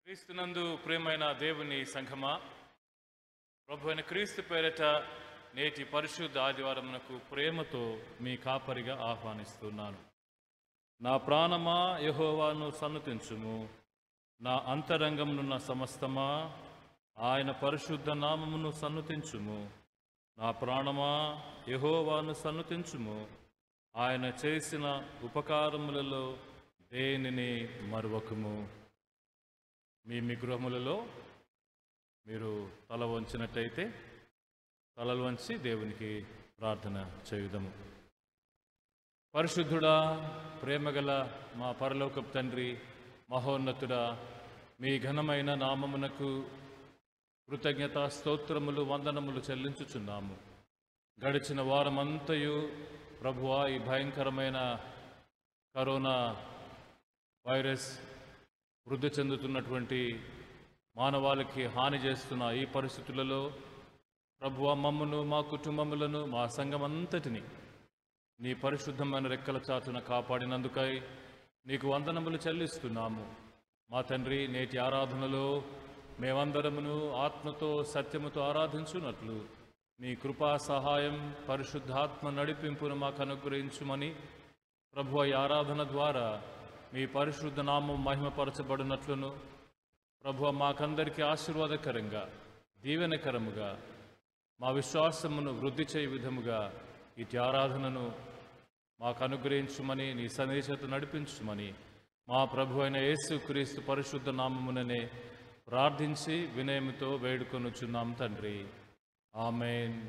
క్రీస్తునందు ప్రేమైన దేవుని సంఘమా ప్రభు అయిన క్రీస్తు పేరట నేటి పరిశుద్ధ ఆదివారమునకు ప్రేమతో మీ కాపరిగా ఆహ్వానిస్తున్నాను నా ప్రాణమా యహోవాను సన్నతించుము నా అంతరంగమునున్న సమస్తమా ఆయన పరిశుద్ధ నామమును సన్నతించుము నా ప్రాణమా యహోవాను సన్నతించుము ఆయన చేసిన ఉపకారములలో దేనిని మరువకుము మీ మీ గృహములలో మీరు తల వంచినట్టయితే తలలు వంచి దేవునికి ప్రార్థన చేయుదము పరిశుద్ధుడా ప్రేమగల మా పరలోకపు తండ్రి మహోన్నతుడా మీ ఘనమైన నామమునకు కృతజ్ఞత స్తోత్రములు వందనములు చెల్లించుచున్నాము గడిచిన వారమంతయు ప్రభువా ఈ భయంకరమైన కరోనా వైరస్ వృద్ధి చెందుతున్నటువంటి మానవాళికి హాని చేస్తున్న ఈ పరిస్థితులలో ప్రభువా మమ్మను మా కుటుంబములను మా సంఘమంతటిని నీ పరిశుద్ధమైన రెక్కల చాటున కాపాడినందుకై నీకు వందనములు చెల్లిస్తున్నాము మా తండ్రి నేటి ఆరాధనలో మేమందరమును ఆత్మతో సత్యముతో ఆరాధించున్నట్లు మీ కృపా సహాయం పరిశుద్ధాత్మ నడిపింపును మాకు అనుగ్రహించుమని ప్రభు ఈ ఆరాధన ద్వారా మీ పరిశుద్ధ నామం మహిమపరచబడినట్లును ప్రభు మాకందరికీ ఆశీర్వాదకరంగా దీవెనకరముగా మా విశ్వాసమును వృద్ధి చేయ విధముగా ఇటు ఆరాధనను మాకు అనుగ్రహించుమని నీ సందేశత నడిపించుమని మా ప్రభు అయిన యేసు క్రీస్తు పరిశుద్ధ నామముననే ప్రార్థించి వినయముతో వేడుకొనుచున్నాం తండ్రి ఆమెన్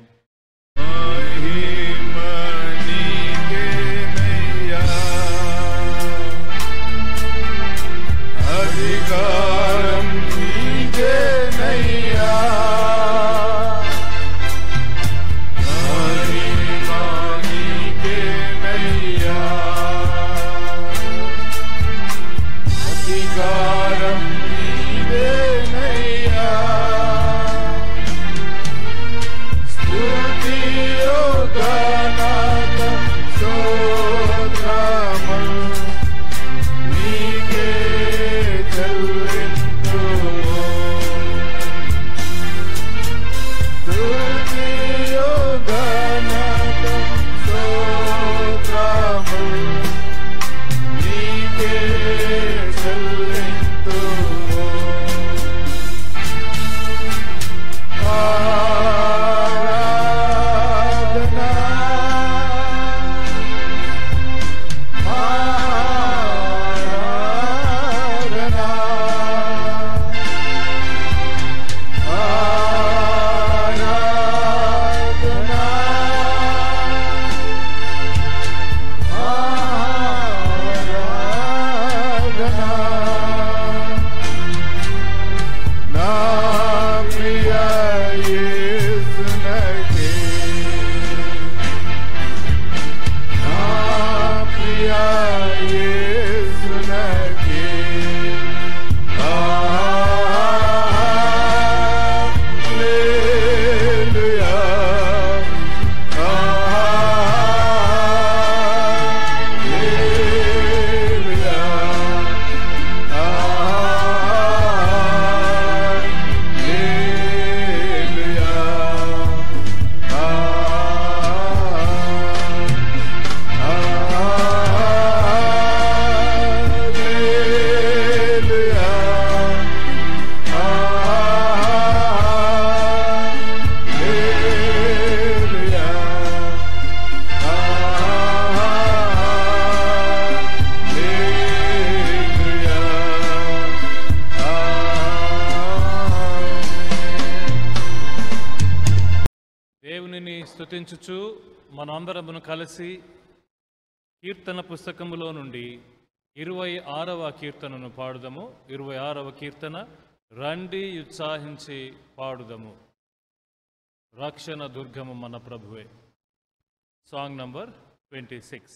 అధికారం నీకేనయ్యా మహిమా నీకేనయ్యా అధికారం నీవేనయ్యా స్తుతియో గణాత స్తోత్రము నీకే చెల్లింతుము. స్తుతియో ఘనత స్తోత్రము నీకే చెల్లింతుము. నా ప్రియ యేసునకే నా ప్రియ యేసునకే హల్లెలూయా హల్లెలూయా దేవునిని స్తుతించుచు మనందరమును కలిసి కీర్తన పుస్తకములో నుండి ఇరవై ఆరవ కీర్తనను పాడుదము ఇరవై ఆరవ కీర్తన రండి ఉత్సాహించి పాడుదము రక్షణ దుర్గము మన ప్రభువే సాంగ్ నంబర్ ట్వంటీ సిక్స్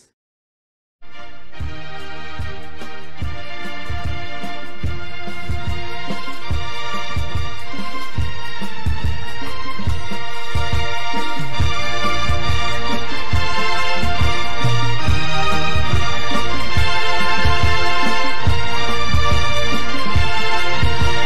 ఆ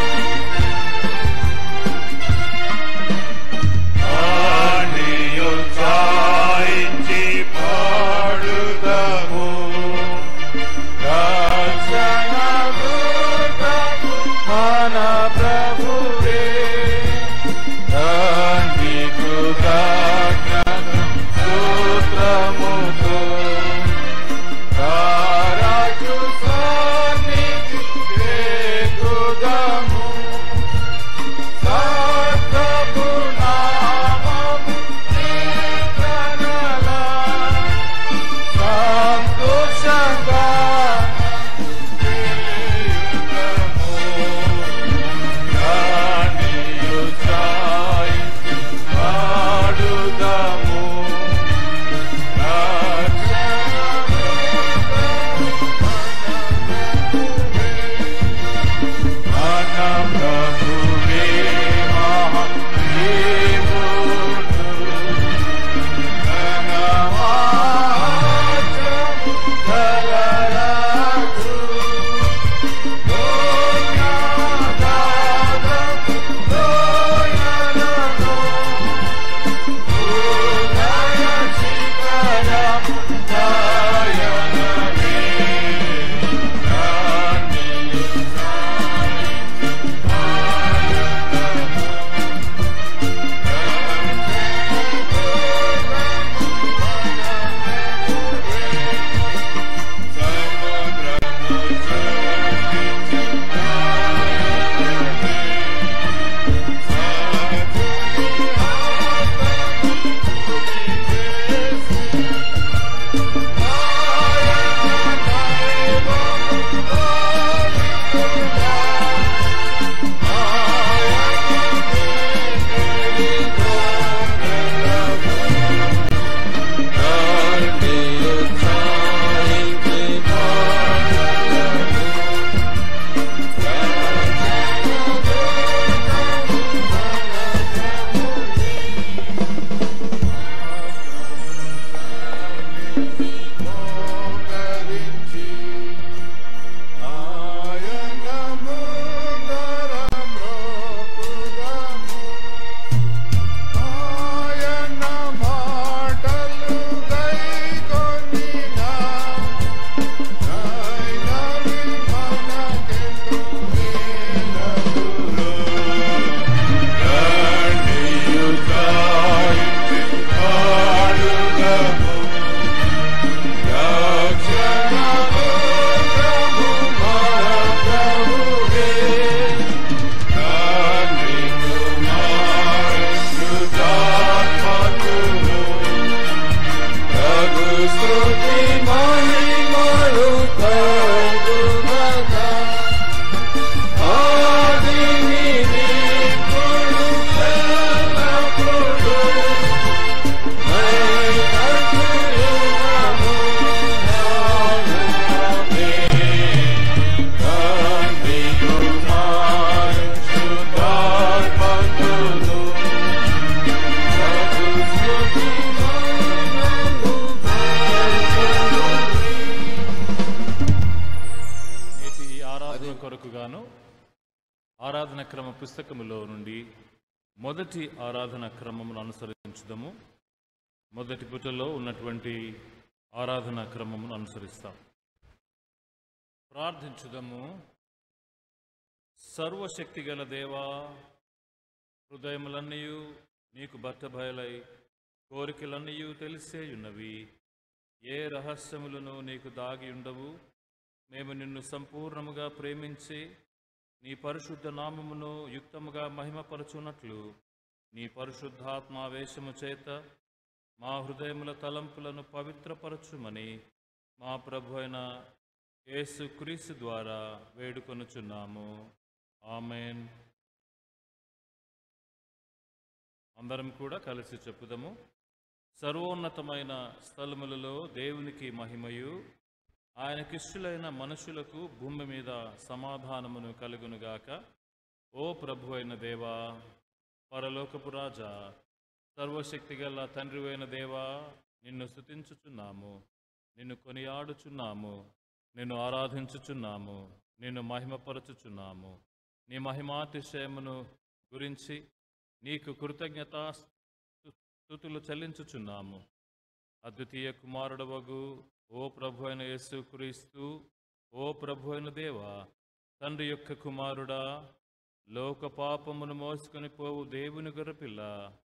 ఆరాధన కొరకు గాను ఆరాధన క్రమ పుస్తకములో నుండి మొదటి ఆరాధన క్రమమును అనుసరించుదము మొదటి పుటలో ఉన్నటువంటి ఆరాధన క్రమమును అనుసరిస్తాం ప్రార్థించుదము సర్వశక్తి గల దేవా హృదయములన్నీ నీకు బట్టబయలై కోరికలన్నీ తెలిసేయున్నవి ఏ రహస్యములను నీకు దాగి ఉండవు మేము నిన్ను సంపూర్ణముగా ప్రేమించి నీ పరిశుద్ధ నామమును యుక్తముగా మహిమపరచున్నట్లు నీ పరిశుద్ధాత్మావేశము చేత మా హృదయముల తలంపులను పవిత్రపరచుమని మా ప్రభు అయిన యేసు క్రీస్తు ద్వారా వేడుకొనుచున్నాము ఆమెన్ అందరం కూడా కలిసి చెప్పుదాము సర్వోన్నతమైన స్థలములలో దేవునికి మహిమయు ఆయనకిష్టులైన మనుషులకు భూమి మీద సమాధానమును కలుగునుగాక ఓ ప్రభు అయిన దేవా పరలోకపు రాజా సర్వశక్తిగల తండ్రి అయిన దేవా నిన్ను స్తుతించుచున్నాము నిన్ను కొనియాడుచున్నాము నిన్ను ఆరాధించుచున్నాము నిన్ను మహిమపరచుచున్నాము నీ మహిమాతిశయమును గురించి నీకు కృతజ్ఞత స్థుతులు చెల్లించుచున్నాము అద్వితీయ కుమారుడవగు ఓ ప్రభు అయిన యేసు క్రీస్తు ఓ ప్రభు అయిన దేవా తండ్రి యొక్క కుమారుడా లోక పాపమును మోసుకొని పోవు దేవుని గొర్రెపిల్ల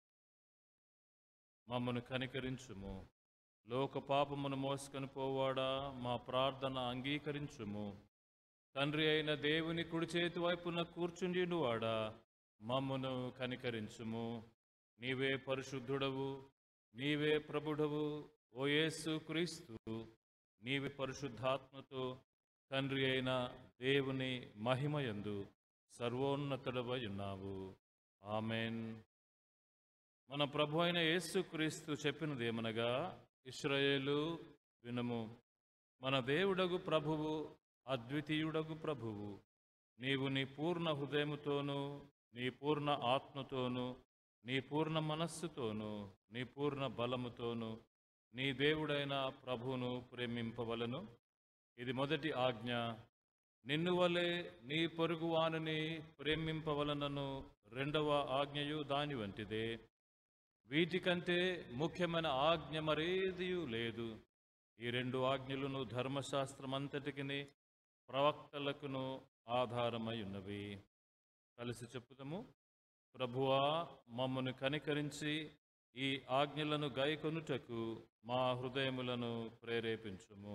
మమ్మను కనికరించుము లోక పాపమును మోసుకొని పోవాడా మా ప్రార్థన అంగీకరించుము తండ్రి అయిన దేవుని కుడి చేతి వైపున కూర్చుండివాడా మమ్మను కనికరించుము నీవే పరిశుద్ధుడవు నీవే ప్రభుడవు ఓ యేసు క్రీస్తు నీవే పరిశుద్ధాత్మతో తండ్రి అయిన దేవుని మహిమయందు సర్వోన్నతుడవై ఉన్నావు ఆమెన్ మన ప్రభు అయిన యేసు క్రీస్తు చెప్పినదేమనగా ఇస్రాయేలు వినుము మన దేవుడగు ప్రభువు అద్వితీయుడగు ప్రభువు నీవు నీ పూర్ణ హృదయముతోనూ నీ పూర్ణ ఆత్మతోనూ నీ పూర్ణ మనస్సుతోనూ నీ పూర్ణ బలముతోనూ నీ దేవుడైన ప్రభువును ప్రేమింపవలను ఇది మొదటి ఆజ్ఞ నిన్ను వలె నీ పొరుగువానిని ప్రేమింపవలనను రెండవ ఆజ్ఞయు దాని వంటిదే వీటికంటే ముఖ్యమైన ఆజ్ఞ మరేదియూ లేదు ఈ రెండు ఆజ్ఞలను ధర్మశాస్త్రమంతటికిని ప్రవక్తలకును ఆధారమై ఉన్నవి కలిసి చెప్పుదాము ప్రభువా మమ్మను కనికరించి ఈ ఆజ్ఞలను గైకొనుటకు మా హృదయములను ప్రేరేపించుము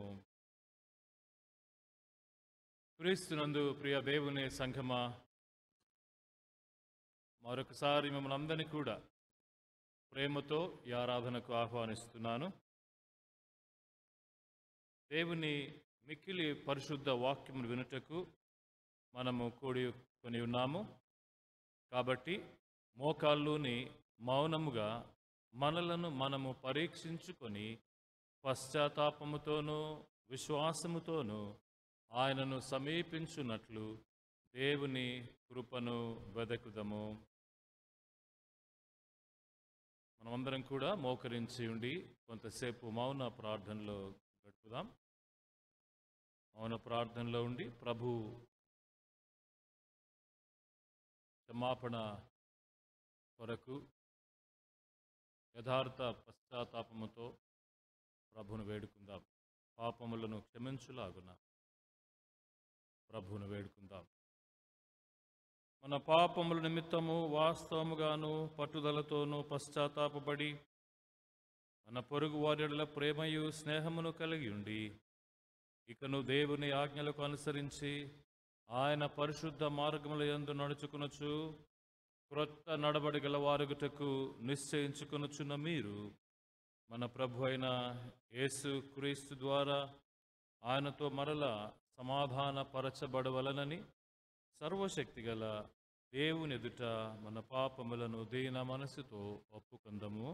క్రీస్తునందు ప్రియ దేవుని సంఘమా మరొకసారి మిమ్మల్ని అందరినీ కూడా ప్రేమతో ఈ ఆరాధనకు ఆహ్వానిస్తున్నాను దేవుని మిక్కిలి పరిశుద్ధ వాక్యమును వినుటకు మనము కూడి కొని ఉన్నాము కాబట్టి మోకాల్లోని మౌనముగా మనలను మనము పరీక్షించుకొని పశ్చాత్తాపముతోనూ విశ్వాసముతోనూ ఆయనను సమీపించున్నట్లు దేవుని కృపను వెదకుదము మనమందరం కూడా మోకరించి ఉండి కొంతసేపు మౌన ప్రార్థనలో గడుపుదాం మౌన ప్రార్థనలో ఉండి ప్రభు క్షమాపణ కొరకు యథార్థ పశ్చాత్తాపముతో ప్రభును వేడుకుందాం పాపములను క్షమించులాగున ప్రభువును వేడుకుందాం మన పాపముల నిమిత్తము వాస్తవముగాను పట్టుదలతోనూ పశ్చాత్తాపపడి మన పొరుగు వారిల ప్రేమయు స్నేహమును కలిగి ఉండి ఇకను దేవుని ఆజ్ఞలకు అనుసరించి ఆయన పరిశుద్ధ మార్గముల యందు నడుచుకునొచ్చు క్రొత్త నడబడి గల వారుగుటకు నిశ్చయించుకొనుచున్న మీరు మన ప్రభు అయిన యేసు క్రీస్తు ద్వారా ఆయనతో మరల సమాధాన పరచబడవలనని సర్వశక్తిగల దేవుని ఎదుట మన పాపములను దీన మనసుతో ఒప్పుకుందము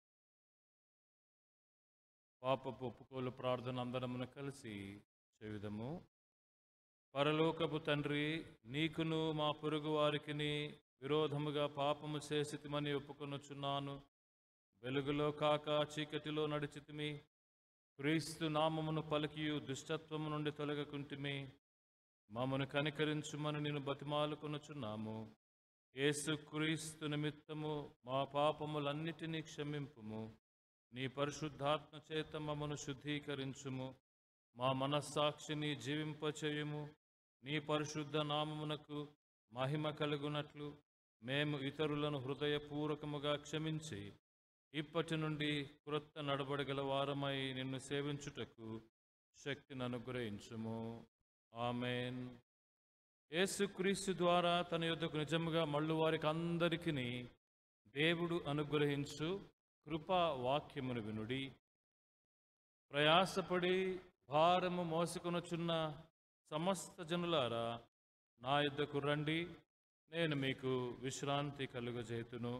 పాపపు ఒప్పుకోలు ప్రార్థన అందరమును కలిసి చేయుదము పరలోకపు తండ్రి నీకును మా పొరుగు వారికిని విరోధముగా పాపము చేసితిమని ఒప్పుకొనుచున్నాను వెలుగులో కాక చీకటిలో నడిచితిమి క్రీస్తు నామమును పలికియు దుష్టత్వము నుండి తొలగకుంటిమి మమ్మను కనికరించుమని నేను బతిమాలుకొనుచున్నాము యేసుక్రీస్తు నిమిత్తము మా పాపములన్నిటినీ క్షమింపుము నీ పరిశుద్ధాత్మ చేత మమ్మను శుద్ధీకరించుము మా మనస్సాక్షిని జీవింపచేయుము నీ పరిశుద్ధ నామమునకు మహిమ కలుగునట్లు మేము ఇతరులను హృదయపూర్వకముగా క్షమించి ఇప్పటి నుండి క్రొత్త నడబడగల వారమై నిన్ను సేవించుటకు శక్తిని అనుగ్రహించుము ఆమెన్ యేసుక్రీస్తు ద్వారా తన యొద్దకు నిజముగా మళ్ళు వారికి అందరికీ దేవుడు అనుగ్రహించు కృపా వాక్యమును వినుడి ప్రయాసపడి భారము మోసుకొనుచున్న సమస్త జనులారా నా యుద్ధకు రండి నేను మీకు విశ్రాంతి కలుగజేతును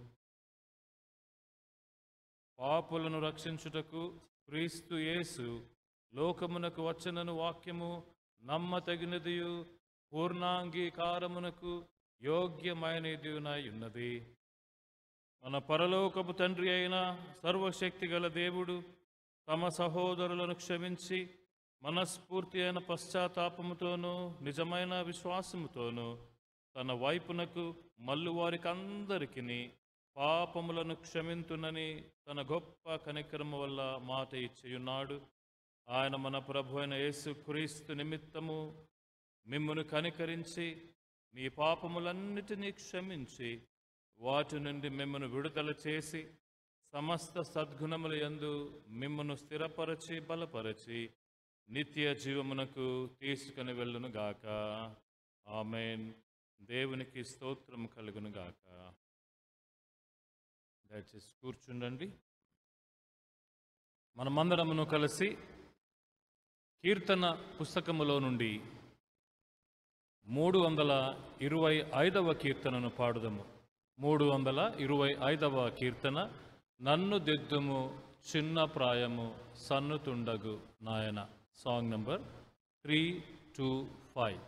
పాపులను రక్షించుటకు క్రీస్తు యేసు లోకమునకు వచ్చనను వాక్యము నమ్మతగినదియు పూర్ణాంగీకారమునకు యోగ్యమైనదియునై ఉన్నది మన పరలోకపు తండ్రి అయిన సర్వశక్తి గల దేవుడు తమ సహోదరులను క్షమించి మనస్ఫూర్తి అయిన పశ్చాత్తాపముతోనూ నిజమైన విశ్వాసముతోనూ తన వైపునకు మల్లు వారికందరికీ పాపములను క్షమింతునని తన గొప్ప కనికరము వల్ల మాట ఇచ్చియున్నాడు ఆయన మన ప్రభు అయిన యేసు క్రీస్తు నిమిత్తము మిమ్మును కనికరించి మీ పాపములన్నిటినీ క్షమించి వాటి నుండి మిమ్మను విడుదల చేసి సమస్త సద్గుణముల యందు మిమ్మను స్థిరపరచి బలపరచి నిత్య జీవమునకు తీసుకుని వెళ్ళును గాక ఆమెన్ దేవునికి స్తోత్రం కలుగును గాక దయచేసి కూర్చుండండి మనమందరమును కలిసి కీర్తన పుస్తకములో నుండి మూడు వందల ఇరవై ఐదవ కీర్తనను పాడుదము మూడు వందల ఇరవై ఐదవ కీర్తన నన్ను దిద్దుము చిన్న ప్రాయము సన్నుతుండగు నాయన song number three two five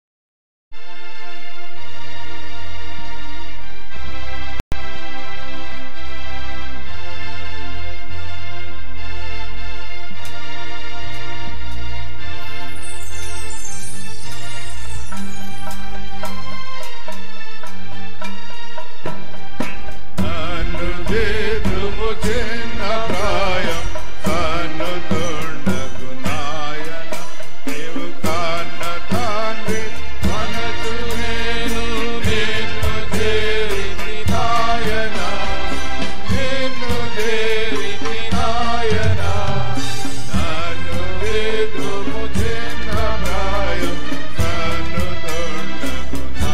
నన్ను దేదుము చిన్న ప్రాయం కన్ను తుండకు నాయన నీవు కన్న తండ్రి మనసు నేను నిన్ను చేరితి నాయన నిన్ను చేరితి నాయన నన్ను దేదుము చిన్న ప్రాయం కన్ను తుండకు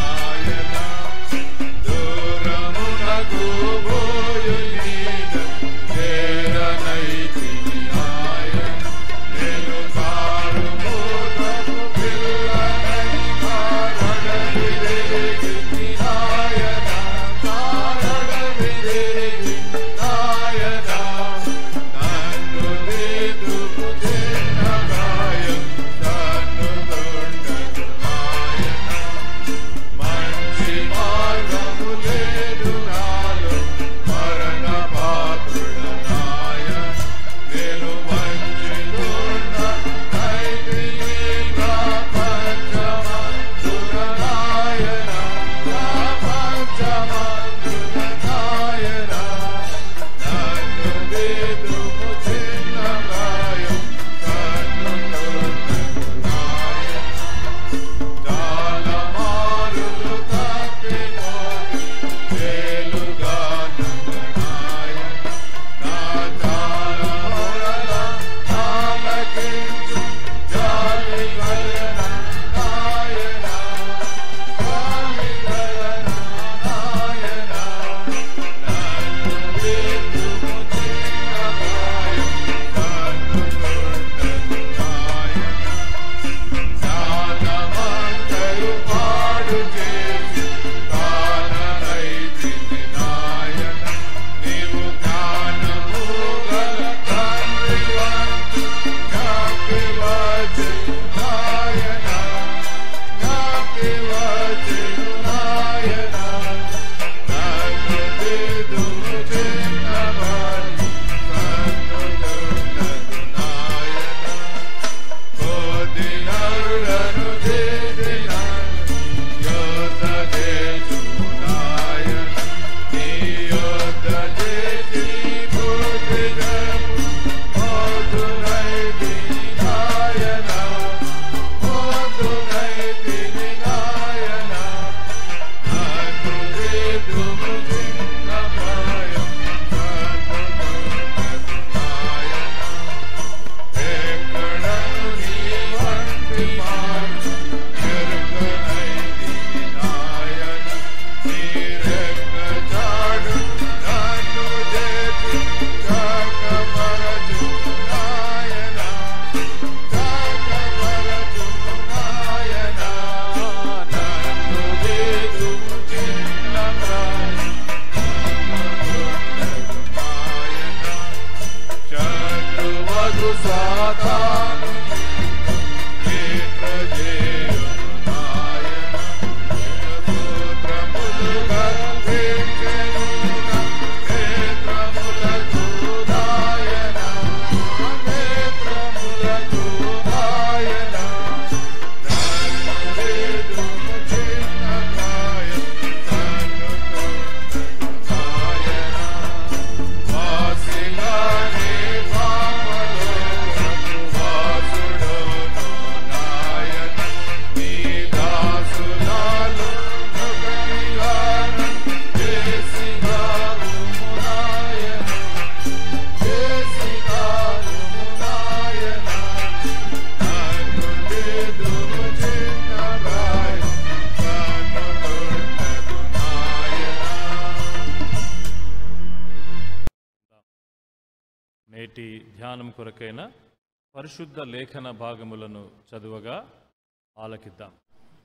నేటి ధ్యానం కొరకైన పరిశుద్ధ లేఖన భాగములను చదువగా ఆలకిద్దాం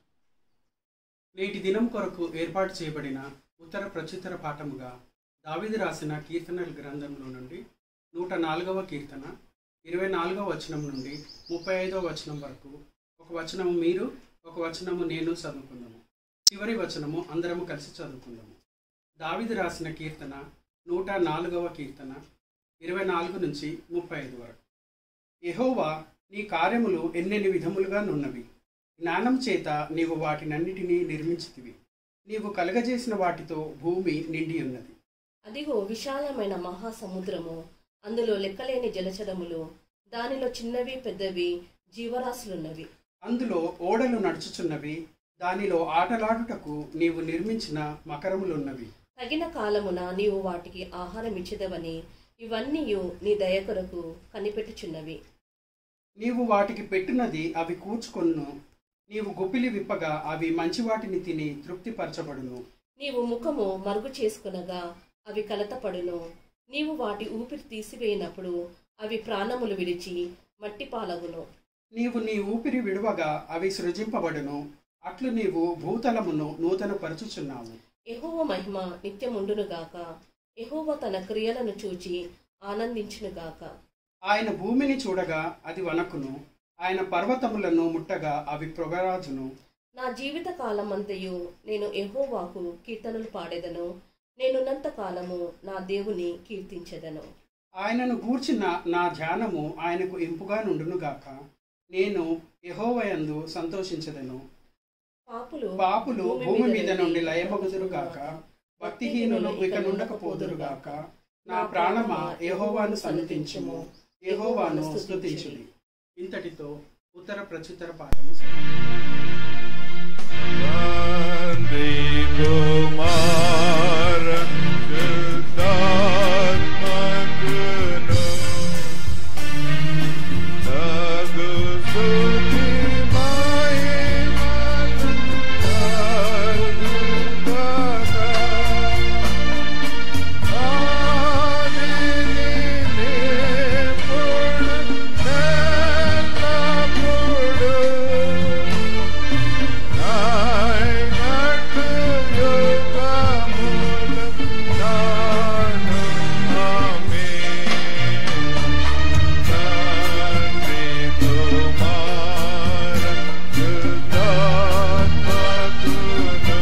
నేటి దినం కొరకు ఏర్పాటు చేయబడిన ఉత్తర ప్రత్యుత్తర పాఠముగా దావిది రాసిన కీర్తనల గ్రంథంలో నుండి నూట నాలుగవ కీర్తన ఇరవై నాలుగవ వచనం నుండి ముప్పై ఐదవ వచనం వరకు ఒక వచనము మీరు ఒక వచనము నేను చదువుకుందాము చివరి వచనము అందరము కలిసి చదువుకుందాము దావిది రాసిన కీర్తన నూట నాలుగవ కీర్తన ఇరవై నాలుగు నుంచి ముప్పై ఐదు వరకు యెహోవా నీ కార్యములు ఎన్నెన్ని విధములుగా నున్నవి జ్ఞానం చేత నీవు వాటినన్నిటినీ నిర్మించితివి నీవు కలగజేసిన వాటితో భూమి నిండి ఉన్నది అదిగో విశాలమైన మహాసముద్రము అందులో లెక్కలేని జలచరములు దానిలో చిన్నవి పెద్దవి జీవరాశులున్నవి అందులో ఓడలు నడుచుచున్నవి దానిలో ఆటలాడుటకు నీవు నిర్మించిన మకరములున్నవి తగిన కాలమున నీవు వాటికి ఆహారం ఇచ్చేదవని ఇవన్నీ నీ దయ కొరకు కనిపెట్టుచున్నవి నీవు వాటికి పెట్టినది అవి కూర్చుకొను నీవు గుప్పిలి విప్పగా అవి మంచి వాటిని తిని తృప్తిపరచబడును నీవు ముఖము మరుగు చేసుకునగా అవి కలతపడును నీవు వాటి ఊపిరి తీసివేయినప్పుడు అవి ప్రాణములు విడిచి మట్టి పాలగును నీవు నీ ఊపిరి విడువగా అవి సృజింపబడును అట్లు నీవు భూతలమును నూతన పరచుచున్నావు యెహోవ మహిమ నిత్యముండునుగాక యెహోవ తన క్రియలను చూచి ఆనందించునుగాక ఆయన భూమిని చూడగా అది వణకును ఆయన పర్వతములను ముట్టగా అవి ప్రొగరాజును నా జీవిత కాలమంతయు నేను యెహోవాకు కీర్తనలు పాడేదను నేనున్నంత కాలము నా దేవుని కీర్తించెదను ఆయనను గూర్చిన నా ధ్యానము ఆయనకు ఇంపుగా నుండునుగాక నేను యెహోవయందు సంతోషించదను పాపులు పాపులు భూమి మీద నుండి లయమగుదురుగాక భక్తిహీనులు ఇక నుండకపోదురుగాక నా ప్రాణమా యెహోవాను సన్నతించుము యెహోవాను స్తుతించుడి ఇంతటితో ఉత్తర ప్రత్యుత్తర పాఠము Vande Kumara Shuddhatmakunu Tagu Suti Mahimanu Tagu Tata Adini Nipur Nellapuru నాయనట్టు యుగముల నాను ఆమె తండ్రి కుమార శుద్ధాత్మకును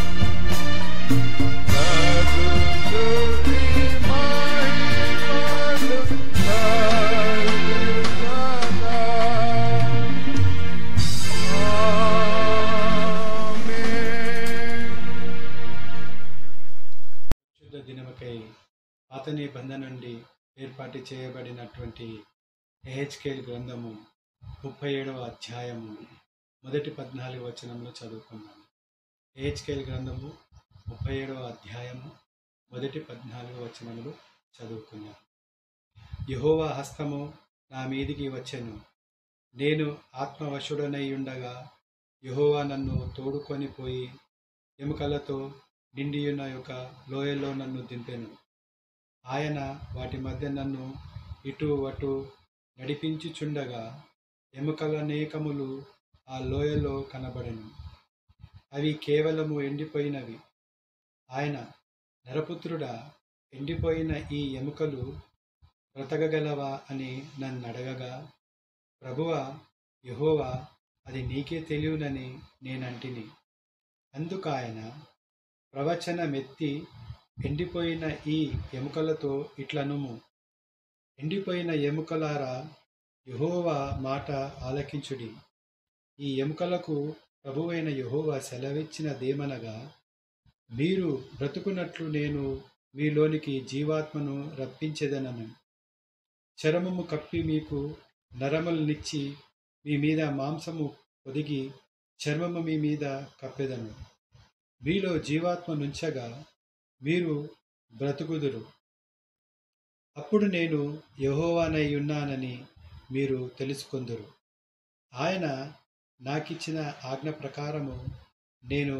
సగుతుని మహిమలు సర్వదా శుద్ధ దినమకై పాత నిబంధన నుండి ఏర్పాటు చేయబడినటువంటి ఎహెచ్కేల్ గ్రంథము ముప్పై ఏడవ అధ్యాయము మొదటి పద్నాలుగు వచనంలో చదువుకున్నాము ఎహెచ్కేల్ గ్రంథము ముప్పై ఏడవ అధ్యాయము మొదటి పద్నాలుగు వచనములు చదువుకున్నాము యహోవా హస్తము నా మీదికి వచ్చెను నేను ఆత్మవశుడనై ఉండగా యహోవా నన్ను తోడుకొని పోయి ఎముకలతో నిండియున్న యొక్క లోయలో నన్ను దింపెను ఆయన వాటి మధ్య నన్ను ఇటు అటు నడిపించుచుండగా ఎముకల అనేకములు ఆ లోయలో కనబడెను అవి కేవలము ఎండిపోయినవి ఆయన నరపుత్రుడా ఎండిపోయిన ఈ ఎముకలు బ్రతకగలవా అని నన్ను అడగగా ప్రభువా యహోవా అది నీకే తెలియనని నేనంటిని అందుకు ఆయన ప్రవచనమెత్తి ఎండిపోయిన ఈ ఎముకలతో ఇట్లనుము ఎండిపోయిన ఎముకలారా యహోవా మాట ఆలకించుడి ఈ ఎముకలకు ప్రభువైన యహోవా సెలవిచ్చినదేమనగా మీరు బ్రతుకున్నట్లు నేను మీలోనికి జీవాత్మను రప్పించెదనను చరమము కప్పి మీకు నరములనిచ్చి మీ మీద మాంసము పొదిగి చర్మము మీ మీద కప్పెదను మీలో జీవాత్మ నుంచగా మీరు బ్రతుకుదురు అప్పుడు నేను యహోవానై ఉన్నానని మీరు తెలుసుకొందురు ఆయన నాకిచ్చిన ఆజ్ఞ ప్రకారము నేను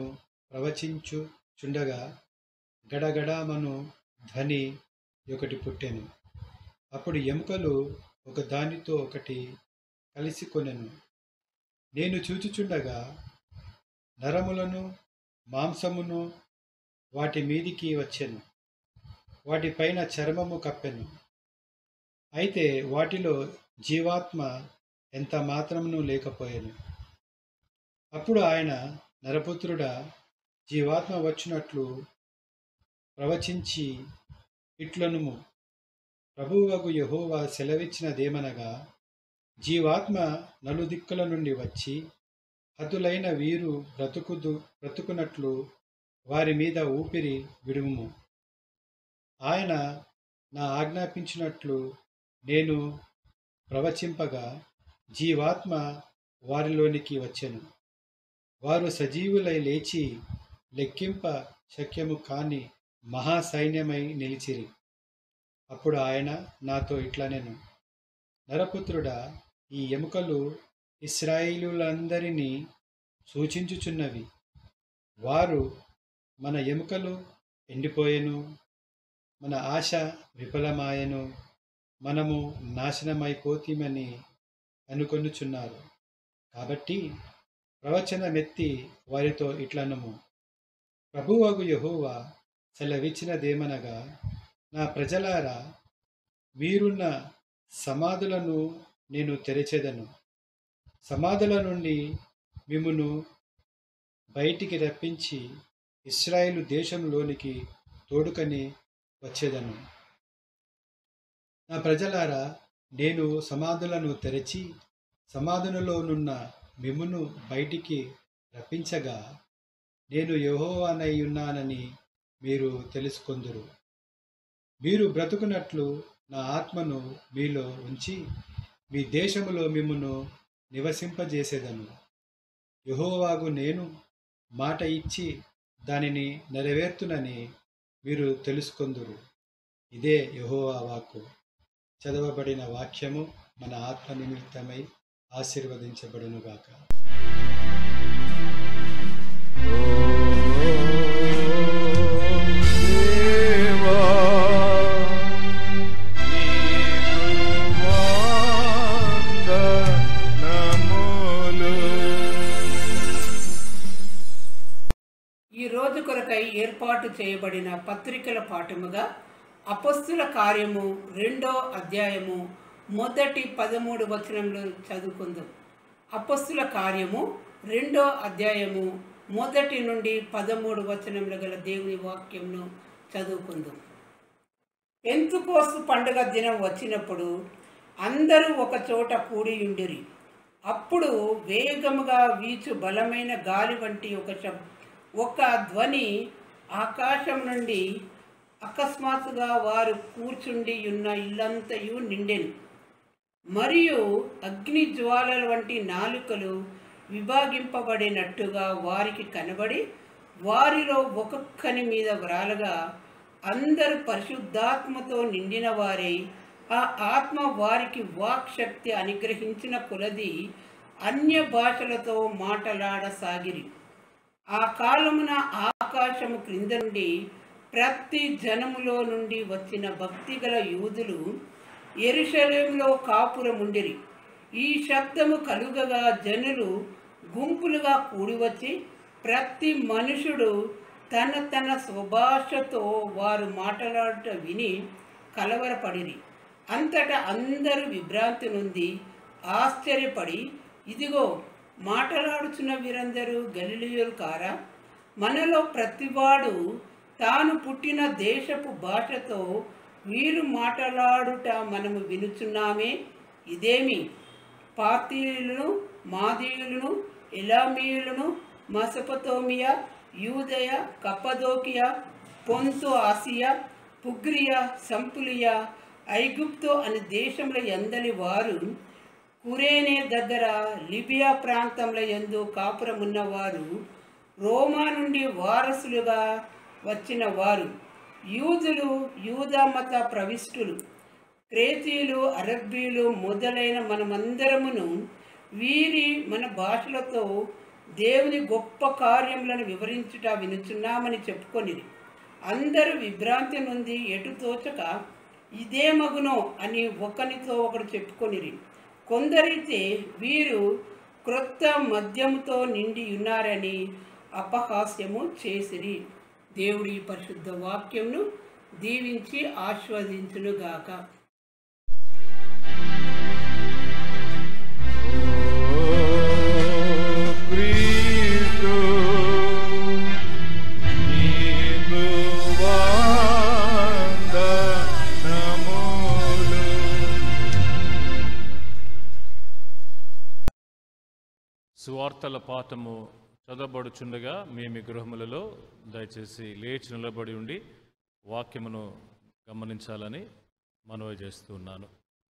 ప్రవచించుచుండగా గడగడమను ధ్వని ఒకటి పుట్టెను అప్పుడు ఎముకలు ఒక దానితో ఒకటి కలిసి కొనెను నేను చూచుచుండగా నరములను మాంసమును వాటి మీదికి వచ్చెను వాటిపైన చర్మము కప్పెను అయితే వాటిలో జీవాత్మ ఎంత మాత్రమును లేకపోయాను అప్పుడు ఆయన నరపుత్రుడా జీవాత్మ వచ్చినట్లు ప్రవచించి ఇట్లనుము ప్రభువగు యహోవా సెలవిచ్చినదేమనగా జీవాత్మ నలుదిక్కుల నుండి వచ్చి హతులైన వీరు బ్రతుకుదు బ్రతుకునట్లు వారి మీద ఊపిరి విడుము ఆయన నా ఆజ్ఞాపించినట్లు నేను ప్రవచింపగా జీవాత్మ వారిలోనికి వచ్చెను వారు సజీవులై లేచి లెక్కింప శక్యము కాని మహాసైన్యమై నిలిచిరి అప్పుడు ఆయన నాతో ఇట్లనెను నరపుత్రుడా ఈ ఎముకలు ఇస్రాయిలులందరినీ సూచించుచున్నవి వారు మన ఎముకలు ఎండిపోయెను మన ఆశ విఫలమాయెను మనము నాశనమైపోతీమని అనుకొనుచున్నారు కాబట్టి ప్రవచనమెత్తి వారితో ఇట్లనము ప్రభువగు యహోవా సెలవిచ్చినదేమనగా నా ప్రజలారా మీరున్న సమాధులను నేను తెరచెదను సమాధుల నుండి మిమ్మును బయటికి రప్పించి ఇస్రాయేలు దేశంలోనికి తోడుకని వచ్చేదను నా ప్రజలారా నేను సమాధులను తెరచి సమాధులలో మిమ్మును బయటికి రప్పించగా నేను యెహోవానై ఉన్నానని మీరు తెలుసుకొందురు మీరు బ్రతుకున్నట్లు నా ఆత్మను మీలో ఉంచి మీ దేశములో మిమ్మును నివసింపజేసేదను యెహోవాగు నేను మాట ఇచ్చి దానిని నెరవేర్తునని మీరు తెలుసుకొందురు ఇదే యెహోవా వాక్కు చదవబడిన వాక్యము మన ఆత్మ నిమిత్తమై ఆశీర్వదించబడునుగాక దేవా నీకు వందనములు ఈ రోజు కొరకై ఏర్పాటు చేయబడిన పత్రికల పాఠముగా అపస్తుల కార్యము రెండో అధ్యాయము మొదటి పదమూడు వచనంలో చదువుకుందాం అపస్తుల కార్యము రెండో అధ్యాయము మొదటి నుండి పదమూడు వచనంలో గల దేవుని వాక్యంను చదువుకుందాం పెంతుకోస్తు పండుగ దినం వచ్చినప్పుడు అందరూ ఒక చోట కూడి ఉండిరి అప్పుడు వేగముగా వీచు బలమైన గాలి వంటి ఒక శబ్ ఒక ధ్వని ఆకాశం నుండి అకస్మాత్తుగా వారు కూర్చుండి ఉన్న ఇల్లంతయు నిండెను మరియు అగ్ని జ్వాలల వంటి నాలుకలు విభాగింపబడినట్టుగా వారికి కనబడి వారిలో ఒక్కొక్కని మీద వ్రాలగా అందరూ పరిశుద్ధాత్మతో నిండిన వారై ఆ ఆత్మ వారికి వాక్ శక్తి అనుగ్రహించిన కొలది అన్య భాషలతో మాటలాడసాగిరి ఆ కాలమున ఆకాశము క్రింద నుండి ప్రతి జనములో నుండి వచ్చిన భక్తిగల యూదులు ఎరుషలేంలో కాపురముండిరి ఈ శబ్దము కలుగగా జనులు గుంపులుగా కూడివచ్చి ప్రతి మనుషుడు తన తన స్వభాషతో వారు మాట్లాడుట విని కలవరపడిరి అంతటా అందరూ విభ్రాంతి నుండి ఆశ్చర్యపడి ఇదిగో మాట్లాడుచున్న వీరందరూ గలిలియులు కారా మనలో ప్రతివాడు తాను పుట్టిన దేశపు భాషతో వీరు మాట్లాడుట మనము వినుచున్నామే ఇదేమి పాతీయులను మాదీయులను ఎలామీయులను మసపతోమియా యూదయ కప్పదోకియా పొంతు ఆసియా పుగ్రియా సంపులియా ఐగుప్తు అనే దేశముల ఎందలి వారు కురేనే దగ్గర లిబియా ప్రాంతంలో ఎందు కాపురమున్నవారు రోమా నుండి వారసులుగా వచ్చిన వారు యూదులు యూదా మత ప్రవిష్టులు క్రేతీయులు అరబ్బీలు మొదలైన మనమందరమును వీరి మన భాషలతో దేవుని గొప్ప కార్యములను వివరించుట వినుచున్నామని చెప్పుకొనిది అందరూ విభ్రాంతి నుండి ఎటు తోచక ఇదే మగును అని ఒకరితో ఒకరు చెప్పుకొనిరి కొందరైతే వీరు క్రొత్త మద్యముతో నిండి ఉన్నారని అపహాస్యము చేసిరి దేవుడి పరిశుద్ధ వాక్యంను దీవించి ఆస్వాదించునుగాక Cristo, నీకు వందనములు. సువార్తల పాఠము చదవబడుచుండగా మీ మీ గృహములలో దయచేసి లేచి నిలబడి ఉండి వాక్యమును గమనించాలని మనవి చేస్తున్నాను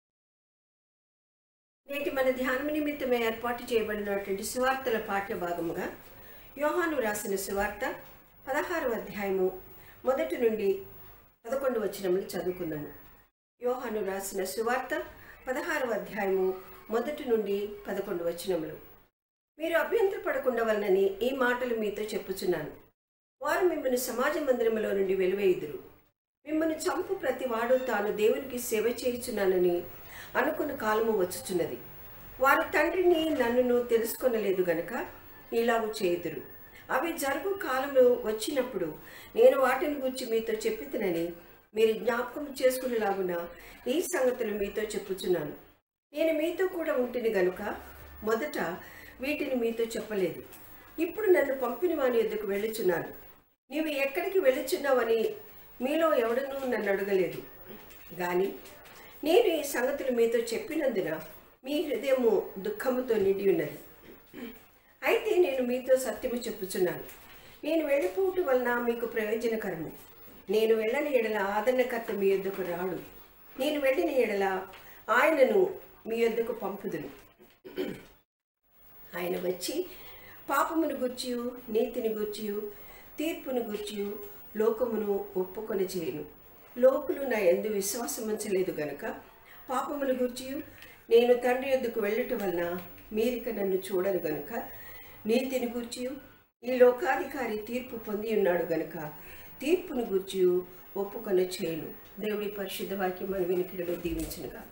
నేటి మన ధ్యానం నిమిత్తమే ఏర్పాటు చేయబడినటువంటి సువార్తల పాఠ్య భాగముగా యోహాను రాసిన సువార్త పదహారు అధ్యాయము మొదటి నుండి పదకొండు వచనములు చదువుకుందాము యోహాను రాసిన సువార్త పదహారవ అధ్యాయము మొదటి నుండి పదకొండు వచనములు మీరు అభ్యంతరపడకుండా వలనని ఈ మాటలు మీతో చెప్పుచున్నాను వారు మిమ్మల్ని సమాజ మందిరములో నుండి వెలువేయుదురు మిమ్మల్ని చంపు ప్రతి వాడు తాను దేవునికి సేవ చేయుచున్నానని అనుకున్న కాలము వచ్చుచున్నది వారి తండ్రిని నన్నును తెలుసుకొనలేదు గనుక ఇలాగు చేయుదురు అవి జరుగు కాలము వచ్చినప్పుడు నేను వాటిని గురించి మీతో చెప్పితనని మీరు జ్ఞాపకం చేసుకునేలాగున ఈ సంగతులు మీతో చెప్పుచున్నాను నేను మీతో కూడా ఉంటుంది గనుక మొదట వీటిని మీతో చెప్పలేదు ఇప్పుడు నన్ను పంపిన వాని ఎద్దుకు వెళ్ళుచున్నాను నీవు ఎక్కడికి వెళ్ళుచున్నావని మీలో ఎవడనూ నన్ను అడగలేదు కానీ నేను ఈ సంగతులు మీతో చెప్పినందున మీ హృదయము దుఃఖముతో నిండి ఉన్నది అయితే నేను మీతో సత్యము చెప్పుచున్నాను నేను వెళ్ళిపోవటం వలన మీకు ప్రయోజనకరము నేను వెళ్ళని ఎడల ఆదరణకర్త మీ యొద్దకు రాడు నేను వెళ్ళిన ఎడల ఆయనను మీ యొద్దకు పంపుదును ఆయన వచ్చి పాపమును గూర్చియు నీతిని గూర్చియు తీర్పును గూర్చియు లోకమును ఒప్పుకొని చేయను లోకులు నా ఎందు విశ్వాసం ఉంచలేదు గనుక పాపమును గూర్చియు నేను తండ్రి యొద్దకు వెళ్ళుట వలన మీరిక నన్ను చూడరు గనుక నీతిని గూర్చియు ఈ లోకాధికారి తీర్పు పొంది ఉన్నాడు గనుక తీర్పును గూర్చియు ఒప్పుకొని చేయను దేవుడి పరిశుద్ధ వాక్యం మన వినికిడిలో దీవించును గాక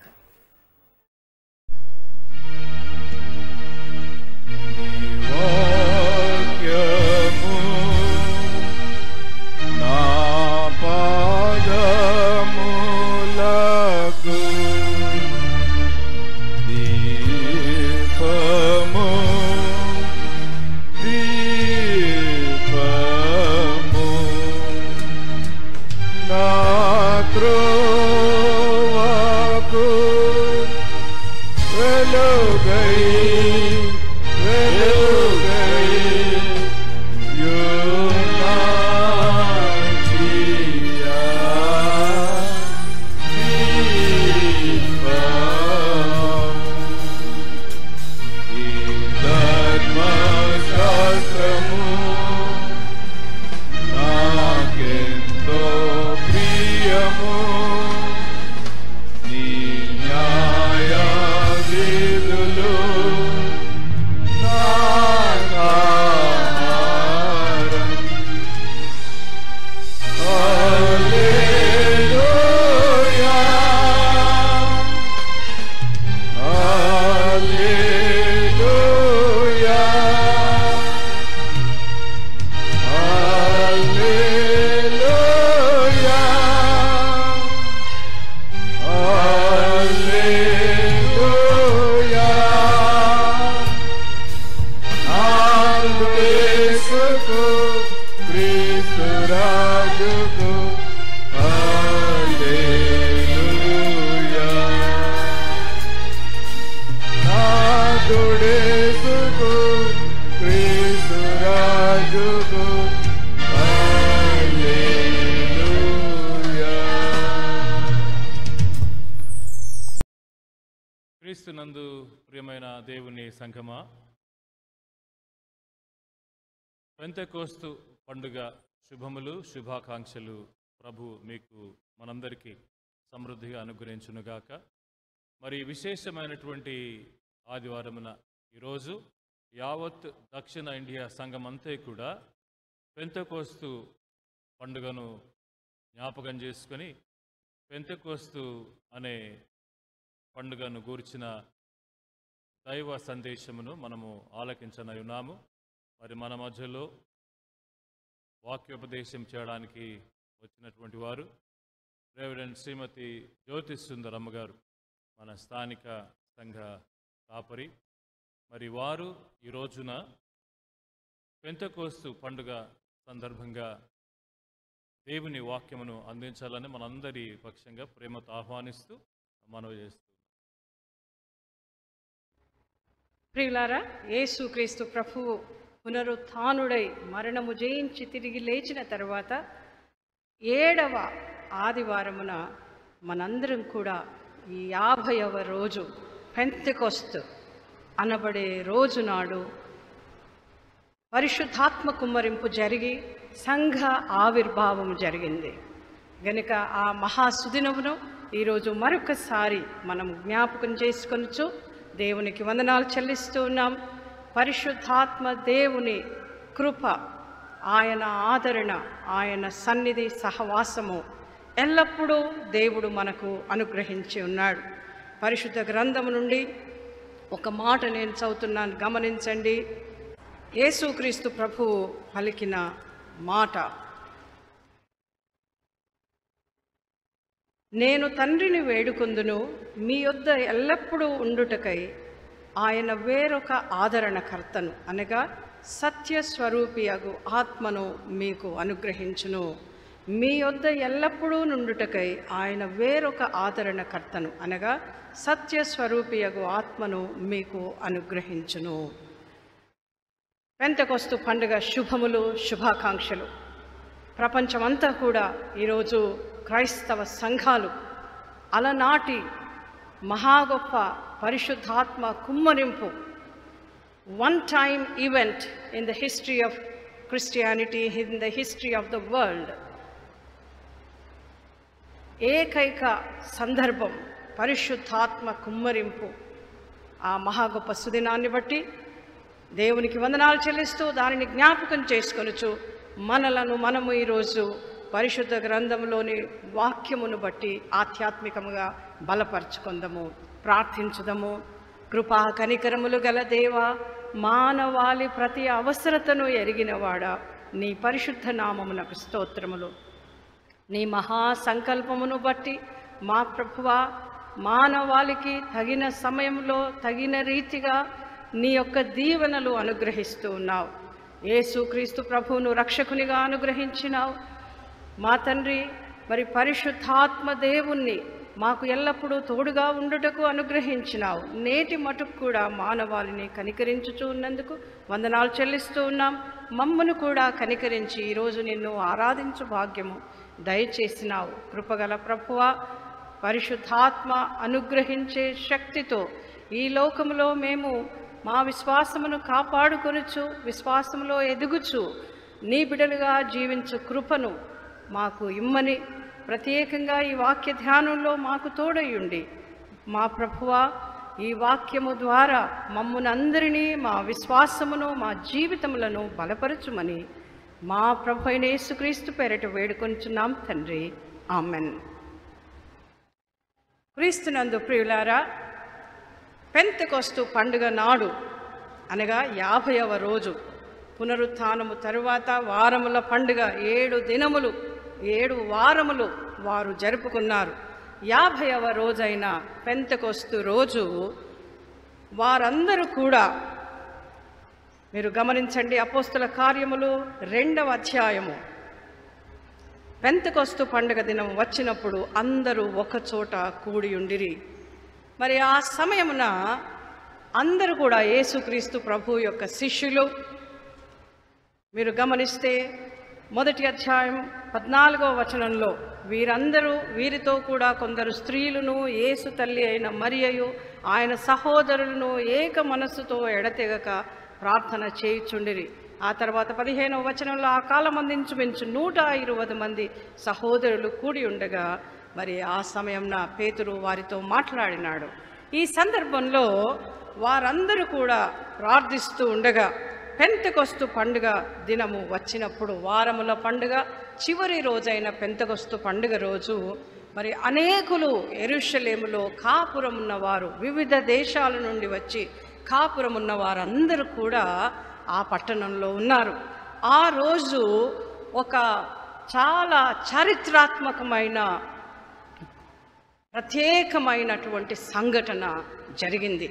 వాక్యము నా పాదములకు దీపము దీపము నా త్రోవకు వెలుగై వెలుగై యునాచియా దీపము ఈ ధర్మశాస్త్రము నాకెంతో ప్రియము నీ న్యాయ విధులు నాకాహారం. హల్లెలూయా. హల్లెలూయా. హల్లెలూయా. హల్లెలూయా. యేసుకు క్రీస్తు రాజుకు హల్లెలూయా. నాథుడేసుకు క్రీస్తు రాజుకు హల్లెలూయా. క్రీస్తునందు ప్రియమైన దేవుని సంఘమా పెంతకోస్తు పండుగ శుభములు శుభాకాంక్షలు ప్రభు మీకు మనందరికీ సమృద్ధిగా అనుగ్రహించునుగాక మరి విశేషమైనటువంటి ఆదివారమున ఈరోజు యావత్ దక్షిణ ఇండియా సంఘం అంతే కూడా పెంతకోస్తు పండుగను జ్ఞాపకం చేసుకొని పెంతెకోస్తు అనే పండుగను గూర్చిన దైవ సందేశమును మనము ఆలకించనై ఉన్నాము మరి మన మధ్యలో వాక్యోపదేశం చేయడానికి వచ్చినటువంటి వారు రెవరెండ్ శ్రీమతి జ్యోతి సుందరమ్మ గారు మన స్థానిక సంఘ కాపరి మరి వారు ఈ రోజున పెంతకోస్తు పండుగ సందర్భంగా దేవుని వాక్యమును అందించాలని మనందరి పక్షంగా ప్రేమతో ఆహ్వానిస్తూ మనవి చేస్తూ ప్రియులారా యేసుక్రీస్తు ప్రభువు పునరుత్థానుడై మరణము జయించి తిరిగి లేచిన తర్వాత ఏడవ ఆదివారమున మనందరం కూడా ఈ యాభైవ రోజు పెంతెకొస్తు అనబడే రోజు నాడు పరిశుద్ధాత్మ కుమ్మరింపు జరిగి సంఘ ఆవిర్భావం జరిగింది గనుక ఆ మహాసుదినమును ఈరోజు మరొకసారి మనం జ్ఞాపకం చేసుకొనచ్చు దేవునికి వందనాలు చెల్లిస్తూ ఉన్నాం పరిశుద్ధాత్మ దేవుని కృప ఆయన ఆదరణ ఆయన సన్నిధి సహవాసము ఎల్లప్పుడూ దేవుడు మనకు అనుగ్రహించి ఉన్నాడు పరిశుద్ధ గ్రంథము నుండి ఒక మాట నేను చదువుతున్నాను గమనించండి యేసుక్రీస్తు ప్రభువు పలికిన మాట నేను తండ్రిని వేడుకొందును మీ యొద్ద ఎల్లప్పుడూ ఉండుటకై ఆయన వేరొక ఆదరణకర్తను అనగా సత్య స్వరూపియగు ఆత్మను మీకు అనుగ్రహించును మీ యొద్ద ఎల్లప్పుడూ నుండుటకై ఆయన వేరొక ఆదరణకర్తను అనగా సత్య స్వరూపియగు ఆత్మను మీకు అనుగ్రహించును పెంతకొస్తు పండుగ శుభములు శుభాకాంక్షలు ప్రపంచమంతా కూడా ఈరోజు క్రైస్తవ సంఘాలు అలనాటి మహా గొప్ప పరిశుద్ధాత్మ కుమ్మరింపు one time event in the history of Christianity in the history of the world ఏకైక సందర్భం పరిశుద్ధాత్మ కుమ్మరింపు ఆ మహా గొప్ప సుదినాన్ని బట్టి దేవునికి వందనాలు చెల్లిస్తూ దానిని జ్ఞాపకం చేసుకొనుచు మనలను మనము ఈరోజు పరిశుద్ధ గ్రంథంలోని వాక్యమును బట్టి ఆధ్యాత్మికముగా బలపరుచుకుందాము ప్రార్థించుదము కృపా కనికరములు గల దేవ మానవాళి ప్రతి అవసరతను ఎరిగినవాడా నీ పరిశుద్ధ నామమునకు స్తోత్రములు నీ మహా సంకల్పమును బట్టి మా ప్రభువా మానవాళికి తగిన సమయంలో తగిన రీతిగా నీ యొక్క దీవెనలు అనుగ్రహిస్తూ ఉన్నావు యేసుక్రీస్తు ప్రభువును రక్షకునిగా అనుగ్రహించినావు మా తండ్రి మరి పరిశుద్ధాత్మ దేవుణ్ణి మాకు ఎల్లప్పుడూ తోడుగా ఉండుటకు అనుగ్రహించినావు నేటి మటుకు కూడా మానవాళిని కనికరించుచూ ఉన్నందుకు వందనాలు చెల్లిస్తూ ఉన్నాం మమ్మను కూడా కనికరించి ఈరోజు నిన్ను ఆరాధించు భాగ్యము దయచేసినావు కృపగల ప్రభువా పరిశుద్ధాత్మ అనుగ్రహించే శక్తితో ఈ లోకములో మేము మా విశ్వాసమును కాపాడుకొనుచు విశ్వాసములో ఎదుగుచు నీ బిడలుగా జీవించు కృపను మాకు ఇమ్మని ప్రత్యేకంగా ఈ వాక్య ధ్యానంలో మాకు తోడయుండి మా ప్రభువా ఈ వాక్యము ద్వారా మమ్మును అందరినీ మా విశ్వాసమును మా జీవితములను బలపరచుమని మా ప్రభు అయిన యేసుక్రీస్తు పేరట వేడుకొంచున్నాం తండ్రి ఆమెన్ క్రీస్తునందు ప్రియులారా పెంతకొస్తు పండుగ నాడు అనగా యాభైవ రోజు పునరుత్థానము తరువాత వారముల పండుగ ఏడు దినములు ఏడు వారములు వారు జరుపుకున్నారు యాభైవ రోజైన పెంతకొస్తు రోజు వారందరూ కూడా మీరు గమనించండి అపోస్తుల కార్యములు రెండవ అధ్యాయము పెంతకొస్తు పండుగ దినం వచ్చినప్పుడు అందరూ ఒకచోట కూడి ఉండిరి మరి ఆ సమయమున అందరూ కూడా యేసుక్రీస్తు ప్రభు యొక్క శిష్యులు మీరు గమనిస్తే మొదటి అధ్యాయం పద్నాలుగవ వచనంలో వీరందరూ వీరితో కూడా కొందరు స్త్రీలను యేసు తల్లి అయిన మరియయు ఆయన సహోదరులను ఏక మనస్సుతో ఎడతెగక ప్రార్థన చేయుచుండిరి ఆ తర్వాత పదిహేనవ వచనంలో ఆ కాలం అందించుమించు నూట ఇరవై మంది సహోదరులు కూడి ఉండగా మరి ఆ సమయంన పేతురు వారితో మాట్లాడినాడు ఈ సందర్భంలో వారందరూ కూడా ప్రార్థిస్తూ ఉండగా పెంతకొస్తు పండుగ దినము వచ్చినప్పుడు వారముల పండుగ చివరి రోజైన పెంతకొస్తు పండుగ రోజు మరి అనేకులు ఎరుషలేములో కాపురం ఉన్నవారు వివిధ దేశాల నుండి వచ్చి కాపురం ఉన్న వారందరూ కూడా ఆ పట్టణంలో ఉన్నారు ఆ రోజు ఒక చాలా చారిత్రాత్మకమైన ప్రత్యేకమైనటువంటి సంఘటన జరిగింది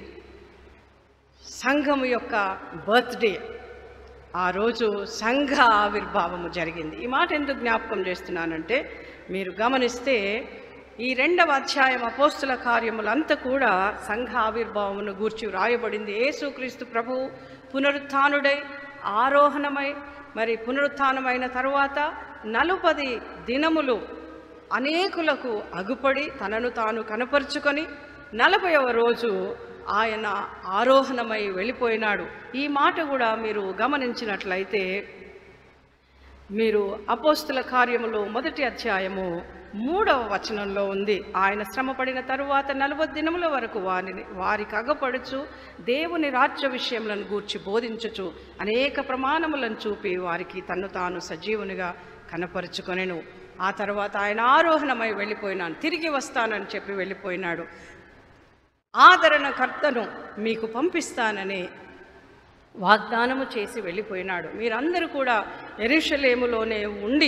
సంఘము యొక్క బర్త్డే ఆ రోజు సంఘ ఆవిర్భావము జరిగింది ఈ మాట ఎందుకు జ్ఞాపకం చేస్తున్నానంటే మీరు గమనిస్తే ఈ రెండవ అధ్యాయం అపోస్తుల కార్యములంతా కూడా సంఘ ఆవిర్భావమును గూర్చి వ్రాయబడింది యేసుక్రీస్తు ప్రభు పునరుత్థానుడై ఆరోహణమై మరి పునరుత్థానమైన తరువాత నలుపది దినములు అనేకులకు అగుపడి తనను తాను కనపరుచుకొని నలభైవ రోజు ఆయన ఆరోహణమై వెళ్ళిపోయినాడు ఈ మాట కూడా మీరు గమనించినట్లయితే మీరు అపోస్తుల కార్యములో మొదటి అధ్యాయము మూడవ వచనంలో ఉంది ఆయన శ్రమపడిన తరువాత నలభై దినముల వరకు వారిని వారికి అగపడుచు దేవుని రాజ్య విషయములను గూర్చి బోధించుచు అనేక ప్రమాణములను చూపి వారికి తన్ను తాను సజీవునిగా కనపరుచుకొనెను ఆ తర్వాత ఆయన ఆరోహణమై వెళ్ళిపోయినాను తిరిగి వస్తానని చెప్పి వెళ్ళిపోయినాడు ఆదరణకర్తను మీకు పంపిస్తానని వాగ్దానము చేసి వెళ్ళిపోయినాడు మీరందరూ కూడా ఎరుషలేములోనే ఉండి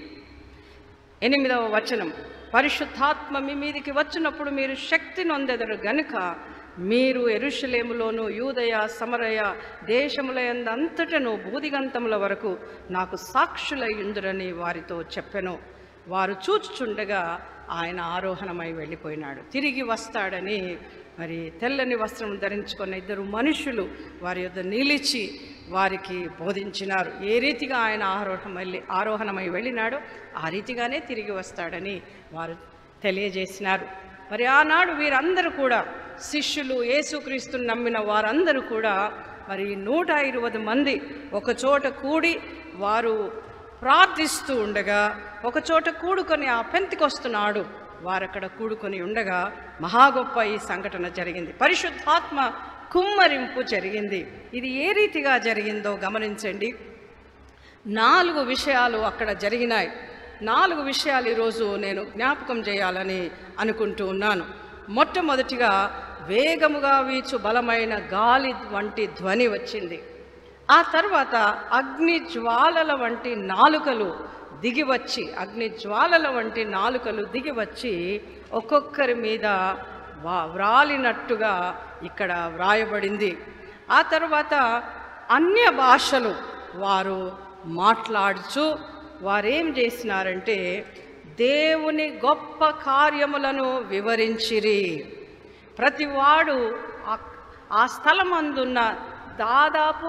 ఎనిమిదవ వచనం పరిశుద్ధాత్మ మీ మీదికి వచ్చినప్పుడు మీరు శక్తి నొందెదరు గనుక మీరు ఎరుషలేములోను యూదయ సమరయ దేశముల అంతటను బూదిగంతముల వరకు నాకు సాక్షులయ్యుందురని వారితో చెప్పెను వారు చూచుచుండగా ఆయన ఆరోహణమై వెళ్ళిపోయినాడు తిరిగి వస్తాడని మరి తెల్లని వస్త్రం ధరించుకున్న ఇద్దరు మనుషులు వారి యొద్ద నిలిచి వారికి బోధించినారు ఏ రీతిగా ఆయన ఆరోహణం వెళ్ళి ఆరోహణమై వెళ్ళినాడో ఆ రీతిగానే తిరిగి వస్తాడని వారు తెలియజేసినారు మరి ఆనాడు వీరందరూ కూడా శిష్యులు యేసుక్రీస్తుని నమ్మిన వారందరూ కూడా మరి నూట ఇరవై మంది ఒక చోట కూడి వారు ప్రార్థిస్తూ ఉండగా ఒక చోట కూడుకొని ఆ పెంతికొస్తున్నాడు వారక్కడ కూడుకొని ఉండగా మహా గొప్ప ఈ సంఘటన జరిగింది పరిశుద్ధాత్మ కుమ్మరింపు జరిగింది ఇది ఏ రీతిగా జరిగిందో గమనించండి నాలుగు విషయాలు అక్కడ జరిగినాయి నాలుగు విషయాలు ఈరోజు నేను జ్ఞాపకం చేయాలని అనుకుంటూ ఉన్నాను మొట్టమొదటిగా వేగముగా వీచు బలమైన గాలి వంటి ధ్వని వచ్చింది ఆ తర్వాత అగ్ని జ్వాలల వంటి నాలుకలు దిగివచ్చి అగ్ని జ్వాలల వంటి నాలుకలు దిగివచ్చి ఒక్కొక్కరి మీద వా వ్రాలినట్టుగా ఇక్కడ వ్రాయబడింది ఆ తర్వాత అన్య భాషలు వారు మాట్లాడుచు వారేం చేసినారంటే దేవుని గొప్ప కార్యములను వివరించిరి ప్రతివాడు ఆ- ఆ స్థలమందున్న దాదాపు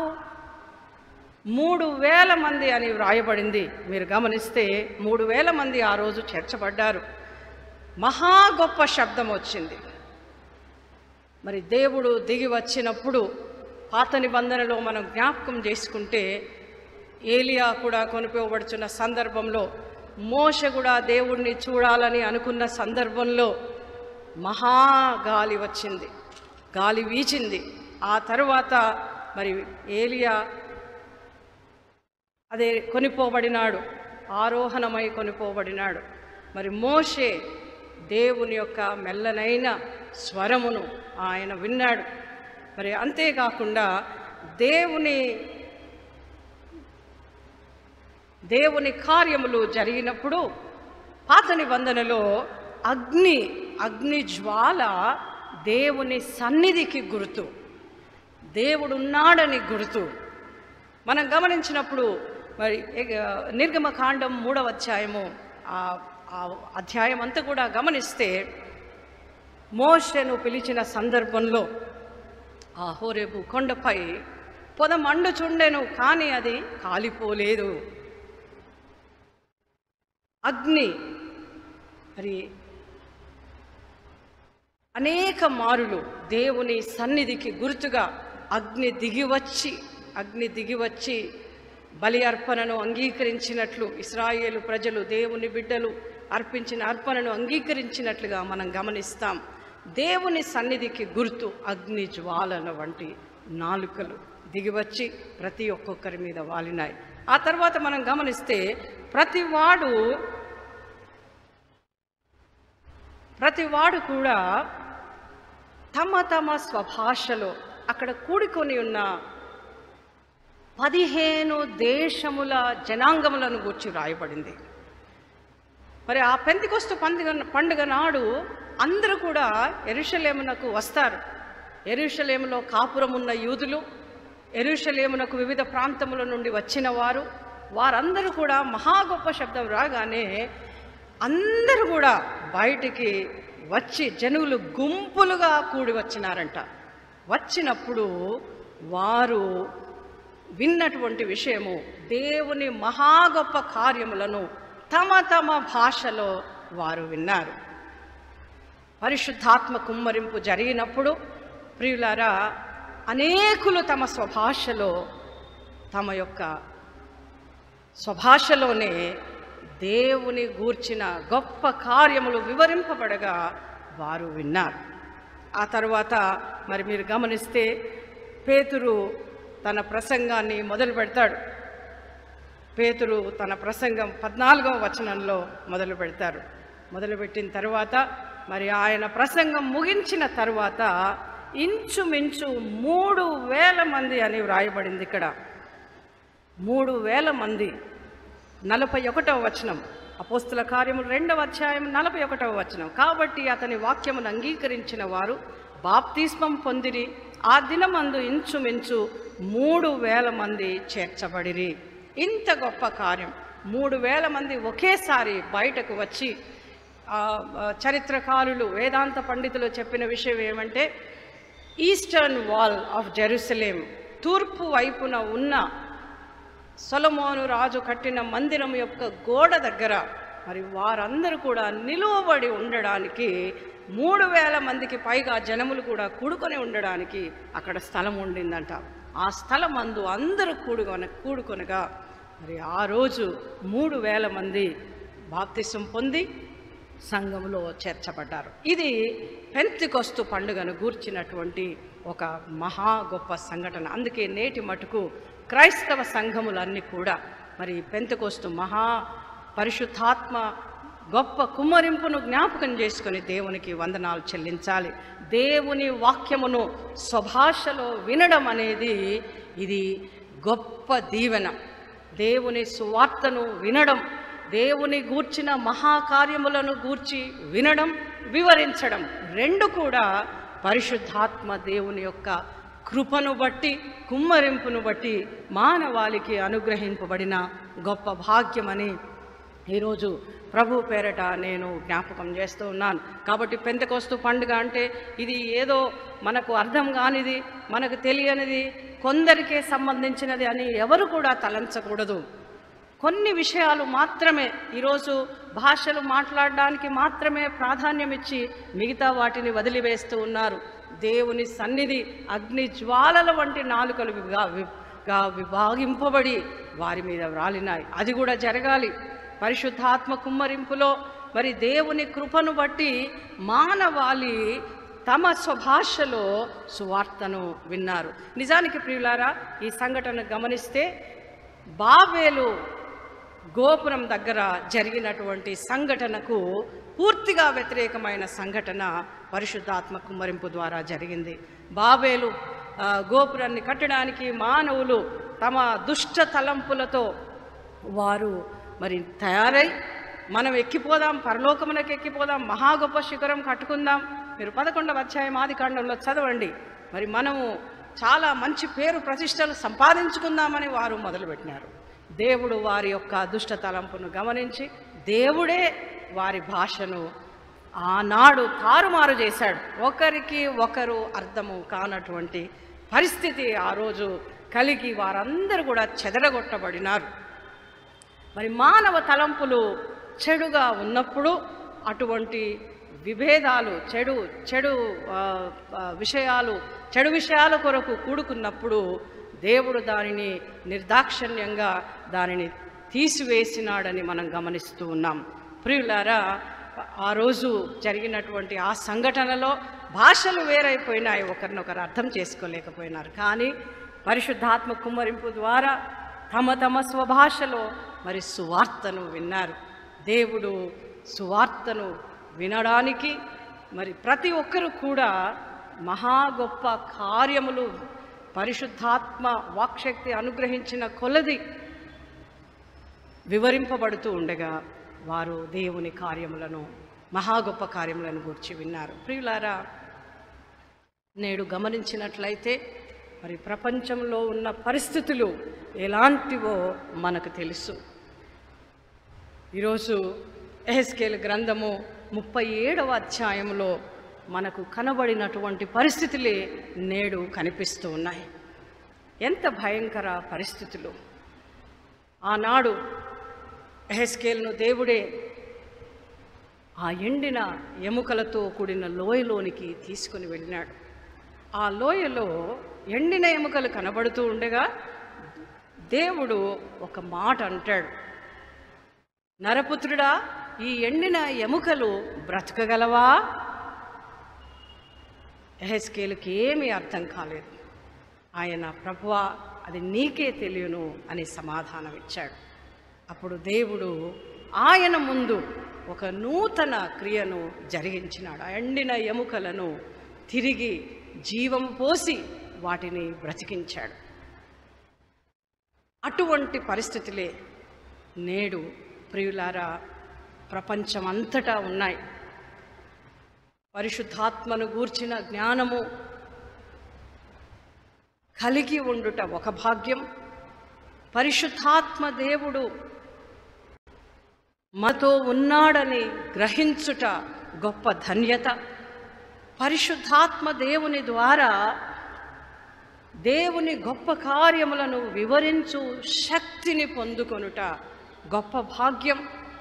మూడు వేల మంది అని వ్రాయబడింది మీరు గమనిస్తే మూడు వేల మంది ఆ రోజు చేర్చబడ్డారు మహా గొప్ప శబ్దం వచ్చింది మరి దేవుడు దిగి వచ్చినప్పుడు పాత నిబంధనలో మనం జ్ఞాపకం చేసుకుంటే ఏలియా కూడా కొనిపోబడుచున్న సందర్భంలో మోష కూడా దేవుణ్ణి చూడాలని అనుకున్న సందర్భంలో మహా గాలి వచ్చింది గాలి వీచింది ఆ తరువాత మరి ఏలియా అదే కొనిపోబడినాడు ఆరోహణమై కొనిపోబడినాడు మరి మోషే దేవుని యొక్క మెల్లనైన స్వరమును ఆయన విన్నాడు మరి అంతేకాకుండా దేవుని దేవుని కార్యములు జరిగినప్పుడు పాత నిబంధనలో అగ్ని అగ్ని జ్వాల దేవుని సన్నిధికి గుర్తు దేవుడున్నాడని గుర్తు మనం గమనించినప్పుడు మరి ఎగ- నిర్గమకాండం మూడవ అధ్యాయము ఆ ఆ అధ్యాయం అంతా కూడా గమనిస్తే మోషను పిలిచిన సందర్భంలో ఆ హోరేబు కొండపై పొద మండుచుండెను కానీ అది కాలిపోలేదు అగ్ని మరి అనేక మారులు దేవుని సన్నిధికి గుర్తుగా అగ్ని దిగివచ్చి అగ్ని దిగివచ్చి బలి అర్పణను అంగీకరించినట్లు ఇస్రాయేలు ప్రజలు దేవుని బిడ్డలు అర్పించిన అర్పణను అంగీకరించినట్లుగా మనం గమనిస్తాం దేవుని సన్నిధికి గుర్తు అగ్ని జ్వాలల వంటి నాలుకలు దిగివచ్చి ప్రతి ఒక్కొక్కరి మీద వాలినాయి ఆ తర్వాత మనం గమనిస్తే ప్రతి వాడు ప్రతి వాడు కూడా తమ తమ స్వభాషలో అక్కడ కూడుకొని ఉన్న పదిహేను దేశముల జనాంగములను గూర్చి రాయబడింది మరి ఆ పెంతికొస్తు పండుగ పండుగ నాడు అందరూ కూడా ఎరుషలేమునకు వస్తారు ఎరుషలేములో కాపురం ఉన్న యూదులు ఎరుషలేమునకు వివిధ ప్రాంతముల నుండి వచ్చిన వారు వారందరూ కూడా మహా గొప్ప శబ్దం రాగానే అందరూ కూడా బయటికి వచ్చి జనులు గుంపులుగా కూడి వచ్చినారంట వచ్చినప్పుడు వారు విన్నటువంటి విషయము దేవుని మహా గొప్ప కార్యములను తమ తమ భాషలో వారు విన్నారు పరిశుద్ధాత్మ కుమ్మరింపు జరిగినప్పుడు ప్రియులారా అనేకులు తమ స్వభాషలో తమ యొక్క స్వభాషలోనే దేవుని గూర్చిన గొప్ప కార్యములు వివరింపబడగా వారు విన్నారు ఆ తర్వాత మరి మీరు గమనిస్తే పేతురు తన ప్రసంగాన్ని మొదలు పెడతాడు పేతురు తన ప్రసంగం పద్నాలుగవ వచనంలో మొదలు పెడతారు మొదలుపెట్టిన తర్వాత మరి ఆయన ప్రసంగం ముగించిన తర్వాత ఇంచుమించు మూడు వేల మంది అని వ్రాయబడింది ఇక్కడ మూడు వేల మంది నలభై ఒకటవ వచనం అపోస్తుల కార్యములు రెండవ అధ్యాయం నలభై ఒకటవ వచనం కాబట్టి అతని వాక్యమును అంగీకరించిన వారు బాప్తిస్మం పొందిరి ఆ దినమందు ఇంచుమించు మూడు వేల మంది చేర్చబడిరి ఇంత గొప్ప కార్యం మూడు వేల మంది ఒకేసారి బయటకు వచ్చి ఆ, ఆ, చరిత్రకారులు వేదాంత పండితులు చెప్పిన విషయం ఏమంటే ఈస్టర్న్ వాల్ ఆఫ్ జెరూసలేం తూర్పు వైపున ఉన్న సొలమోను రాజు కట్టిన మందిరం యొక్క గోడ దగ్గర మరి వారందరూ కూడా నిలువబడి ఉండడానికి మూడు వేల మందికి పైగా జనములు కూడా కూడుకొని ఉండడానికి అక్కడ స్థలం ఉండిందంట ఆ స్థలం అందు అందరూ కూడుకొన కూడుకొనగా మరి ఆ రోజు మూడు వేల మంది బాప్తిసం పొంది సంఘంలో చేర్చబడ్డారు ఇది పెంతికొస్తు పండుగను గూర్చినటువంటి ఒక మహా గొప్ప సంఘటన అందుకే నేటి మటుకు క్రైస్తవ సంఘములన్నీ కూడా మరి పెంతకొస్తు మహా పరిశుద్ధాత్మ గొప్ప కుమ్మరింపును జ్ఞాపకం చేసుకొని దేవునికి వందనాలు చెల్లించాలి దేవుని వాక్యమును స్వభాషలో వినడం అనేది ఇది గొప్ప దీవెన దేవుని సువార్తను వినడం దేవుని గూర్చిన మహాకార్యములను గూర్చి వినడం వివరించడం రెండు కూడా పరిశుద్ధాత్మ దేవుని యొక్క కృపను బట్టి కుమ్మరింపును బట్టి మానవాళికి అనుగ్రహింపబడిన గొప్ప భాగ్యమని ఈరోజు ప్రభు పేరట నేను జ్ఞాపకం చేస్తూ ఉన్నాను కాబట్టి పెంతకొస్తు పండుగ అంటే ఇది ఏదో మనకు అర్థం కానిది మనకు తెలియనిది కొందరికే సంబంధించినది అని ఎవరు కూడా తలంచకూడదు కొన్ని విషయాలు మాత్రమే ఈరోజు భాషలు మాట్లాడడానికి మాత్రమే ప్రాధాన్యం ఇచ్చి మిగతా వాటిని వదిలివేస్తూ ఉన్నారు దేవుని సన్నిధి అగ్ని జ్వాలల వంటి నాలుకలు విభా- విగా విభాగింపబడి వారి మీద వ్రాలినాయి అది కూడా జరగాలి పరిశుద్ధాత్మ కుమ్మరింపులో మరి దేవుని కృపను బట్టి మానవాళి తమ స్వభాషలో సువార్తను విన్నారు నిజానికి ప్రియులారా ఈ సంఘటన గమనిస్తే బాబేలు గోపురం దగ్గర జరిగినటువంటి సంఘటనకు పూర్తిగా వ్యతిరేకమైన సంఘటన పరిశుద్ధాత్మ కుమ్మరింపు ద్వారా జరిగింది బాబేలు ఆ, గోపురాన్ని కట్టడానికి మానవులు తమ దుష్ట తలంపులతో వారు మరి తయారై మనం ఎక్కిపోదాం పరలోకమునకు ఎక్కిపోదాం మహా గొప్ప శిఖరం కట్టుకుందాం మీరు పదకొండవ అధ్యాయం ఆది కాండంలో చదవండి మరి మనము చాలా మంచి పేరు ప్రతిష్టలు సంపాదించుకుందామని వారు మొదలుపెట్టినారు దేవుడు వారి యొక్క దుష్ట తలంపును గమనించి దేవుడే వారి భాషను ఆనాడు తారుమారు చేశాడు ఒకరికి ఒకరు అర్థము కానటువంటి పరిస్థితి ఆ రోజు కలిగి వారందరూ కూడా చెదరగొట్టబడినారు మరి మానవ తలంపులు చెడుగా ఉన్నప్పుడు అటువంటి విభేదాలు చెడు చెడు ఆ, ఆ, విషయాలు చెడు విషయాల కొరకు కూడుకున్నప్పుడు దేవుడు దానిని నిర్దాక్షిణ్యంగా దానిని తీసివేసినాడని మనం గమనిస్తూ ఉన్నాం ప్రియులారా ఆ రోజు జరిగినటువంటి ఆ సంఘటనలో భాషలు వేరైపోయినాయి ఒకరినొకరు అర్థం చేసుకోలేకపోయినారు కానీ పరిశుద్ధాత్మ కుమ్మరింపు ద్వారా తమ తమ స్వభాషలో మరి సువార్తను విన్నారు దేవుడు సువార్తను వినడానికి మరి ప్రతి ఒక్కరు కూడా మహా గొప్ప కార్యములు పరిశుద్ధాత్మ వాక్శక్తి అనుగ్రహించిన కొలది వివరింపబడుతూ ఉండగా వారు దేవుని కార్యములను మహా గొప్ప కార్యములను గురించి విన్నారు ప్రియులారా నేడు గమనించినట్లయితే మరి ప్రపంచంలో ఉన్న పరిస్థితులు ఎలాంటివో మనకు తెలుసు ఈరోజు ఎహెస్కేల్ గ్రంథము ముప్పై ఏడవ అధ్యాయంలో మనకు కనబడినటువంటి పరిస్థితులే నేడు కనిపిస్తూ ఉన్నాయి ఎంత భయంకర పరిస్థితులు ఆనాడు ఎహెస్కేల్ను దేవుడే ఆ ఎండిన ఎముకలతో కూడిన లోయలోనికి తీసుకుని వెళ్ళినాడు ఆ లోయలో ఎండిన ఎముకలు కనబడుతూ ఉండగా దేవుడు ఒక మాట అంటాడు నరపుత్రుడా ఈ ఎండిన ఎముకలు బ్రతకగలవా ఎహెస్కేలుకి ఏమీ అర్థం కాలేదు ఆయన ప్రభువా అది నీకే తెలియను అని సమాధానం ఇచ్చాడు అప్పుడు దేవుడు ఆయన ముందు ఒక నూతన క్రియను జరిగించినాడు ఆ ఎండిన ఎముకలను తిరిగి జీవం పోసి వాటిని బ్రతికించాడు అటువంటి పరిస్థితులే నేడు ప్రియులారా ప్రపంచమంతటా ఉన్నాయి పరిశుద్ధాత్మను గూర్చిన జ్ఞానము కలిగి ఉండుట ఒక భాగ్యం పరిశుద్ధాత్మ దేవుడు మాతో ఉన్నాడని గ్రహించుట గొప్ప ధన్యత పరిశుద్ధాత్మ దేవుని ద్వారా దేవుని గొప్ప కార్యములను వివరించు శక్తిని పొందుకొనుట గొప్ప భాగ్యం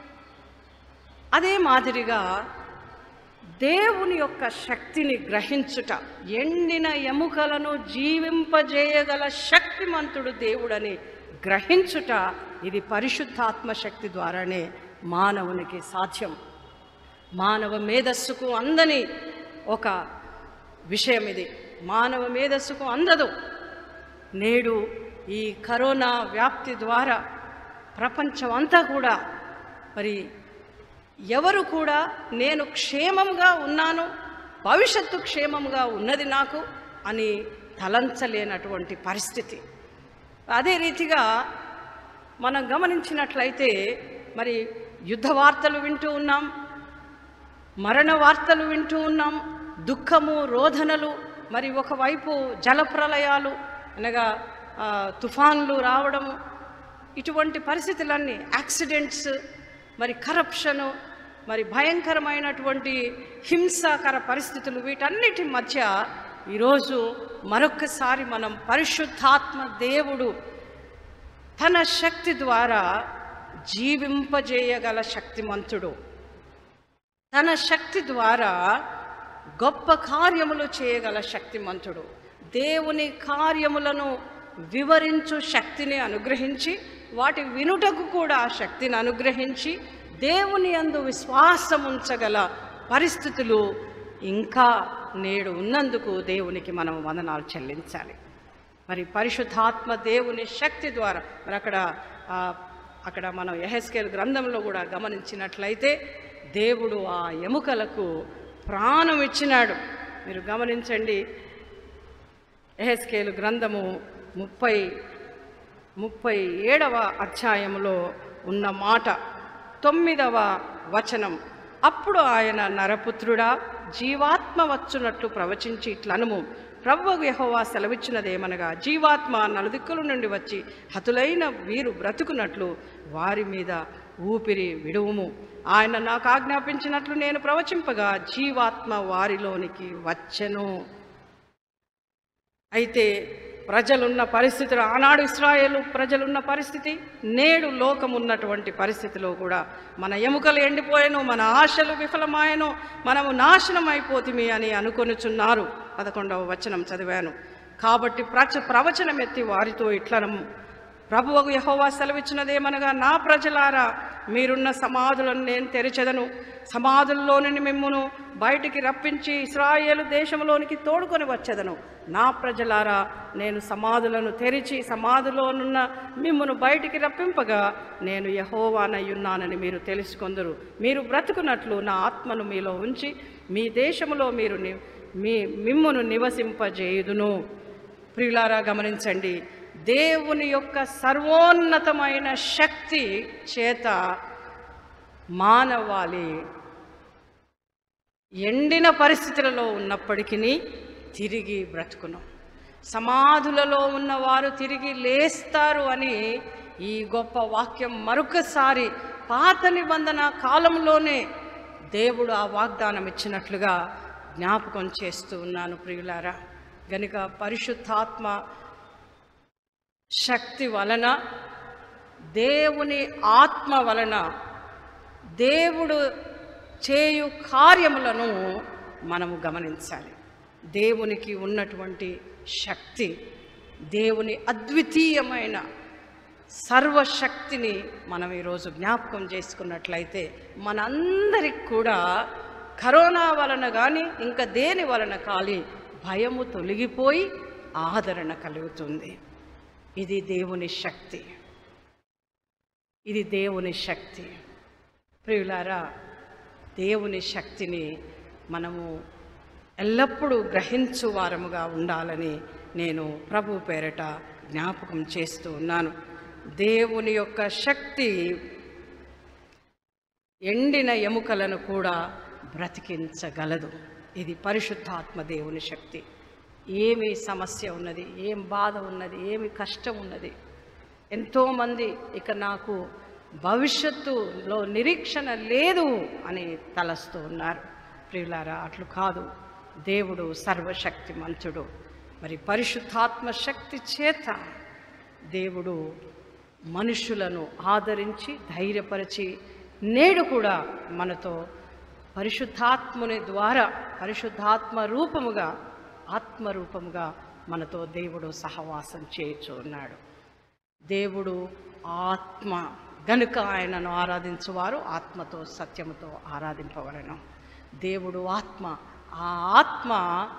అదే మాదిరిగా దేవుని యొక్క శక్తిని గ్రహించుట ఎండిన ఎముకలను జీవింపజేయగల శక్తిమంతుడు దేవుడని గ్రహించుట ఇది పరిశుద్ధాత్మ శక్తి ద్వారానే మానవునికి సాధ్యం మానవ మేధస్సుకు అందని ఒక విషయం ఇది మానవ మేధస్సుకు అందదు నేడు ఈ కరోనా వ్యాప్తి ద్వారా ప్రపంచం అంతా కూడా మరి ఎవరు కూడా నేను క్షేమంగా ఉన్నాను భవిష్యత్తు క్షేమంగా ఉన్నది నాకు అని తలంచలేనటువంటి పరిస్థితి అదే రీతిగా మనం గమనించినట్లయితే మరి యుద్ధ వార్తలు వింటూ ఉన్నాం మరణ వార్తలు వింటూ ఉన్నాం దుఃఖము రోధనలు మరి ఒకవైపు జలప్రలయాలు అనగా ఆ, తుఫాన్లు రావడము ఇటువంటి పరిస్థితులన్నీ యాక్సిడెంట్స్ మరి కరప్షను మరి భయంకరమైనటువంటి హింసాకర పరిస్థితులు వీటన్నిటి మధ్య ఈరోజు మరొక్కసారి మనం పరిశుద్ధాత్మ దేవుడు తన శక్తి ద్వారా జీవింపజేయగల శక్తిమంతుడు తన శక్తి ద్వారా గొప్ప కార్యములు చేయగల శక్తిమంతుడు దేవుని కార్యములను వివరించు శక్తిని అనుగ్రహించి వాటి వినుటకు కూడా ఆ శక్తిని అనుగ్రహించి దేవుని యందు విశ్వాసం ఉంచగల పరిస్థితులు ఇంకా నేడు ఉన్నందుకు దేవునికి మనం వందనాలు చెల్లించాలి మరి పరిశుద్ధాత్మ దేవుని శక్తి ద్వారా మరి అక్కడ ఆ, అక్కడ మనం ఎహెస్కేల్ గ్రంథంలో కూడా గమనించినట్లయితే దేవుడు ఆ ఎముకలకు ప్రాణం ఇచ్చినాడు మీరు గమనించండి ఎహెస్కేలు గ్రంథము ముప్పై ముప్పై ఏడవ అధ్యాయంలో ఉన్న మాట తొమ్మిదవ వచనం అప్పుడు ఆయన నరపుత్రుడా జీవాత్మ వచ్చునట్లు ప్రవచించి ఇట్లనుము ప్రభువు యెహోవా సెలవిచ్చినదేమనగా జీవాత్మ నలుదిక్కుల నుండి వచ్చి హతులైన వీరు బ్రతుకున్నట్లు వారి మీద ఊపిరి విడువుము ఆయన నాకు ఆజ్ఞాపించినట్లు నేను ప్రవచింపగా జీవాత్మ వారిలోనికి వచ్చెను అయితే ప్రజలున్న పరిస్థితులు ఆనాడు ఇస్రాయేలు ప్రజలున్న పరిస్థితి నేడు లోకం ఉన్నటువంటి పరిస్థితిలో కూడా మన ఎముకలు ఎండిపోయాను మన ఆశలు విఫలమాయను మనము నాశనం అయిపోతిమి అని అనుకొనుచున్నారు పదకొండవ వచనం చదివాను కాబట్టి ప్రచ ప్రవచనం ఎత్తి వారితో ఇట్లనము ప్రభువకు యహోవా సెలవిచ్చినదేమనగా నా ప్రజలారా మీరున్న సమాధులను నేను తెరచెదను సమాధుల్లో నుండి మిమ్మును బయటికి రప్పించి ఇస్రాయేలు దేశంలోనికి తోడుకొని వచ్చేదను నా ప్రజలారా నేను సమాధులను తెరిచి సమాధిలోనున్న మిమ్మును బయటికి రప్పింపగా నేను యహోవానయ్యున్నానని మీరు తెలుసుకొందరు మీరు బ్రతుకున్నట్లు నా ఆత్మను మీలో ఉంచి మీ దేశములో మీరు ని- మీ మిమ్మును నివసింపజేయుదును ప్రియులారా గమనించండి దేవుని యొక్క సర్వోన్నతమైన శక్తి చేత మానవాళి ఎండిన పరిస్థితులలో ఉన్నప్పటికీ తిరిగి బ్రతుకును సమాధులలో ఉన్నవారు తిరిగి లేస్తారు అని ఈ గొప్ప వాక్యం మరొకసారి పాత నిబంధన కాలంలోనే దేవుడు ఆ వాగ్దానం ఇచ్చినట్లుగా జ్ఞాపకం చేస్తూ ఉన్నాను ప్రియులారా గనుక పరిశుద్ధాత్మ శక్తి వలన దేవుని ఆత్మ వలన దేవుడు చేయు కార్యములను మనము గమనించాలి దేవునికి ఉన్నటువంటి శక్తి దేవుని అద్వితీయమైన సర్వశక్తిని మనం ఈరోజు జ్ఞాపకం చేసుకున్నట్లయితే మనందరికి కూడా కరోనా వలన కానీ ఇంకా దేని వలన కాలి భయము తొలగిపోయి ఆదరణ కలుగుతుంది ఇది దేవుని శక్తి ఇది దేవుని శక్తి ప్రియులారా దేవుని శక్తిని మనము ఎల్లప్పుడూ గ్రహించు వారముగా ఉండాలని నేను ప్రభు పేరట జ్ఞాపకం చేస్తూ ఉన్నాను దేవుని యొక్క శక్తి ఎండిన ఎముకలను కూడా బ్రతికించగలదు ఇది పరిశుద్ధాత్మ దేవుని శక్తి ఏమి సమస్య ఉన్నది ఏం బాధ ఉన్నది ఏమి కష్టం ఉన్నది ఎంతోమంది ఇక నాకు భవిష్యత్తులో నిరీక్షణ లేదు అని తలస్తూ ఉన్నారు ప్రియులారా అట్లు కాదు దేవుడు సర్వశక్తిమంతుడు మరి పరిశుద్ధాత్మ శక్తి చేత దేవుడు మనుషులను ఆదరించి ధైర్యపరిచి నేడు కూడా మనతో పరిశుద్ధాత్ముని ద్వారా పరిశుద్ధాత్మ రూపముగా ఆత్మరూపముగా మనతో దేవుడు సహవాసం చేయుచు ఉన్నాడు దేవుడు ఆత్మ గనుక ఆయనను ఆరాధించువారు ఆత్మతో సత్యముతో ఆరాధింపవలను దేవుడు ఆత్మ ఆ ఆత్మ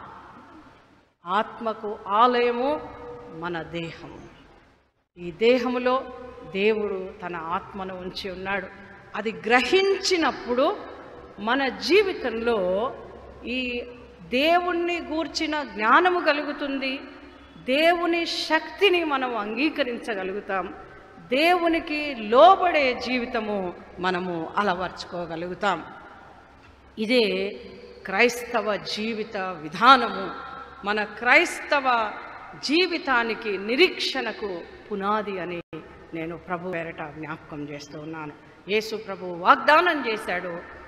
ఆత్మకు ఆలయము మన దేహము ఈ దేహములో దేవుడు తన ఆత్మను ఉంచి ఉన్నాడు అది గ్రహించినప్పుడు మన జీవితంలో ఈ దేవుణ్ణి గూర్చిన జ్ఞానము కలుగుతుంది దేవుని శక్తిని మనం అంగీకరించగలుగుతాం దేవునికి లోబడే జీవితము మనము అలవర్చుకోగలుగుతాం ఇదే క్రైస్తవ జీవిత విధానము మన క్రైస్తవ జీవితానికి నిరీక్షణకు పునాది అని నేను ప్రభు పేరట జ్ఞాపకం చేస్తూ ఉన్నాను యేసు ప్రభు వాగ్దానం చేశాడు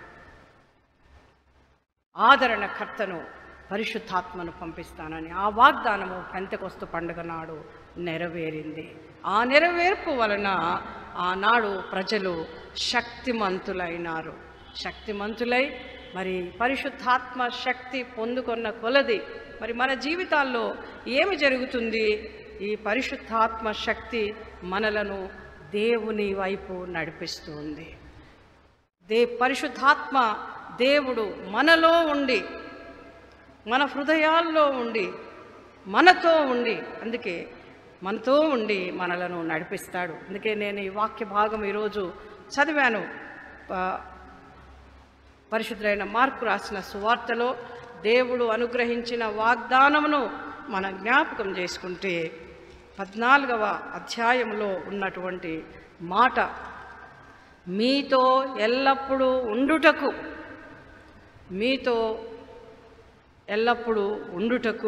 ఆదరణకర్తను పరిశుద్ధాత్మను పంపిస్తానని ఆ వాగ్దానము పెంతకొస్తు పండుగ నాడు నెరవేరింది ఆ నెరవేర్పు వలన ఆనాడు ప్రజలు శక్తిమంతులైనారు శక్తిమంతులై మరి పరిశుద్ధాత్మ శక్తి పొందుకున్న కొలది మరి మన జీవితాల్లో ఏమి జరుగుతుంది ఈ పరిశుద్ధాత్మ శక్తి మనలను దేవుని వైపు నడిపిస్తుంది దే పరిశుద్ధాత్మ దేవుడు మనలో ఉండి మన హృదయాల్లో ఉండి మనతో ఉండి అందుకే మనతో ఉండి మనలను నడిపిస్తాడు అందుకే నేను ఈ వాక్య భాగం ఈరోజు చదివాను ప- పరిశుద్ధులైన మార్కు రాసిన సువార్తలో దేవుడు అనుగ్రహించిన వాగ్దానమును మన జ్ఞాపకం చేసుకుంటే పద్నాలుగవ అధ్యాయంలో ఉన్నటువంటి మాట మీతో ఎల్లప్పుడూ ఉండుటకు మీతో ఎల్లప్పుడూ ఉండుటకు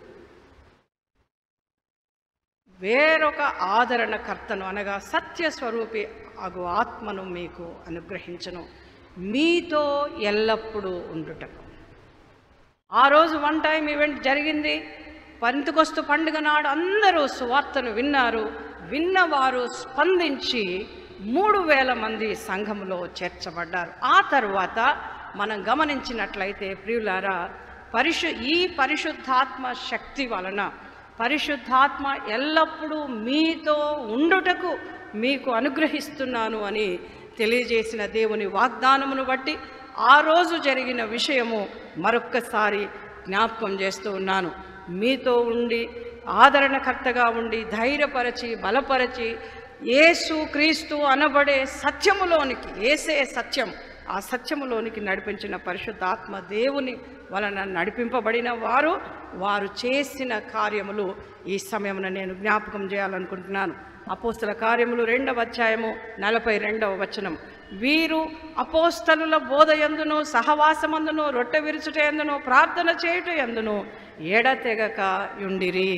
వేరొక ఆదరణకర్తను అనగా సత్యస్వరూపి అగు ఆత్మను మీకు అనుగ్రహించను మీతో ఎల్లప్పుడూ ఉండుటకు ఆ రోజు వన్ టైం ఈవెంట్ జరిగింది పంతుకొస్తు పండుగ నాడు అందరూ సువార్తను విన్నారు విన్నవారు స్పందించి మూడు వేల మంది సంఘములో చేర్చబడ్డారు ఆ తరువాత మనం గమనించినట్లయితే ప్రియులారా పరిశు ఈ పరిశుద్ధాత్మ శక్తి వలన పరిశుద్ధాత్మ ఎల్లప్పుడూ మీతో ఉండుటకు మీకు అనుగ్రహిస్తున్నాను అని తెలియజేసిన దేవుని వాగ్దానమును బట్టి ఆ రోజు జరిగిన విషయము మరొక్కసారి జ్ఞాపకం చేస్తూ ఉన్నాను మీతో ఉండి ఆదరణకర్తగా ఉండి ధైర్యపరచి బలపరచి యేసు క్రీస్తు అనబడే సత్యములోనికి ఏసే సత్యం ఆ సత్యములోనికి నడిపించిన పరిశుద్ధాత్మ దేవుని వలన నడిపింపబడిన వారు వారు చేసిన కార్యములు ఈ సమయమున నేను జ్ఞాపకం చేయాలనుకుంటున్నాను అపోస్తల కార్యములు రెండవ అధ్యాయము నలభై రెండవ వచనం వీరు అపోస్తలుల బోధ ఎందును సహవాసమందును రొట్టె విరుచుట ఎందును ప్రార్థన చేయుట ఎందును ఎడతెగక యుండిరి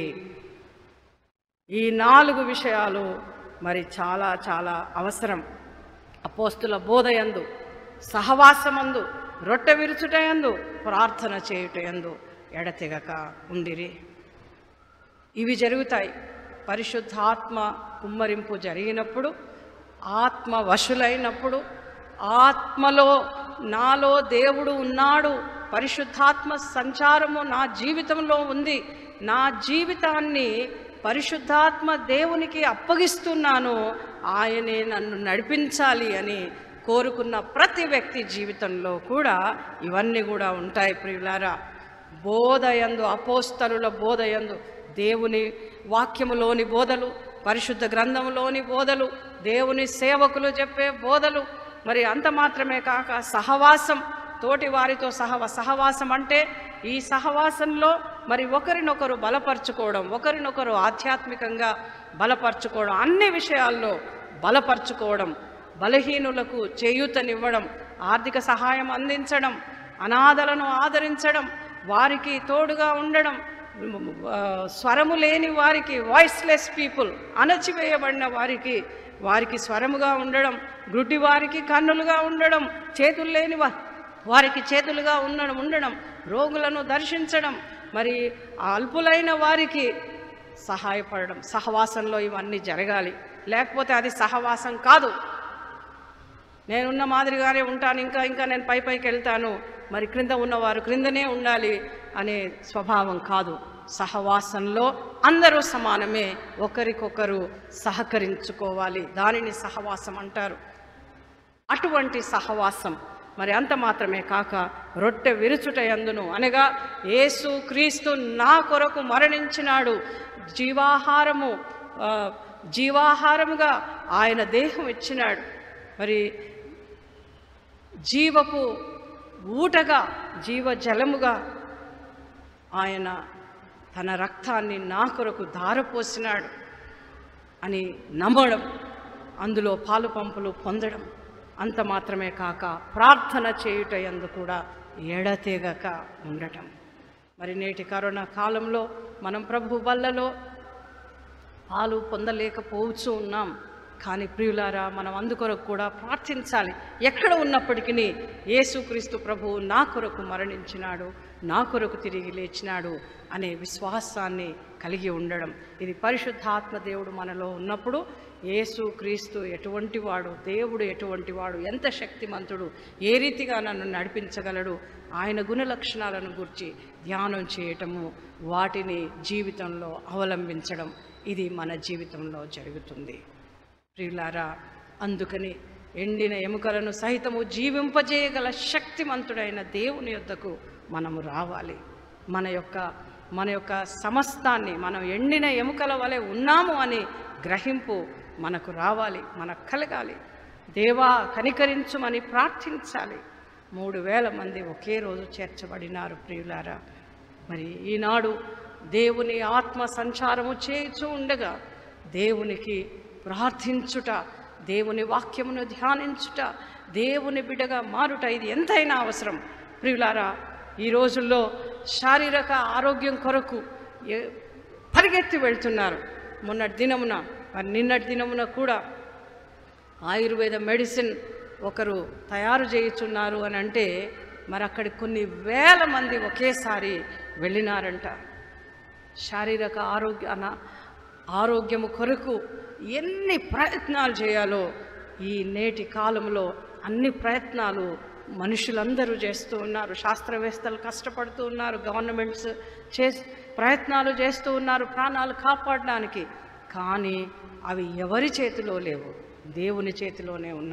ఈ నాలుగు విషయాలు మరి చాలా చాలా అవసరం అపోస్తుల బోధయందు సహవాసమందు రొట్టె విరుచుటయందు ప్రార్థన చేయుటయందు ఎడతెగక ఉండిరి ఇవి జరుగుతాయి పరిశుద్ధాత్మ కుమ్మరింపు జరిగినప్పుడు ఆత్మ వశులైనప్పుడు ఆత్మలో నాలో దేవుడు ఉన్నాడు పరిశుద్ధాత్మ సంచారము నా జీవితంలో ఉంది నా జీవితాన్ని పరిశుద్ధాత్మ దేవునికి అప్పగిస్తున్నాను ఆయనే నన్ను నడిపించాలి అని కోరుకున్న ప్రతి వ్యక్తి జీవితంలో కూడా ఇవన్నీ కూడా ఉంటాయి ప్రియులారా బోధయందు అపోస్తలుల బోధయందు దేవుని వాక్యములోని బోధలు పరిశుద్ధ గ్రంథములోని బోధలు దేవుని సేవకులు చెప్పే బోధలు మరి అంత మాత్రమే కాక సహవాసం తోటి వారితో సహవ సహవాసం అంటే ఈ సహవాసంలో మరి ఒకరినొకరు బలపరచుకోవడం ఒకరినొకరు ఆధ్యాత్మికంగా బలపరచుకోవడం అన్ని విషయాల్లో బలపరచుకోవడం బలహీనులకు చేయూతనివ్వడం ఆర్థిక సహాయం అందించడం అనాథలను ఆదరించడం వారికి తోడుగా ఉండడం ఆ, స్వరము లేని వారికి వాయిస్లెస్ పీపుల్ అణచివేయబడిన వారికి వారికి స్వరముగా ఉండడం గుడ్డి వారికి కన్నులుగా ఉండడం చేతులు లేని వా- వారికి చేతులుగా ఉండడం ఉండడం రోగులను దర్శించడం మరి ఆ అల్పులైన వారికి సహాయపడడం సహవాసంలో ఇవన్నీ జరగాలి లేకపోతే అది సహవాసం కాదు నేనున్న మాదిరిగానే ఉంటాను ఇంకా ఇంకా నేను పై పైకి వెళ్తాను మరి క్రింద ఉన్నవారు క్రిందనే ఉండాలి అనే స్వభావం కాదు సహవాసంలో అందరూ సమానమే ఒకరికొకరు సహకరించుకోవాలి దానిని సహవాసం అంటారు అటువంటి సహవాసం మరి అంత మాత్రమే కాక రొట్టె విరుచుట యందును అనగా యేసు క్రీస్తు నా కొరకు మరణించినాడు జీవాహారము ఆ, జీవాహారముగా ఆయన దేహం ఇచ్చినాడు మరి జీవపు ఊటగా జీవజలముగా ఆయన తన రక్తాన్ని నా కొరకు ధారపోసినాడు అని నమ్మడం అందులో పాలు పంపులు పొందడం అంత మాత్రమే కాక ప్రార్థన చేయుట యందు కూడా ఎడతెగక ఉండటం మరి నేటి కరోనా కాలంలో మనం ప్రభు వల్లలో పాలు పొందలేకపోవచ్చు ఉన్నాం కానీ ప్రియులారా మనం అందుకొరకు కూడా ప్రార్థించాలి ఎక్కడ ఉన్నప్పటికీ యేసుక్రీస్తు ప్రభువు నా కొరకు మరణించినాడు నా కొరకు తిరిగి లేచినాడు అనే విశ్వాసాన్ని కలిగి ఉండడం ఇది పరిశుద్ధాత్మ దేవుడు మనలో ఉన్నప్పుడు యేసు క్రీస్తు ఎటువంటి వాడు దేవుడు ఎటువంటి వాడు ఎంత శక్తిమంతుడు ఏ రీతిగా నన్ను నడిపించగలడు ఆయన గుణ లక్షణాలను గురించి ధ్యానం చేయటము వాటిని జీవితంలో అవలంబించడం ఇది మన జీవితంలో జరుగుతుంది ప్రియులారా అందుకని ఎండిన ఎముకలను సహితము జీవింపజేయగల శక్తిమంతుడైన దేవుని యొద్దకు మనము రావాలి మన యొక్క మన యొక్క సమస్తాన్ని మనం ఎండిన ఎముకల వలె ఉన్నాము అని గ్రహింపు మనకు రావాలి మనకు కలగాలి దేవా కనికరించుమని ప్రార్థించాలి మూడు వేల మంది ఒకే రోజు చేర్చబడినారు ప్రియులారా మరి ఈనాడు దేవుని ఆత్మ సంచారము చేయుచూ ఉండగా దేవునికి ప్రార్థించుట దేవుని వాక్యమును ధ్యానించుట దేవుని బిడ్డగా మారుట ఇది ఎంతైనా అవసరం ప్రియులారా ఈ రోజుల్లో శారీరక ఆరోగ్యం కొరకు ఏ- పరిగెత్తి వెళ్తున్నారు మొన్నటి దినమున మరి నిన్నటి దినమున కూడా ఆయుర్వేద మెడిసిన్ ఒకరు తయారు చేయుచున్నారు అని అంటే మరి అక్కడికి కొన్ని వేల మంది ఒకేసారి వెళ్ళినారంట శారీరక ఆరోగ్య అన- ఆరోగ్యము కొరకు ఎన్ని ప్రయత్నాలు చేయాలో ఈ నేటి కాలంలో అన్ని ప్రయత్నాలు మనుషులందరూ చేస్తూ ఉన్నారు శాస్త్రవేత్తలు కష్టపడుతూ ఉన్నారు గవర్నమెంట్స్ చే ప్రయత్నాలు చేస్తూ ఉన్నారు ప్రాణాలు కాపాడడానికి కానీ అవి ఎవరి చేతిలో లేవు దేవుని చేతిలోనే ఉన్నాయి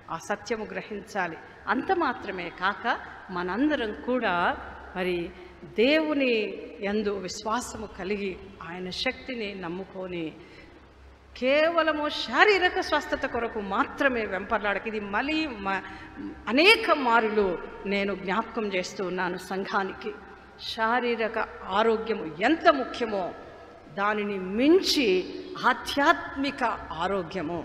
ఆ సత్యము గ్రహించాలి అంత మాత్రమే కాక మనందరం కూడా మరి దేవుని యందు విశ్వాసము కలిగి ఆయన శక్తిని నమ్ముకొని కేవలము శారీరక స్వస్థత కొరకు మాత్రమే వెంపర్లాడక ఇది మళ్ళీ మ- అనేక మారులు నేను జ్ఞాపకం చేస్తూ ఉన్నాను సంఘానికి శారీరక ఆరోగ్యము ఎంత ముఖ్యమో దానిని మించి ఆధ్యాత్మిక ఆరోగ్యము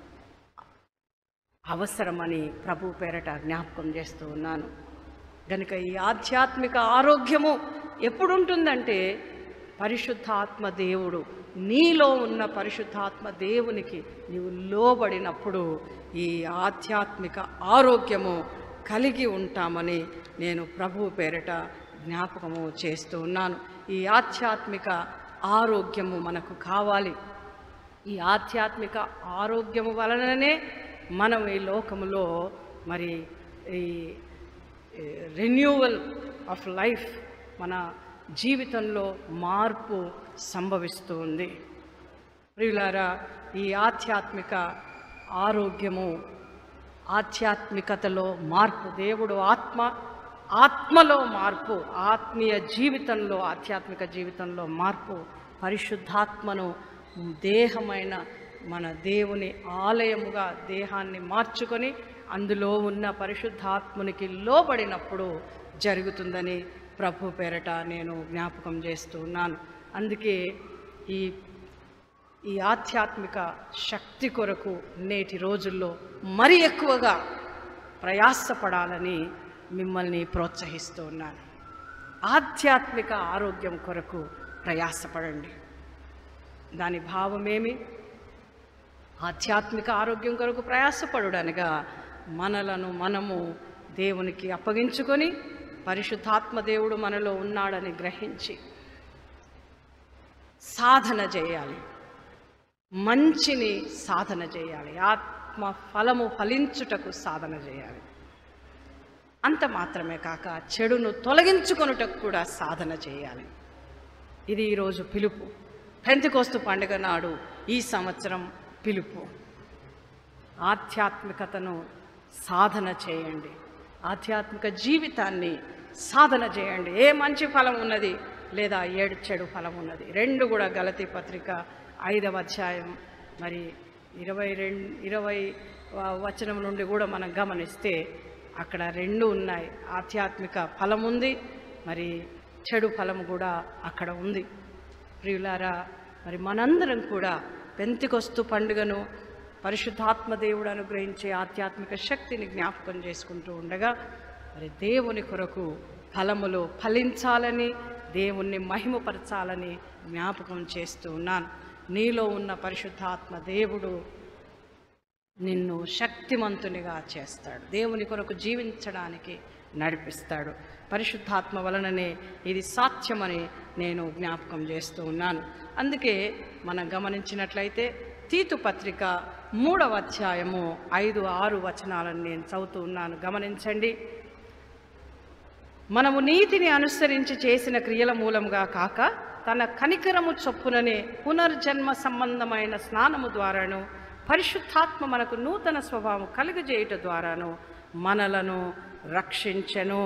అవసరమని ప్రభు పేరట జ్ఞాపకం చేస్తూ ఉన్నాను గనుక ఈ ఆధ్యాత్మిక ఆరోగ్యము ఎప్పుడుంటుందంటే పరిశుద్ధాత్మ దేవుడు నీలో ఉన్న పరిశుద్ధాత్మ దేవునికి నీవు లోబడినప్పుడు ఈ ఆధ్యాత్మిక ఆరోగ్యము కలిగి ఉంటామని నేను ప్రభు పేరిట జ్ఞాపకము చేస్తూ ఉన్నాను ఈ ఆధ్యాత్మిక ఆరోగ్యము మనకు కావాలి ఈ ఆధ్యాత్మిక ఆరోగ్యము వలననే మనం ఈ లోకములో మరి ఈ రెన్యూవల్ ఆఫ్ లైఫ్ మన జీవితంలో మార్పు సంభవిస్తూ ఉంది ప్రియులారా ఈ ఆధ్యాత్మిక ఆరోగ్యము ఆధ్యాత్మికతలో మార్పు దేవుడు ఆత్మ ఆత్మలో మార్పు ఆత్మీయ జీవితంలో ఆధ్యాత్మిక జీవితంలో మార్పు పరిశుద్ధాత్మను దేహమైన మన దేవుని ఆలయముగా దేహాన్ని మార్చుకొని అందులో ఉన్న పరిశుద్ధాత్మునికి లోబడినప్పుడు జరుగుతుందని ప్రభు పేరట నేను జ్ఞాపకం చేస్తూ ఉన్నాను అందుకే ఈ ఈ ఆధ్యాత్మిక శక్తి కొరకు నేటి రోజుల్లో మరి ఎక్కువగా ప్రయాసపడాలని మిమ్మల్ని ప్రోత్సహిస్తూ ఉన్నాను ఆధ్యాత్మిక ఆరోగ్యం కొరకు ప్రయాసపడండి దాని భావమేమి ఆధ్యాత్మిక ఆరోగ్యం కొరకు ప్రయాసపడుడనగా మనలను మనము దేవునికి అప్పగించుకొని పరిశుద్ధాత్మ దేవుడు మనలో ఉన్నాడని గ్రహించి సాధన చేయాలి మంచిని సాధన చేయాలి ఆత్మ ఫలము ఫలించుటకు సాధన చేయాలి అంత మాత్రమే కాక చెడును తొలగించుకొనుటకు కూడా సాధన చేయాలి ఇది ఈరోజు పిలుపు పెంతికోస్తు పండుగ నాడు ఈ సంవత్సరం పిలుపు ఆధ్యాత్మికతను సాధన చేయండి ఆధ్యాత్మిక జీవితాన్ని సాధన చేయండి ఏ మంచి ఫలం ఉన్నది లేదా ఏడు చెడు ఫలం ఉన్నది రెండు కూడా గలతి పత్రిక ఐదవ అధ్యాయం మరి ఇరవై రెండు ఇరవై వ- వచనం నుండి కూడా మనం గమనిస్తే అక్కడ రెండు ఉన్నాయి ఆధ్యాత్మిక ఫలం ఉంది మరి చెడు ఫలం కూడా అక్కడ ఉంది ప్రియులారా మరి మనందరం కూడా పెంతికొస్తు పండుగను పరిశుద్ధాత్మ దేవుడు అనుగ్రహించే ఆధ్యాత్మిక శక్తిని జ్ఞాపకం చేసుకుంటూ ఉండగా మరి దేవుని కొరకు ఫలములు ఫలించాలని దేవుణ్ణి మహిమపరచాలని జ్ఞాపకం చేస్తూ ఉన్నాను నీలో ఉన్న పరిశుద్ధాత్మ దేవుడు నిన్ను శక్తిమంతునిగా చేస్తాడు దేవుని కొరకు జీవించడానికి నడిపిస్తాడు పరిశుద్ధాత్మ వలననే ఇది సాధ్యమని నేను జ్ఞాపకం చేస్తూ ఉన్నాను అందుకే మనం గమనించినట్లయితే తీతు పత్రిక మూడవ అధ్యాయము ఐదు ఆరు వచనాలను నేను చదువుతూ ఉన్నాను గమనించండి మనము నీతిని అనుసరించి చేసిన క్రియల మూలంగా కాక తన కనికరము చొప్పుననే పునర్జన్మ సంబంధమైన స్నానము ద్వారాను పరిశుద్ధాత్మ మనకు నూతన స్వభావం కలుగజేయుట ద్వారాను మనలను రక్షించెను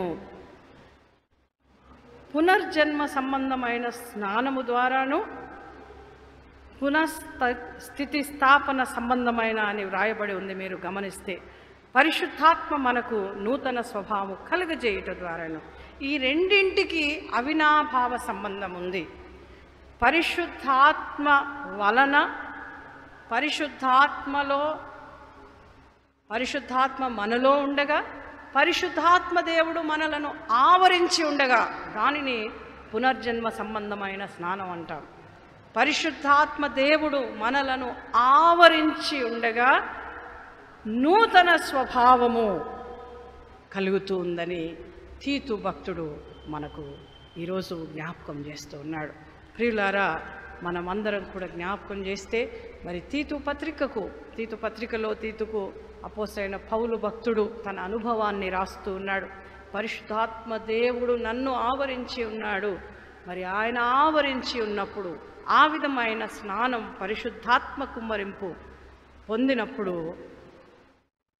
పునర్జన్మ సంబంధమైన స్నానము ద్వారాను పునఃస్థ స్థితి స్థాపన సంబంధమైన అని వ్రాయబడి ఉంది మీరు గమనిస్తే పరిశుద్ధాత్మ మనకు నూతన స్వభావం కలుగజేయుట ద్వారాను ఈ రెండింటికి అవినాభావ సంబంధం ఉంది పరిశుద్ధాత్మ వలన పరిశుద్ధాత్మలో పరిశుద్ధాత్మ మనలో ఉండగా పరిశుద్ధాత్మ దేవుడు మనలను ఆవరించి ఉండగా దానిని పునర్జన్మ సంబంధమైన స్నానం అంటాం పరిశుద్ధాత్మ దేవుడు మనలను ఆవరించి ఉండగా నూతన స్వభావము కలుగుతూ ఉందని తీతు భక్తుడు మనకు ఈరోజు జ్ఞాపకం చేస్తూ ఉన్నాడు ప్రియులారా మనమందరం కూడా జ్ఞాపకం చేస్తే మరి తీతు పత్రికకు తీతు పత్రికలో తీతుకు అపోసైన పౌలు భక్తుడు తన అనుభవాన్ని రాస్తూ ఉన్నాడు పరిశుద్ధాత్మ దేవుడు నన్ను ఆవరించి ఉన్నాడు మరి ఆయన ఆవరించి ఉన్నప్పుడు ఆ విధమైన స్నానం పరిశుద్ధాత్మ కుమ్మరింపు పొందినప్పుడు నూతన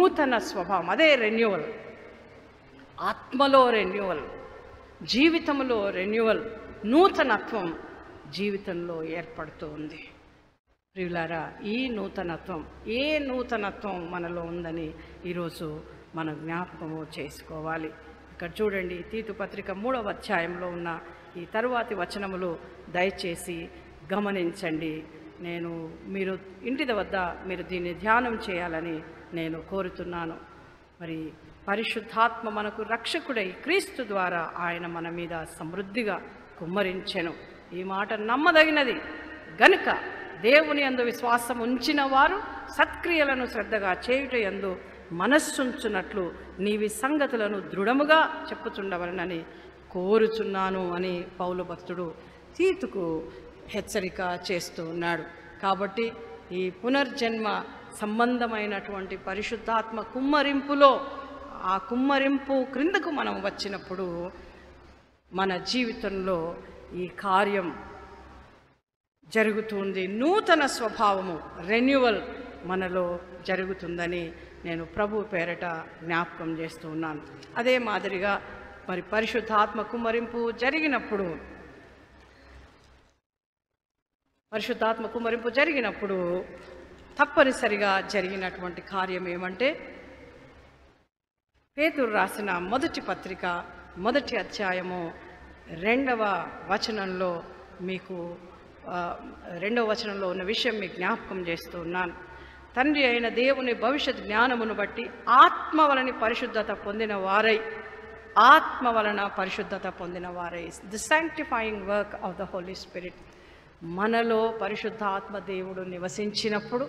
నూతన స్వభావం అదే రెన్యువల్ ఆత్మలో రెన్యువల్ జీవితంలో రెన్యువల్ నూతనత్వం జీవితంలో ఏర్పడుతూ ఉంది ప్రియులారా ఈ నూతనత్వం ఏ నూతనత్వం మనలో ఉందని ఈరోజు మనం జ్ఞాపకము చేసుకోవాలి ఇక్కడ చూడండి తీతు పత్రిక మూడవ అధ్యాయంలో ఉన్న ఈ తరువాతి వచనములు దయచేసి గమనించండి నేను మీరు ఇంటి వద్ద మీరు దీన్ని ధ్యానం చేయాలని నేను కోరుతున్నాను మరి పరిశుద్ధాత్మ మనకు రక్షకుడై క్రీస్తు ద్వారా ఆయన మన మీద సమృద్ధిగా కుమ్మరించెను ఈ మాట నమ్మదగినది గనుక దేవుని యందు విశ్వాసం ఉంచిన వారు సత్క్రియలను శ్రద్ధగా చేయుట యందు మనస్సుంచున్నట్లు నీవి సంగతులను దృఢముగా చెప్పుచుండవలనని కోరుచున్నాను అని పౌలు భక్తుడు తీతుకు హెచ్చరిక చేస్తూ ఉన్నాడు కాబట్టి ఈ పునర్జన్మ సంబంధమైనటువంటి పరిశుద్ధాత్మ కుమ్మరింపులో ఆ కుమ్మరింపు క్రిందకు మనం వచ్చినప్పుడు మన జీవితంలో ఈ కార్యం జరుగుతుంది నూతన స్వభావము రెన్యువల్ మనలో జరుగుతుందని నేను ప్రభు పేరట జ్ఞాపకం చేస్తూ ఉన్నాను అదే మాదిరిగా మరి పరిశుద్ధాత్మ కుమ్మరింపు జరిగినప్పుడు పరిశుద్ధాత్మ కుమ్మరింపు జరిగినప్పుడు తప్పనిసరిగా జరిగినటువంటి కార్యం ఏమంటే పేతురు రాసిన మొదటి పత్రిక మొదటి అధ్యాయము రెండవ వచనంలో మీకు ఆ, రెండవ వచనంలో ఉన్న విషయం మీకు జ్ఞాపకం చేస్తూ ఉన్నాను తండ్రి అయిన దేవుని భవిష్యత్ జ్ఞానమును బట్టి ఆత్మ వలని పరిశుద్ధత పొందిన వారై ఆత్మ వలన పరిశుద్ధత పొందిన వారై the sanctifying work of the Holy Spirit మనలో పరిశుద్ధాత్మ దేవుడు నివసించినప్పుడు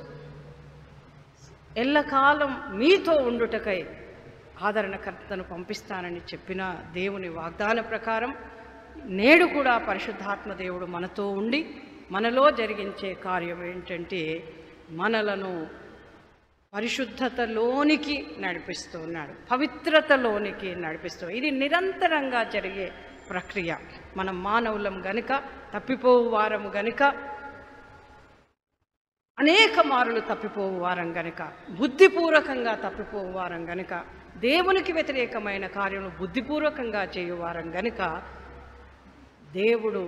ఎల్లకాలం మీతో ఉండుటకై ఆదరణకర్తను పంపిస్తానని చెప్పిన దేవుని వాగ్దాన ప్రకారం నేడు కూడా పరిశుద్ధాత్మ దేవుడు మనతో ఉండి మనలో జరిగించే కార్యం ఏంటంటే మనలను పరిశుద్ధతలోనికి నడిపిస్తూ ఉన్నాడు పవిత్రతలోనికి నడిపిస్తూ ఇది నిరంతరంగా జరిగే ప్రక్రియ మనం మానవులం గనుక తప్పిపోవు వారము గనుక అనేక మారులు తప్పిపోవు వారం గనుక బుద్ధిపూర్వకంగా తప్పిపోవు వారం గనుక దేవునికి వ్యతిరేకమైన కార్యము బుద్ధిపూర్వకంగా చేయువారం గనుక దేవుడు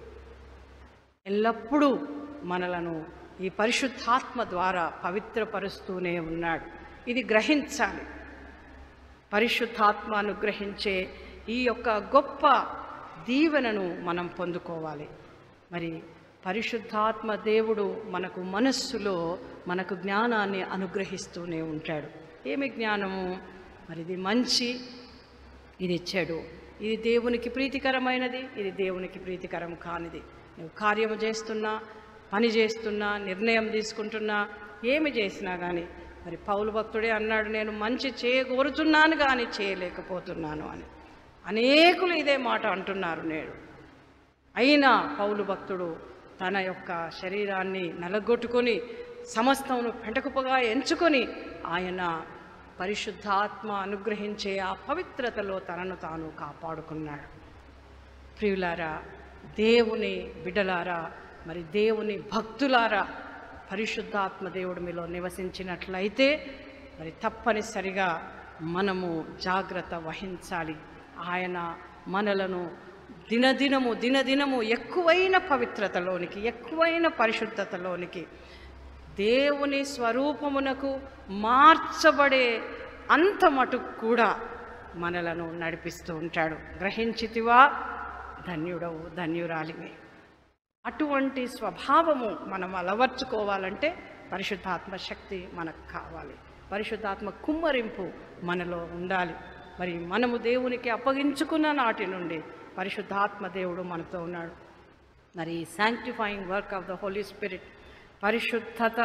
ఎల్లప్పుడూ మనలను ఈ పరిశుద్ధాత్మ ద్వారా పవిత్రపరుస్తూనే ఉన్నాడు ఇది గ్రహించాలి పరిశుద్ధాత్మ అనుగ్రహించే ఈ యొక్క గొప్ప దీవెనను మనం పొందుకోవాలి మరి పరిశుద్ధాత్మ దేవుడు మనకు మనస్సులో మనకు జ్ఞానాన్ని అనుగ్రహిస్తూనే ఉంటాడు ఏమి జ్ఞానము మరి ఇది మంచి ఇది చెడు ఇది దేవునికి ప్రీతికరమైనది ఇది దేవునికి ప్రీతికరం కానిది నువ్వు కార్యము చేస్తున్నా పని చేస్తున్నా నిర్ణయం తీసుకుంటున్నా ఏమి చేసినా కానీ మరి పౌలు భక్తుడే అన్నాడు నేను మంచి చేయగోరుతున్నాను కానీ చేయలేకపోతున్నాను అని అనేకులు ఇదే మాట అంటున్నారు నేడు అయినా పౌలు భక్తుడు తన యొక్క శరీరాన్ని నలగొట్టుకొని సమస్తమును పెంటకుపగా ఎంచుకొని ఆయన పరిశుద్ధాత్మ అనుగ్రహించే ఆ పవిత్రతలో తనను తాను కాపాడుకున్నాడు ప్రియులారా దేవుని బిడలారా మరి దేవుని భక్తులారా పరిశుద్ధాత్మ దేవుడు మీలో నివసించినట్లయితే మరి తప్పనిసరిగా మనము జాగ్రత్త వహించాలి ఆయన మనలను దినదినము దినదినము ఎక్కువైన పవిత్రతలోనికి ఎక్కువైన పరిశుద్ధతలోనికి దేవుని స్వరూపమునకు మార్చబడే అంత మటుకు కూడా మనలను నడిపిస్తూ ఉంటాడు గ్రహించితివా ధన్యుడవు ధన్యురాలివి అటువంటి స్వభావము మనం అలవర్చుకోవాలంటే పరిశుద్ధాత్మ శక్తి మనకు కావాలి పరిశుద్ధాత్మ కుమ్మరింపు మనలో ఉండాలి మరి మనము దేవునికి అప్పగించుకున్న నాటి నుండి పరిశుద్ధాత్మ దేవుడు మనతో ఉన్నాడు మరి sanctifying work of the Holy Spirit పరిశుద్ధత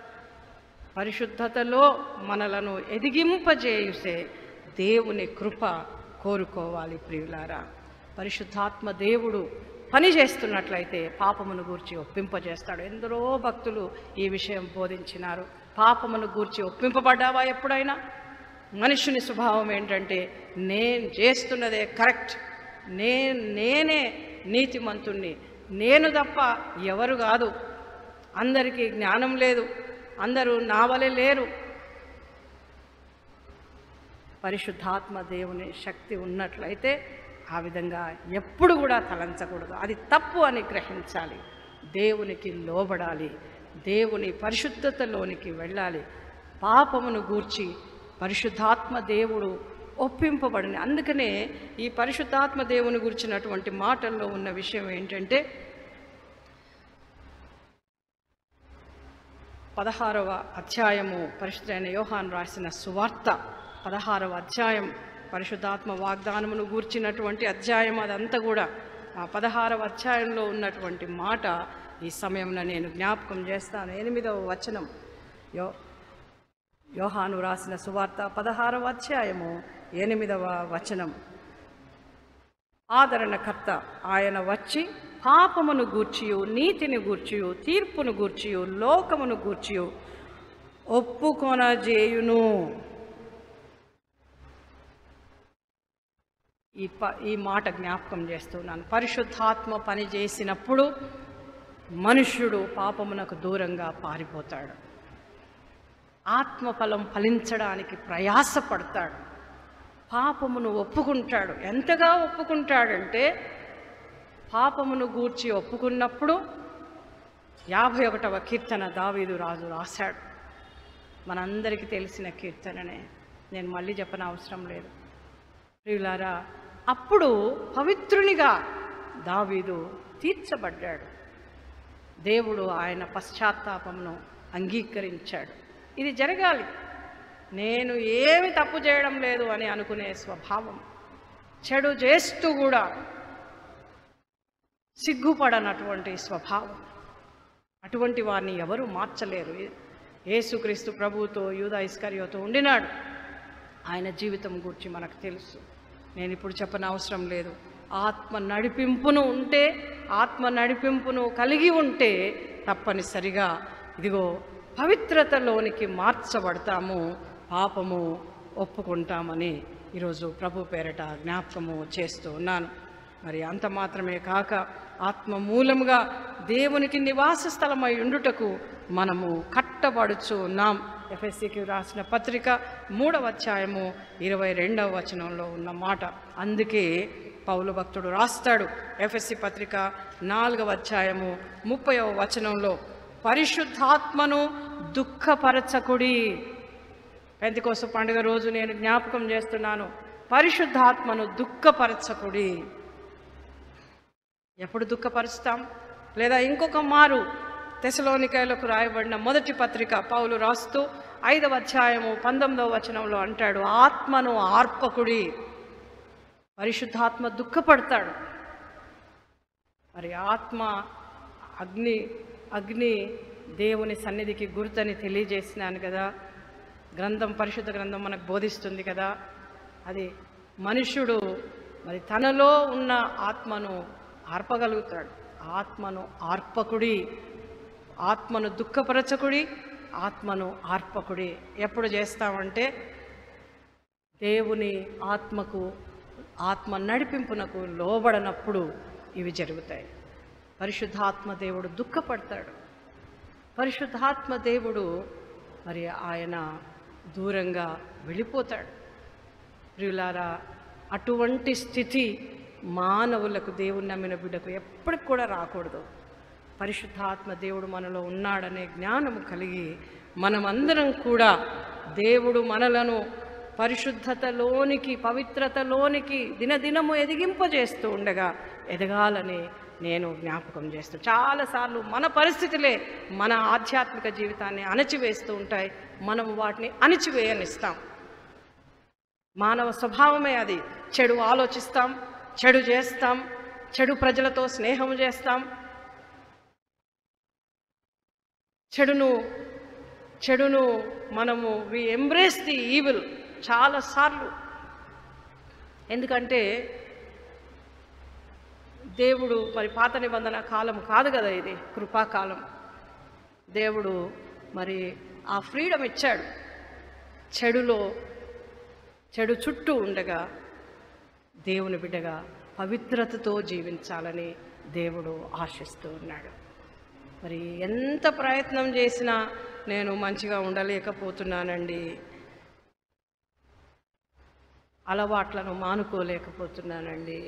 పరిశుద్ధతలో మనలను ఎదిగింపజేయుసే దేవుని కృప కోరుకోవాలి ప్రియులారా పరిశుద్ధాత్మ దేవుడు పని చేస్తున్నట్లయితే పాపమును గూర్చి ఒప్పింపజేస్తాడు ఎందరో భక్తులు ఈ విషయం బోధించినారు పాపమును గూర్చి ఒప్పింపబడ్డావా ఎప్పుడైనా మనుషుని స్వభావం ఏంటంటే నేను చేస్తున్నదే కరెక్ట్ నే నేనే నీతిమంతుణ్ణి నేను తప్ప ఎవరు కాదు అందరికీ జ్ఞానం లేదు అందరూ నా వలె లేరు పరిశుద్ధాత్మ దేవుని శక్తి ఉన్నట్లయితే ఆ విధంగా ఎప్పుడు కూడా తలంచకూడదు అది తప్పు అని గ్రహించాలి దేవునికి లోబడాలి దేవుని పరిశుద్ధతలోనికి వెళ్ళాలి పాపమును గూర్చి పరిశుద్ధాత్మ దేవుడు ఒప్పింపబడిన అందుకనే ఈ పరిశుద్ధాత్మ దేవుని గురించినటువంటి మాటల్లో ఉన్న విషయం ఏంటంటే పదహారవ అధ్యాయము పరిశుద్ధైన యోహాన్ రాసిన సువార్త పదహారవ అధ్యాయం పరిశుద్ధాత్మ వాగ్దానమును గూర్చినటువంటి అధ్యాయం అదంతా కూడా ఆ పదహారవ అధ్యాయంలో ఉన్నటువంటి మాట ఈ సమయంలో నేను జ్ఞాపకం చేస్తాను ఎనిమిదవ వచనం యో యోహాను రాసిన సువార్త పదహారవ అధ్యాయము ఎనిమిదవ వచనం ఆదరణకర్త ఆయన వచ్చి పాపమును గూర్చియు నీతిని గూర్చియు తీర్పును గూర్చియు లోకమును గూర్చియు ఒప్పుకొనజేయును ఈ ప ఈ మాట జ్ఞాపకం చేస్తున్నాను పరిశుద్ధాత్మ పని చేసినప్పుడు మనుష్యుడు పాపమునకు దూరంగా పారిపోతాడు ఆత్మఫలం ఫలించడానికి ప్రయాసపడతాడు పాపమును ఒప్పుకుంటాడు ఎంతగా ఒప్పుకుంటాడంటే పాపమును గూర్చి ఒప్పుకున్నప్పుడు యాభై ఒకటవ కీర్తన దావీదు రాజు రాశాడు మనందరికీ తెలిసిన కీర్తననే నేను మళ్ళీ చెప్పన అవసరం లేదు ప్రియులారా అప్పుడు పవిత్రునిగా దావీదు తీర్చబడ్డాడు దేవుడు ఆయన పశ్చాత్తాపమును అంగీకరించాడు ఇది జరగాలి నేను ఏమి తప్పు చేయడం లేదు అని అనుకునే స్వభావం చెడు చేస్తూ కూడా సిగ్గుపడనటువంటి స్వభావం అటువంటి వారిని ఎవరు మార్చలేరు యేసుక్రీస్తు ప్రభువుతో యూదా ఇస్కరియోతో ఉండినాడు ఆయన జీవితం గురించి మనకు తెలుసు నేను ఇప్పుడు చెప్పని అవసరం లేదు ఆత్మ నడిపింపును ఉంటే ఆత్మ నడిపింపును కలిగి ఉంటే తప్పనిసరిగా ఇదిగో పవిత్రతలోనికి మార్చబడతాము పాపము ఒప్పుకుంటామని ఈరోజు ప్రభు పేరట జ్ఞాపకము చేస్తూ ఉన్నాను మరి అంత మాత్రమే కాక ఆత్మ మూలముగా దేవునికి నివాస స్థలమై ఉండుటకు మనము కట్టబడుచు ఉన్నాం ఎఫ్ఎస్సికి రాసిన పత్రిక మూడవ అధ్యాయము ఇరవై రెండవ వచనంలో ఉన్న మాట అందుకే పౌలు భక్తుడు రాస్తాడు ఎఫ్ఎస్సి పత్రిక నాలుగవ అధ్యాయము ముప్పైవ వచనంలో పరిశుద్ధాత్మను దుఃఖపరచకుడి పెంతికోస పండుగ రోజు నేను జ్ఞాపకం చేస్తున్నాను పరిశుద్ధాత్మను దుఃఖపరచకుడి ఎప్పుడు దుఃఖపరుస్తాం లేదా ఇంకొక మారు తెసలోనికాయలకు రాయబడిన మొదటి పత్రిక పౌలు రాస్తూ ఐదవ అధ్యాయము పంతొమ్మిదవ వచనంలో అంటాడు ఆత్మను ఆర్పకుడి పరిశుద్ధాత్మ దుఃఖపడతాడు మరి ఆత్మ అగ్ని అగ్ని దేవుని సన్నిధికి గుర్తని తెలియజేసినాను కదా గ్రంథం పరిశుద్ధ గ్రంథం మనకు బోధిస్తుంది కదా అది మనుష్యుడు మరి తనలో ఉన్న ఆత్మను ఆర్పగలుగుతాడు ఆత్మను ఆర్పకుడి ఆత్మను దుఃఖపరచకుడి ఆత్మను ఆర్పకుడి ఎప్పుడు చేస్తామంటే దేవుని ఆత్మకు ఆత్మ నడిపింపునకు లోబడనప్పుడు ఇవి జరుగుతాయి పరిశుద్ధాత్మ దేవుడు దుఃఖపడతాడు పరిశుద్ధాత్మ దేవుడు మరి ఆయన దూరంగా వెళ్ళిపోతాడు ప్రియులారా అటువంటి స్థితి మానవులకు దేవుని నమ్మిన బిడ్డకు ఎప్పటికి కూడా రాకూడదు పరిశుద్ధాత్మ దేవుడు మనలో ఉన్నాడనే జ్ఞానము కలిగి మనమందరం కూడా దేవుడు మనలను పరిశుద్ధతలోనికి పవిత్రతలోనికి దినదినము ఎదిగింపజేస్తూ ఉండగా ఎదగాలని నేను జ్ఞాపకం చేస్తాను చాలాసార్లు మన పరిస్థితులే మన ఆధ్యాత్మిక జీవితాన్ని అణచివేస్తూ ఉంటాయి మనం వాటిని అణిచివేయనిస్తాం మానవ స్వభావమే అది చెడు ఆలోచిస్తాం చెడు చేస్తాం చెడు ప్రజలతో స్నేహం చేస్తాం చెడును చెడును మనము వి ఎంబ్రేస్ ది ఈవిల్ చాలాసార్లు ఎందుకంటే దేవుడు మరి పాత నిబంధన కాలం కాదు కదా ఇది కృపాకాలం దేవుడు మరి ఆ ఫ్రీడమ్ ఇచ్చాడు చెడులో చెడు చుట్టూ ఉండగా దేవుని బిడ్డగా పవిత్రతతో జీవించాలని దేవుడు ఆశిస్తూ ఉన్నాడు మరి ఎంత ప్రయత్నం చేసినా నేను మంచిగా ఉండలేకపోతున్నానండి అలవాట్లను మానుకోలేకపోతున్నానండి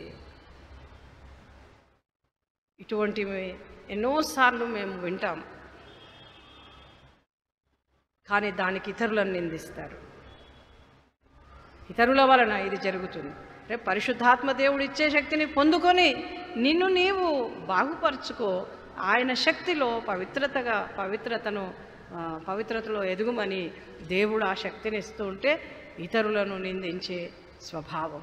ఇటువంటివి ఎన్నోసార్లు మేము వింటాం కానీ దానికి ఇతరులను నిందిస్తారు ఇతరుల వలన ఇది జరుగుతుంది రేపు పరిశుద్ధాత్మ దేవుడు ఇచ్చే శక్తిని పొందుకొని నిన్ను నీవు బాగుపరుచుకో ఆయన శక్తిలో పవిత్రతగా పవిత్రతను ఆ, పవిత్రతలో ఎదుగుమని దేవుడు ఆ శక్తిని ఇస్తూ ఉంటే ఇతరులను నిందించే స్వభావం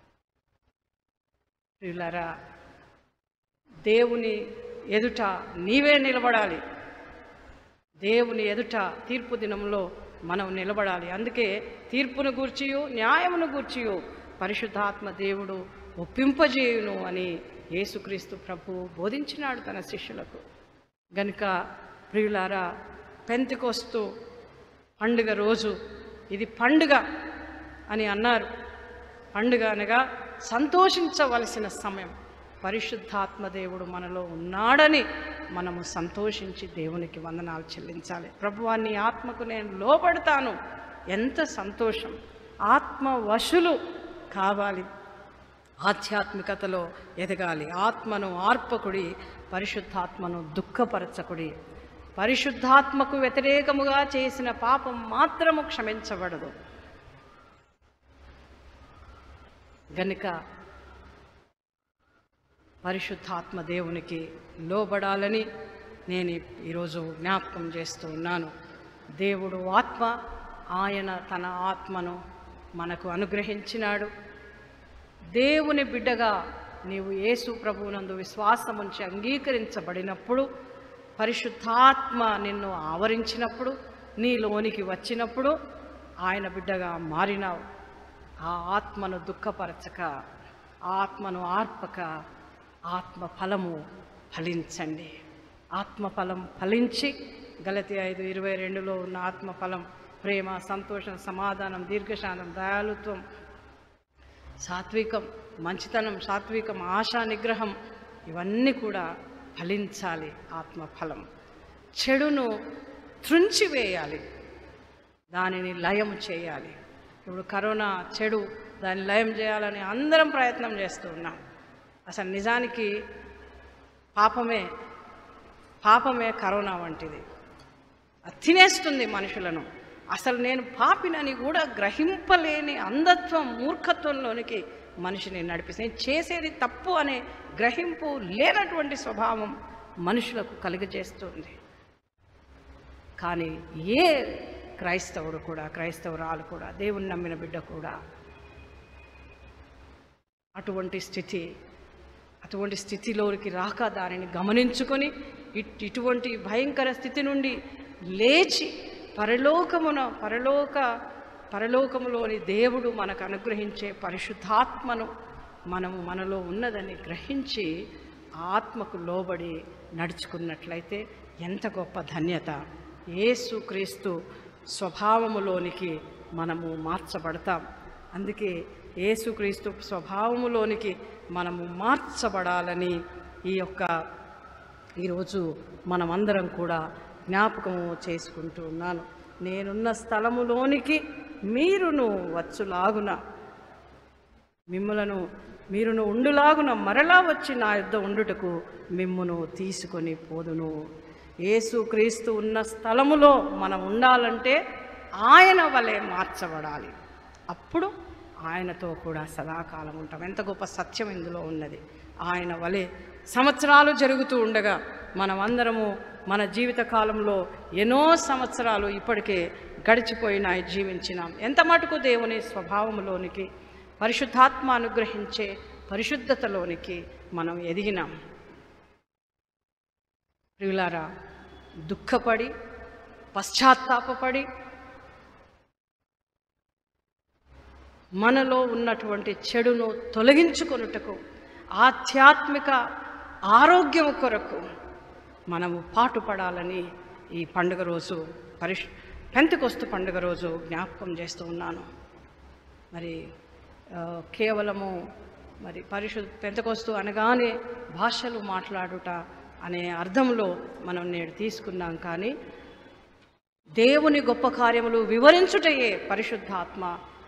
ప్రియులారా దేవుని ఎదుట నీవే నిలబడాలి దేవుని ఎదుట తీర్పు దినంలో మనం నిలబడాలి అందుకే తీర్పును గూర్చియు న్యాయమును గూర్చియు పరిశుద్ధాత్మ దేవుడు ఒప్పింపజేయును అని యేసుక్రీస్తు ప్రభువు బోధించినాడు తన శిష్యులకు గనుక ప్రియులారా పెంతికొస్తూ పండుగ రోజు ఇది పండుగ అని అన్నారు పండుగ అనగా సంతోషించవలసిన సమయం పరిశుద్ధాత్మ దేవుడు మనలో ఉన్నాడని మనము సంతోషించి దేవునికి వందనాలు చెల్లించాలి ప్రభువాన్ని ఆత్మకు నేను లోపడతాను ఎంత సంతోషం ఆత్మ వశులు కావాలి ఆధ్యాత్మికతలో ఎదగాలి ఆత్మను ఆర్పకుడి పరిశుద్ధాత్మను దుఃఖపరచకుడి పరిశుద్ధాత్మకు వ్యతిరేకముగా చేసిన పాపం మాత్రము క్షమించబడదు గనుక పరిశుద్ధాత్మ దేవునికి లోబడాలని నేను ఈరోజు జ్ఞాపకం చేస్తూ ఉన్నాను దేవుడు ఆత్మ ఆయన తన ఆత్మను మనకు అనుగ్రహించినాడు దేవుని బిడ్డగా నీవు యేసు ప్రభువునందు విశ్వాసం ఉంచి అంగీకరించబడినప్పుడు పరిశుద్ధాత్మ నిన్ను ఆవరించినప్పుడు నీలోనికి వచ్చినప్పుడు ఆయన బిడ్డగా మారినావు ఆ ఆత్మను దుఃఖపరచక ఆత్మను ఆర్పక ఆత్మ ఫలము ఫలించండి ఆత్మ ఫలం ఫలించి గలతి ఐదు ఇరవై రెండులో ఉన్న ఆత్మ ఫలం ప్రేమ సంతోషం సమాధానం దీర్ఘశాంతం దయాలుత్వం సాత్వికం మంచితనం సాత్వికం ఆశా నిగ్రహం ఇవన్నీ కూడా ఫలించాలి ఆత్మఫలం చెడును త్రుంచివేయాలి దానిని లయం చేయాలి ఇప్పుడు కరోనా చెడు దాన్ని లయం చేయాలని అందరం ప్రయత్నం చేస్తూ ఉన్నాం అసలు నిజానికి పాపమే పాపమే కరోనా వంటిది అది తినేస్తుంది మనుషులను అసలు నేను పాపినని కూడా గ్రహింపలేని అంధత్వం మూర్ఖత్వంలోనికి మనిషిని నడిపిస్తుంది నేను చేసేది తప్పు అనే గ్రహింపు లేనటువంటి స్వభావం మనుషులకు కలుగజేస్తుంది కానీ ఏ క్రైస్తవుడు కూడా క్రైస్తవురాలు కూడా దేవుని నమ్మిన బిడ్డ కూడా అటువంటి స్థితి అటువంటి స్థితిలోకి రాక దానిని గమనించుకొని ఇట్ ఇటువంటి భయంకర స్థితి నుండి లేచి పరలోకమున పరలోక పరలోకములోని దేవుడు మనకు అనుగ్రహించే పరిశుద్ధాత్మను మనము మనలో ఉన్నదని గ్రహించి ఆ ఆత్మకు లోబడి నడుచుకున్నట్లయితే ఎంత గొప్ప ధన్యత యేసుక్రీస్తు స్వభావములోనికి మనము మార్చబడతాం అందుకే యేసుక్రీస్తు స్వభావములోనికి మనము మార్చబడాలని ఈ యొక్క ఈరోజు మనమందరం కూడా జ్ఞాపకము చేసుకుంటూ ఉన్నాను నేనున్న స్థలములోనికి మీరును వచ్చులాగున మిమ్ములను మీరును ఉండులాగున మరలా వచ్చి నా యుద్ధ ఉండుటకు మిమ్మును తీసుకొని పోదును యేసు క్రీస్తు ఉన్న స్థలములో మనం ఉండాలంటే ఆయన వలె మార్చబడాలి అప్పుడు ఆయనతో కూడా సదాకాలం ఉంటాం ఎంత గొప్ప సత్యం ఇందులో ఉన్నది ఆయన వలె సంవత్సరాలు జరుగుతూ ఉండగా మనమందరము మన జీవిత కాలంలో ఎన్నో సంవత్సరాలు ఇప్పటికే గడిచిపోయినాయి జీవించినాం ఎంత మటుకు దేవుని స్వభావంలోనికి పరిశుద్ధాత్మ అనుగ్రహించే పరిశుద్ధతలోనికి మనం ఎదిగినాం ప్రియులారా దుఃఖపడి పశ్చాత్తాపపడి మనలో ఉన్నటువంటి చెడును తొలగించుకొనుటకు ఆధ్యాత్మిక ఆరోగ్యం కొరకు మనము పాటుపడాలని ఈ పండుగ రోజు పరిష్ పెంతకొస్తు పండుగ రోజు జ్ఞాపకం చేస్తూ ఉన్నాను మరి ఆ, కేవలము మరి పరిశుద్ధ పెంతకొస్తు అనగానే భాషలు మాట్లాడుట అనే అర్థంలో మనం నేడు తీసుకున్నాం కానీ దేవుని గొప్ప కార్యములు వివరించుటయే పరిశుద్ధాత్మ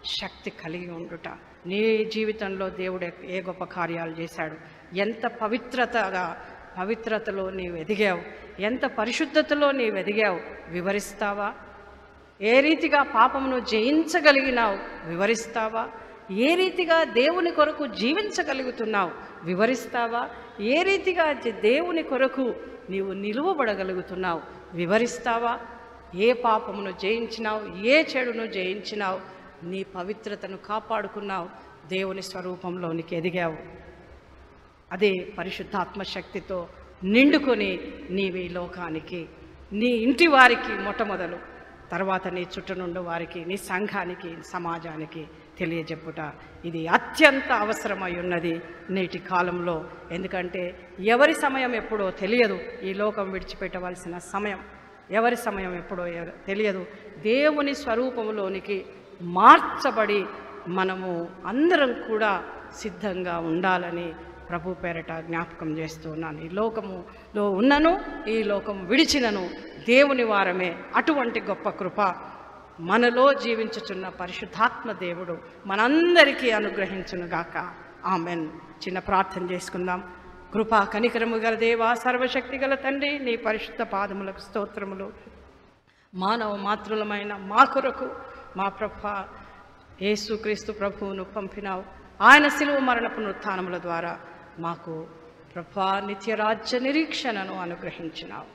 శక్తి కలిగి ఉండుట నీ జీవితంలో దేవుడు ఏ గొప్ప కార్యాలు చేశాడు ఎంత పవిత్రతగా పవిత్రతలో నీవు ఎదిగావు ఎంత పరిశుద్ధతలో నీవు ఎదిగావు వివరిస్తావా ఏ రీతిగా పాపమును జయించగలిగినావు వివరిస్తావా ఏ రీతిగా దేవుని కొరకు జీవించగలుగుతున్నావు వివరిస్తావా ఏ రీతిగా జ- దేవుని కొరకు నీవు నిలువబడగలుగుతున్నావు వివరిస్తావా ఏ పాపమును జయించినావు ఏ చెడును జయించినావు నీ పవిత్రతను కాపాడుకున్నావు దేవుని స్వరూపంలోనికి ఎదిగావు అదే పరిశుద్ధాత్మ శక్తితో నిండుకొని నీవు ఈ లోకానికి నీ ఇంటి వారికి మొట్టమొదలు తర్వాత నీ చుట్టనుండు వారికి నీ సంఘానికి సమాజానికి తెలియజెప్పుట ఇది అత్యంత అవసరమై ఉన్నది నేటి కాలంలో ఎందుకంటే ఎవరి సమయం ఎప్పుడో తెలియదు ఈ లోకం విడిచిపెట్టవలసిన సమయం ఎవరి సమయం ఎప్పుడో ఎవ- తెలియదు దేవుని స్వరూపంలోనికి మార్చబడి మనము అందరం కూడా సిద్ధంగా ఉండాలని ప్రభు పేరట జ్ఞాపకం చేస్తున్నాను ఈ లోకములో ఉన్నను ఈ లోకం విడిచినను దేవుని వారమే అటువంటి గొప్ప కృప మనలో జీవించుచున్న పరిశుద్ధాత్మ దేవుడు మనందరికీ అనుగ్రహించునుగాక ఆమెన్ చిన్న ప్రార్థన చేసుకుందాం కృపా కనికరము గల దేవా సర్వశక్తి గల తండ్రి నీ పరిశుద్ధ పాదములకు స్తోత్రములు మానవ మాతృలమైన మా కొరకు మా ప్రభ యేసుక్రీస్తు ప్రభువును పంపినావు ఆయన శిలువ మరణ పునరుత్థానముల ద్వారా మాకు ప్రభా నిత్యరాజ్య నిరీక్షణను అనుగ్రహించినావు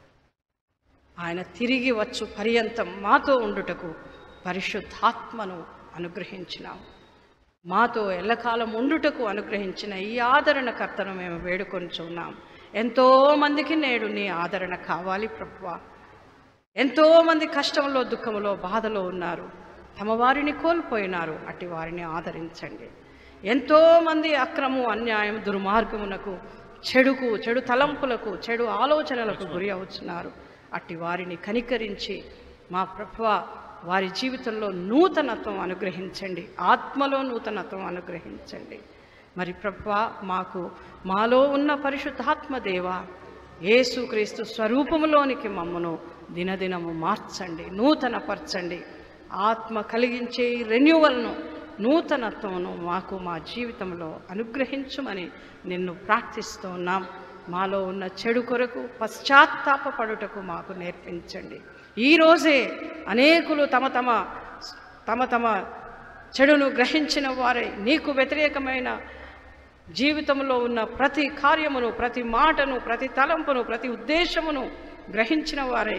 ఆయన తిరిగి వచ్చు పర్యంతం మాతో ఉండుటకు పరిశుద్ధాత్మను అనుగ్రహించినావు మాతో ఎల్లకాలం ఉండుటకు అనుగ్రహించిన ఈ ఆదరణకర్తను మేము వేడుకొంచున్నాం ఎంతో మందికి నేడు నీ ఆదరణ కావాలి ప్రభువా ఎంతోమంది కష్టంలో దుఃఖంలో బాధలో ఉన్నారు తమ వారిని కోల్పోయినారు అట్టి వారిని ఆదరించండి ఎంతోమంది అక్రము అన్యాయం దుర్మార్గమునకు చెడుకు చెడు తలంపులకు చెడు ఆలోచనలకు గురి అవుతున్నారు అట్టి వారిని కనికరించి మా ప్రభువ వారి జీవితంలో నూతనత్వం అనుగ్రహించండి ఆత్మలో నూతనత్వం అనుగ్రహించండి మరి ప్రభువ మాకు మాలో ఉన్న పరిశుద్ధాత్మ దేవ యేసుక్రీస్తు స్వరూపములోనికి మమ్మను దినదినము మార్చండి నూతనపరచండి ఆత్మ కలిగించే ఈ రెన్యువల్ను నూతనత్వమును మాకు మా జీవితంలో అనుగ్రహించుమని నిన్ను ప్రార్థిస్తూ ఉన్నాం మాలో ఉన్న చెడు కొరకు పశ్చాత్తాపపడుటకు మాకు నేర్పించండి ఈరోజే అనేకులు తమ తమ తమ తమ చెడును గ్రహించిన వారే నీకు వ్యతిరేకమైన జీవితంలో ఉన్న ప్రతి కార్యమును ప్రతి మాటను ప్రతి తలంపును ప్రతి ఉద్దేశమును గ్రహించిన వారే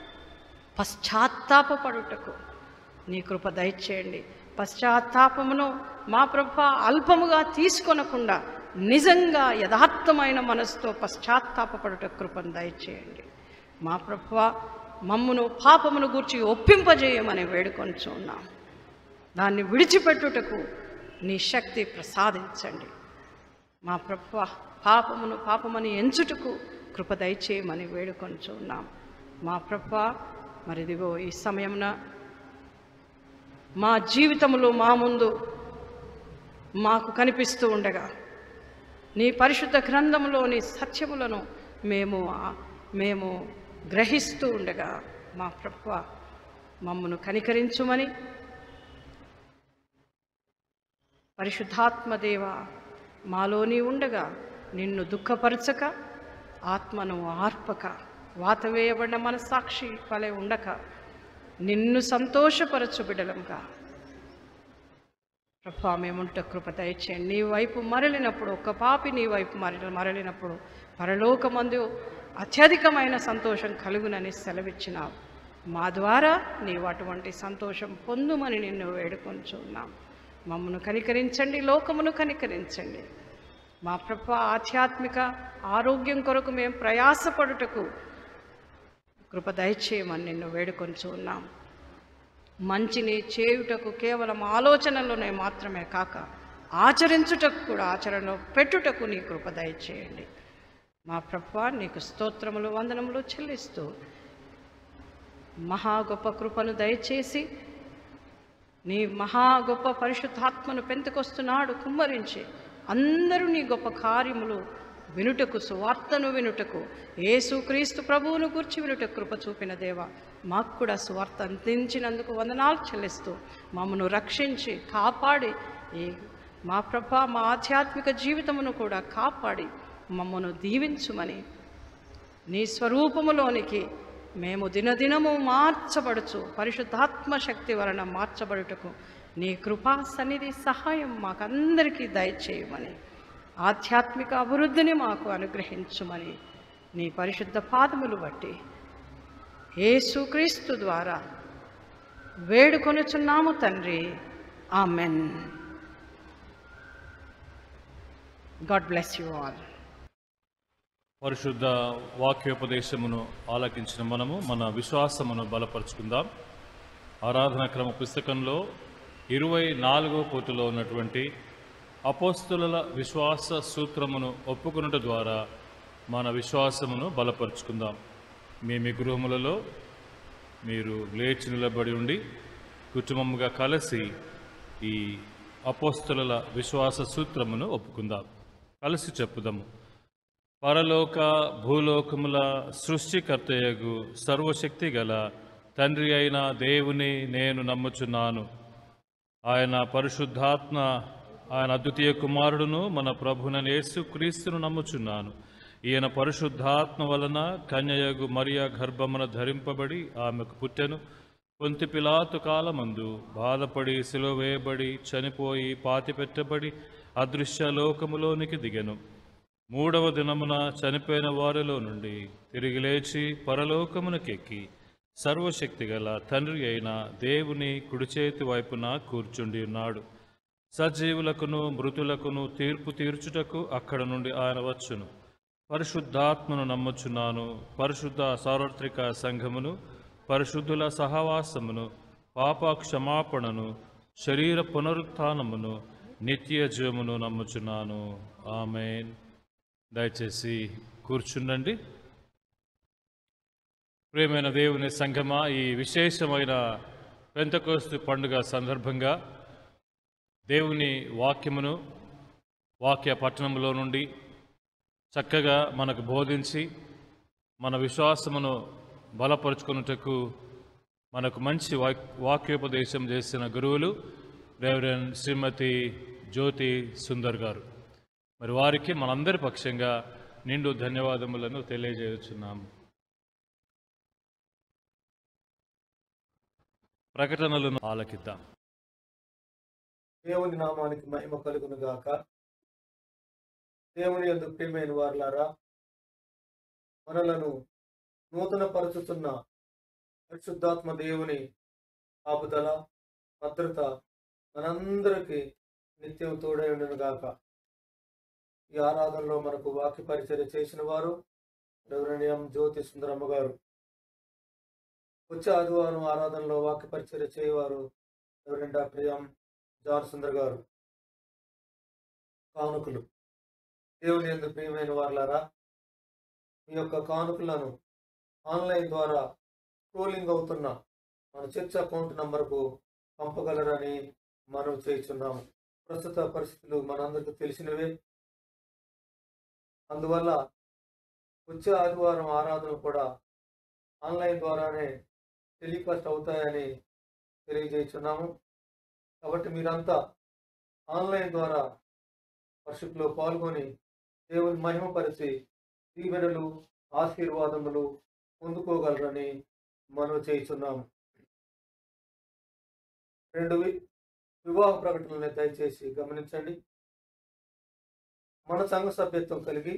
పశ్చాత్తాపపడుటకు నీ కృప దయచేయండి పశ్చాత్తాపమును మా ప్రభ అల్పముగా తీసుకొనకుండా నిజంగా యథార్థమైన మనసుతో పశ్చాత్తాపపడుట కృపను దయచేయండి మా ప్రభ మమ్మును పాపమును గూర్చి ఒప్పింపజేయమని వేడుకొంచున్నాం దాన్ని విడిచిపెట్టుటకు నీ శక్తి ప్రసాదించండి మా ప్రభు పాపమును పాపమని ఎంచుటకు కృప దయచేయమని వేడుకొంచున్నాం మా ప్రభు మరిదిగో ఈ సమయమున మా జీవితంలో మా ముందు మాకు కనిపిస్తూ ఉండగా నీ పరిశుద్ధ గ్రంథంలోని సత్యములను మేము ఆ- మేము గ్రహిస్తూ ఉండగా మా ప్రభు మమ్మను కనికరించుమని పరిశుద్ధాత్మదేవ మాలోని ఉండగా నిన్ను దుఃఖపరచక ఆత్మను ఆర్పక వాతవేయబడిన మనసాక్షి వలె ఉండక నిన్ను సంతోషపరచు బిడలంగా ప్రభా మేముంట కృప దయచేయండి నీ వైపు మరలినప్పుడు ఒక్క పాపి నీ వైపు మరలి మరలినప్పుడు పరలోకమందు అత్యధికమైన సంతోషం కలుగునని సెలవిచ్చినావు మా ద్వారా నీవు అటువంటి సంతోషం పొందుమని నిన్ను వేడుకొంచున్నాం మమ్మను కనికరించండి లోకమును కనికరించండి మా ప్రభ ఆధ్యాత్మిక ఆరోగ్యం కొరకు మేము ప్రయాసపడుటకు కృప దయచేయమని నిన్ను వేడుకొంచు ఉన్నాం మంచిని చేయుటకు కేవలం ఆలోచనలోనే మాత్రమే కాక ఆచరించుటకు కూడా ఆచరణలో పెట్టుటకు నీ కృప దయచేయండి మా ప్రభు నీకు స్తోత్రములు వందనములు చెల్లిస్తూ మహా గొప్ప కృపను దయచేసి నీ మహా గొప్ప పరిశుద్ధాత్మను పెంతుకొస్తున్నాడు కుమ్మరించి అందరూ నీ గొప్ప కార్యములు వినుటకు సువార్తను వినుటకు యేసుక్రీస్తు ప్రభువును గుర్చి వినుటకు కృప చూపిన దేవ మాకు కూడా సువార్త అందించినందుకు వందనాలు చెల్లిస్తూ మమ్మను రక్షించి కాపాడి ఈ మా ప్రభ మా ఆధ్యాత్మిక జీవితమును కూడా కాపాడి మమ్మను దీవించుమని నీ స్వరూపములోనికి మేము దినదినము మార్చబడుచు పరిశుద్ధాత్మ శక్తి వలన మార్చబడుటకు నీ కృపా సన్నిధి సహాయం మాకందరికీ దయచేయమని ఆధ్యాత్మిక అభివృద్ధిని మాకు అనుగ్రహించుమని నీ పరిశుద్ధ పాదములు బట్టి యేసుక్రీస్తు ద్వారా వేడుకొనుచున్నాము తండ్రి ఆమెన్ గాడ్ బ్లెస్ యూ ఆల్ పరిశుద్ధ వాక్యోపదేశమును ఆలకించిన మనము మన విశ్వాసమును బలపరుచుకుందాం ఆరాధన క్రమ పుస్తకంలో ఇరవై నాలుగో పోటులో ఉన్నటువంటి అపోస్తుల విశ్వాస సూత్రమును ఒప్పుకొనుట ద్వారా మన విశ్వాసమును బలపరుచుకుందాం మీ మీ గృహములలో మీరు లేచి నిలబడి ఉండి కుటుంబముగా కలిసి ఈ అపోస్తుల విశ్వాస సూత్రమును ఒప్పుకుందాం కలిసి చెప్పుదాము పరలోక భూలోకముల సృష్టికర్తయగు సర్వశక్తి గల తండ్రి అయిన దేవుని నేను నమ్ముచున్నాను ఆయన పరిశుద్ధాత్మ ఆయన అద్వితీయ కుమారుడును మన ప్రభునని యేసు క్రీస్తును నమ్ముచున్నాను ఈయన పరిశుద్ధాత్మ వలన కన్యయగు మరియ గర్భమున ధరింపబడి ఆమెకు పుట్టెను పొంతి పిలాతు కాలమందు బాధపడి సిలువేయబడి చనిపోయి పాతిపెట్టబడి అదృశ్య లోకములోనికి దిగెను మూడవ దినమున చనిపోయిన వారిలో నుండి తిరిగి లేచి పరలోకమునకెక్కి సర్వశక్తి గల తండ్రి అయిన దేవుని కుడిచేతి వైపున కూర్చుండి ఉన్నాడు సజీవులకును మృతులకును తీర్పు తీర్చుటకు అక్కడ నుండి ఆయన వచ్చును పరిశుద్ధాత్మను నమ్ముచున్నాను పరిశుద్ధ సార్వత్రిక సంఘమును పరిశుద్ధుల సహవాసమును పాప క్షమాపణను శరీర పునరుత్థానమును నిత్య జీవమును నమ్ముచున్నాను ఆమెన్ దయచేసి కూర్చుండండి ప్రియమైన దేవుని సంఘమా ఈ విశేషమైన పెంతకోస్తు పండుగ సందర్భంగా దేవుని వాక్యమును వాక్య పట్టణంలో నుండి చక్కగా మనకు బోధించి మన విశ్వాసమును బలపరుచుకున్నటకు మనకు మంచి వాక్ వాక్యోపదేశం చేసిన గురువులు రెవరెండ్ శ్రీమతి జ్యోతి సుందర్ గారు మరి వారికి మనందరి పక్షంగా నిండు ధన్యవాదములను తెలియజేయుచున్నాము ప్రకటనలను ఆలకిద్దాం దేవుని నామానికి మహిమ కలుగును గాక దేవుని యందు ప్రియమైన వారులారా మనలను నూతన పరచుతున్న పరిశుద్ధాత్మ దేవుని ఆపుదల భద్రత మనందరికీ నిత్యం తోడై ఉండును గాక ఈ ఆరాధనలో మనకు వాక్య పరిచర్య చేసిన వారు రెవరెండియం జ్యోతి సుందరమ్మ గారు వచ్చే ఆదివారం ఆరాధనలో వాక్య పరిచర్య చేయవారు reverend doctor M John Sundar గారు కానుకలు దేవుని ఎందు ప్రియమైన వారులారా మీ యొక్క కానుకలను ఆన్లైన్ ద్వారా ట్రోలింగ్ అవుతున్న మన చర్చ్ అకౌంట్ నంబర్కు పంపగలరని మనం చేస్తున్నాము ప్రస్తుత పరిస్థితులు మనందరికీ తెలిసినవే అందువల్ల వచ్చే ఆదివారం ఆరాధనలు కూడా ఆన్లైన్ ద్వారానే టెలికాస్ట్ అవుతాయని తెలియజేస్తున్నాము కాబట్టి మీరంతా ఆన్లైన్ ద్వారా వర్షిప్లో పాల్గొని దేవుని మహిమపరిచి దీవెనలు ఆశీర్వాదములు పొందుకోగలరని మనం చేస్తున్నాము రెండు వి- వివాహ ప్రకటనలను దయచేసి గమనించండి మన సంఘ సభ్యత్వం కలిగి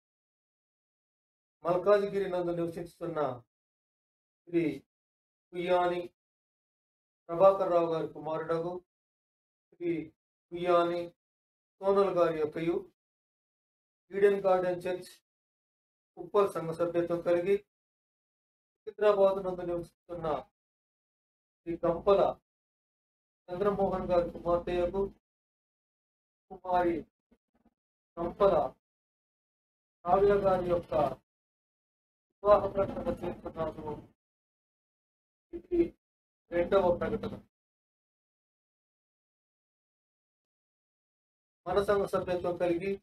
మల్కాజిగిరి నందు నివసిస్తున్న శ్రీ కుయ్యాని ప్రభాకర్ రావు గారి కుమారుడగు శ్రీ కుయ్యాని సోనల్ గారి యొక్కయు ఈడెన్ గార్డెన్ చర్చ్ ఉప్పల్ సంఘ సభ్యత్వం కలిగి హైదరాబాద్ నందు నివసిస్తున్న శ్రీ గంపల చంద్రమోహన్ గారి కుమార్తెయకు కుమారి గంపల కావ్య గారి యొక్క వివాహ ప్రకటన చేస్తున్నాను ఇది రెండవ ప్రకటన మన సంఘ సభ్యత్వం కలిగి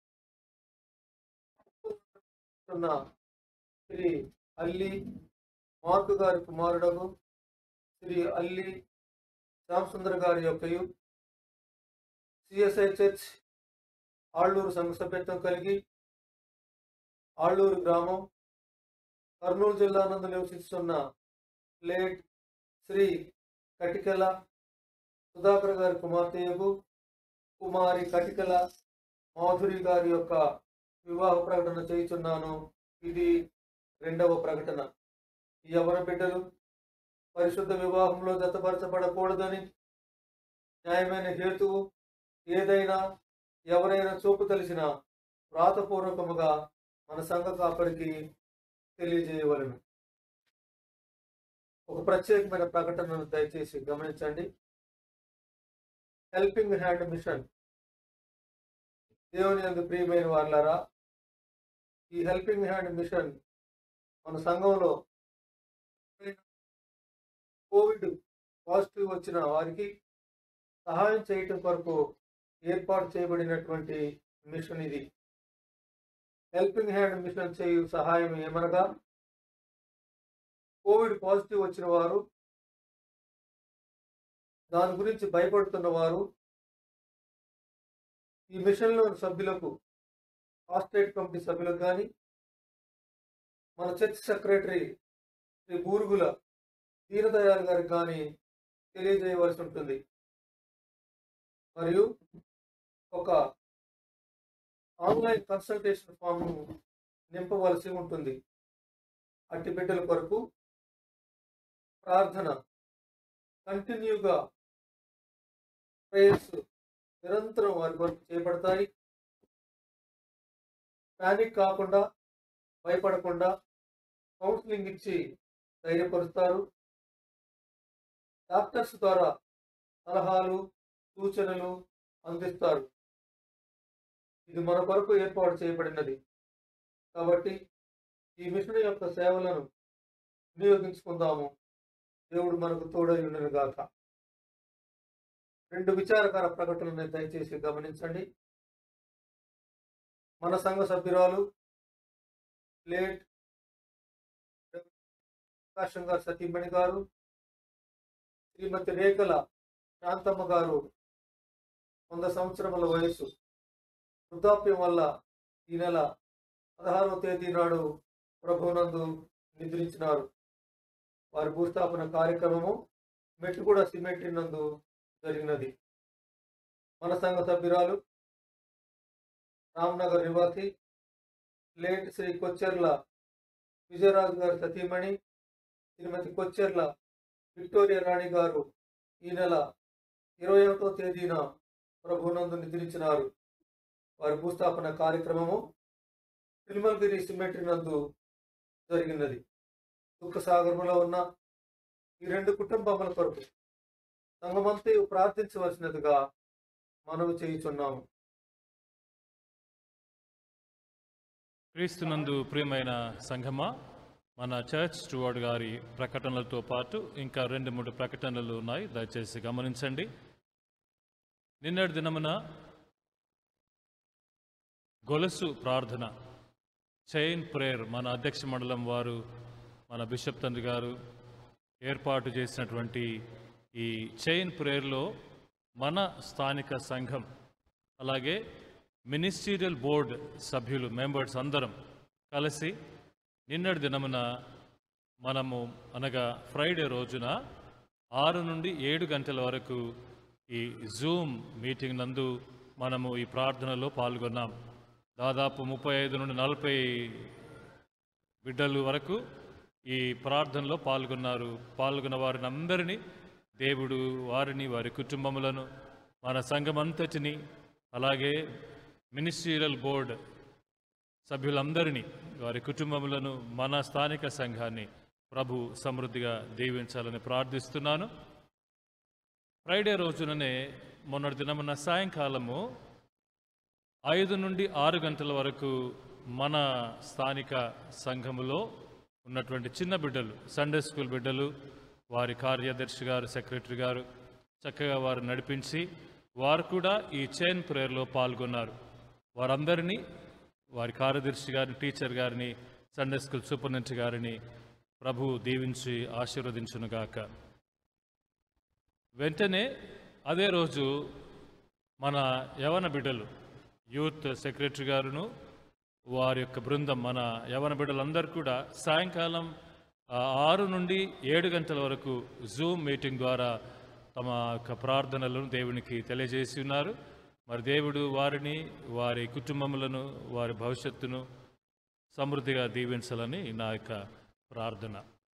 ఉన్న శ్రీ అల్లి మార్కు గారి కుమారుడకు శ్రీ అల్లి శ్యామసుందర్ గారి యొక్కయు సిఎస్ఐ చర్చ్ ఆళ్ళూరు సంఘ సభ్యత్వం కలిగి ఆళ్ళూరు గ్రామం కర్నూలు జిల్లా నందు నివసిస్తున్న లేట్ శ్రీ కటికల సుధాకర్ గారి కుమార్తెయకు కుమారి కటికల మాధురి గారి యొక్క వివాహ ప్రకటన చేయుచున్నాను ఇది రెండవ ప్రకటన ఈ యవన బిడ్డలు పరిశుద్ధ వివాహంలో జతపరచబడకూడదని న్యాయమైన హేతువు ఏదైనా ఎవరైనా చూపు తెలిసిన వ్రాతపూర్వకముగా మన సంఘ కాపరికి తెలియజేయవలను ఒక ప్రత్యేకమైన ప్రకటనను దయచేసి గమనించండి హెల్పింగ్ హ్యాండ్ మిషన్ దేవుని యందు ప్రియమైన వాళ్ళారా ఈ హెల్పింగ్ హ్యాండ్ మిషన్ మన సంఘంలో కోవిడ్ పాజిటివ్ వచ్చిన వారికి సహాయం చేయటం కొరకు ఏర్పాటు చేయబడినటువంటి మిషన్ ఇది హెల్పింగ్ హ్యాండ్ మిషన్ చేయు సహాయం ఏమనగా కోవిడ్ పాజిటివ్ వచ్చిన వారు దాని గురించి భయపడుతున్న వారు ఈ మిషన్లోని సభ్యులకు హాస్టేట్ కమిటీ సభ్యులకు కానీ మన చర్చ్ సెక్రటరీ శ్రీ బూరుగుల దీనదయాల్ గారికి కానీ తెలియజేయవలసి ఉంటుంది మరియు ఒక ఆన్లైన్ కన్సల్టేషన్ ఫామ్ నింపవలసి ఉంటుంది అట్టి బిడ్డల కొరకు ప్రార్థన కంటిన్యూగా ప్రేయర్స్ నిరంతరం వారి కొరకు చేపడతాయి ప్యానిక్ కాకుండా భయపడకుండా కౌన్సిలింగ్ ఇచ్చి ధైర్యపరుస్తారు డాక్టర్స్ ద్వారా సలహాలు సూచనలు అందిస్తారు ఇది మన కొరకు ఏర్పాటు చేయబడినది కాబట్టి ఈ మిషన్ యొక్క సేవలను వినియోగించుకుందాము దేవుడు మనకు తోడై ఉండను గాక రెండు విచారకర ప్రకటనలను దయచేసి గమనించండి మన సంఘ సభ్యురాలు లేట్ ప్రకాశం గారు సతీమణి గారు శ్రీమతి రేఖల శాంతమ్మ గారు వంద సంవత్సరముల వయసు వృద్ధాప్యం వల్ల ఈ నెల పదహారవ తేదీ నాడు ప్రభునందు నిద్రించినారు వారి భూస్థాపన కార్యక్రమము మెట్టుగూడ సిమెంట్రీ నందు జరిగినది మన సంఘ సభ్యురాలు రామ్నగర్ నివాసి లేట్ శ్రీ కొచ్చెర్ల విజయరాజు గారి సతీమణి శ్రీమతి కొచ్చెర్ల విక్టోరియా రాణి గారు ఈ నెల ఇరవై ఒకటో తేదీన ప్రభునందు నిద్రించినారు వారి భూస్థాపన కార్యక్రమము తిరుమలగిరి సిమెంట్రీ నందు జరిగినది దుఃఖ సాగరంలో ఉన్న ఈ రెండు కుటుంబముల కొరకు సంఘమంతా ప్రార్థించవలసినదిగా మనవి చేయుచున్నాము క్రీస్తునందు ప్రియమైన సంఘమా మన చర్చ్ స్టూవర్డ్ గారి ప్రకటనలతో పాటు ఇంకా రెండు మూడు ప్రకటనలు ఉన్నాయి దయచేసి గమనించండి నిన్నటి దినమున గొలుసు ప్రార్థన చైన్ ప్రేయర్ మన అధ్యక్ష మండలం వారు మన బిషప్ తండ్రి గారు ఏర్పాటు చేసినటువంటి ఈ చైన్ ప్రేయర్లో మన స్థానిక సంఘం అలాగే మినిస్టీరియల్ బోర్డ్ సభ్యులు మెంబర్స్ అందరం కలిసి నిన్నటి దినమున మనము అనగా ఫ్రైడే రోజున ఆరు నుండి ఏడు గంటల వరకు ఈ జూమ్ మీటింగ్ నందు మనము ఈ ప్రార్థనలో పాల్గొన్నాం దాదాపు ముప్పై ఐదు నుండి నలభై బిడ్డలు వరకు ఈ ప్రార్థనలో పాల్గొన్నారు పాల్గొన్న వారిని అందరినీ దేవుడు వారిని వారి కుటుంబములను మన సంఘమంతటిని అలాగే మినిస్ట్రియల్ బోర్డ్ సభ్యులందరినీ వారి కుటుంబములను మన స్థానిక సంఘాన్ని ప్రభు సమృద్ధిగా దీవించాలని ప్రార్థిస్తున్నాను ఫ్రైడే రోజుననే మొన్నటి దినమున సాయంకాలము ఐదు నుండి ఆరు గంటల వరకు మన స్థానిక సంఘములో ఉన్నటువంటి చిన్న బిడ్డలు సండే స్కూల్ బిడ్డలు వారి కార్యదర్శి గారు సెక్రటరీ గారు చక్కగా వారు నడిపించి వారు కూడా ఈ చైన్ ప్రేయర్లో పాల్గొన్నారు వారందరినీ వారి కార్యదర్శి గారిని టీచర్ గారిని సండే స్కూల్ సూపరింటెండెంట్ గారిని ప్రభు దీవించి ఆశీర్వదించునుగాక వెంటనే అదే రోజు మన యవన బిడ్డలు యూత్ సెక్రటరీ గారును వారి యొక్క బృందం మన యవన బిడ్డలందరూ కూడా సాయంకాలం ఆ, ఆరు నుండి ఏడు గంటల వరకు జూమ్ మీటింగ్ ద్వారా తమ యొక్క ప్రార్థనలను దేవునికి తెలియజేసి ఉన్నారు మరి దేవుడు వారిని వారి కుటుంబములను వారి భవిష్యత్తును సమృద్ధిగా దీవించాలని నా యొక్క ప్రార్థన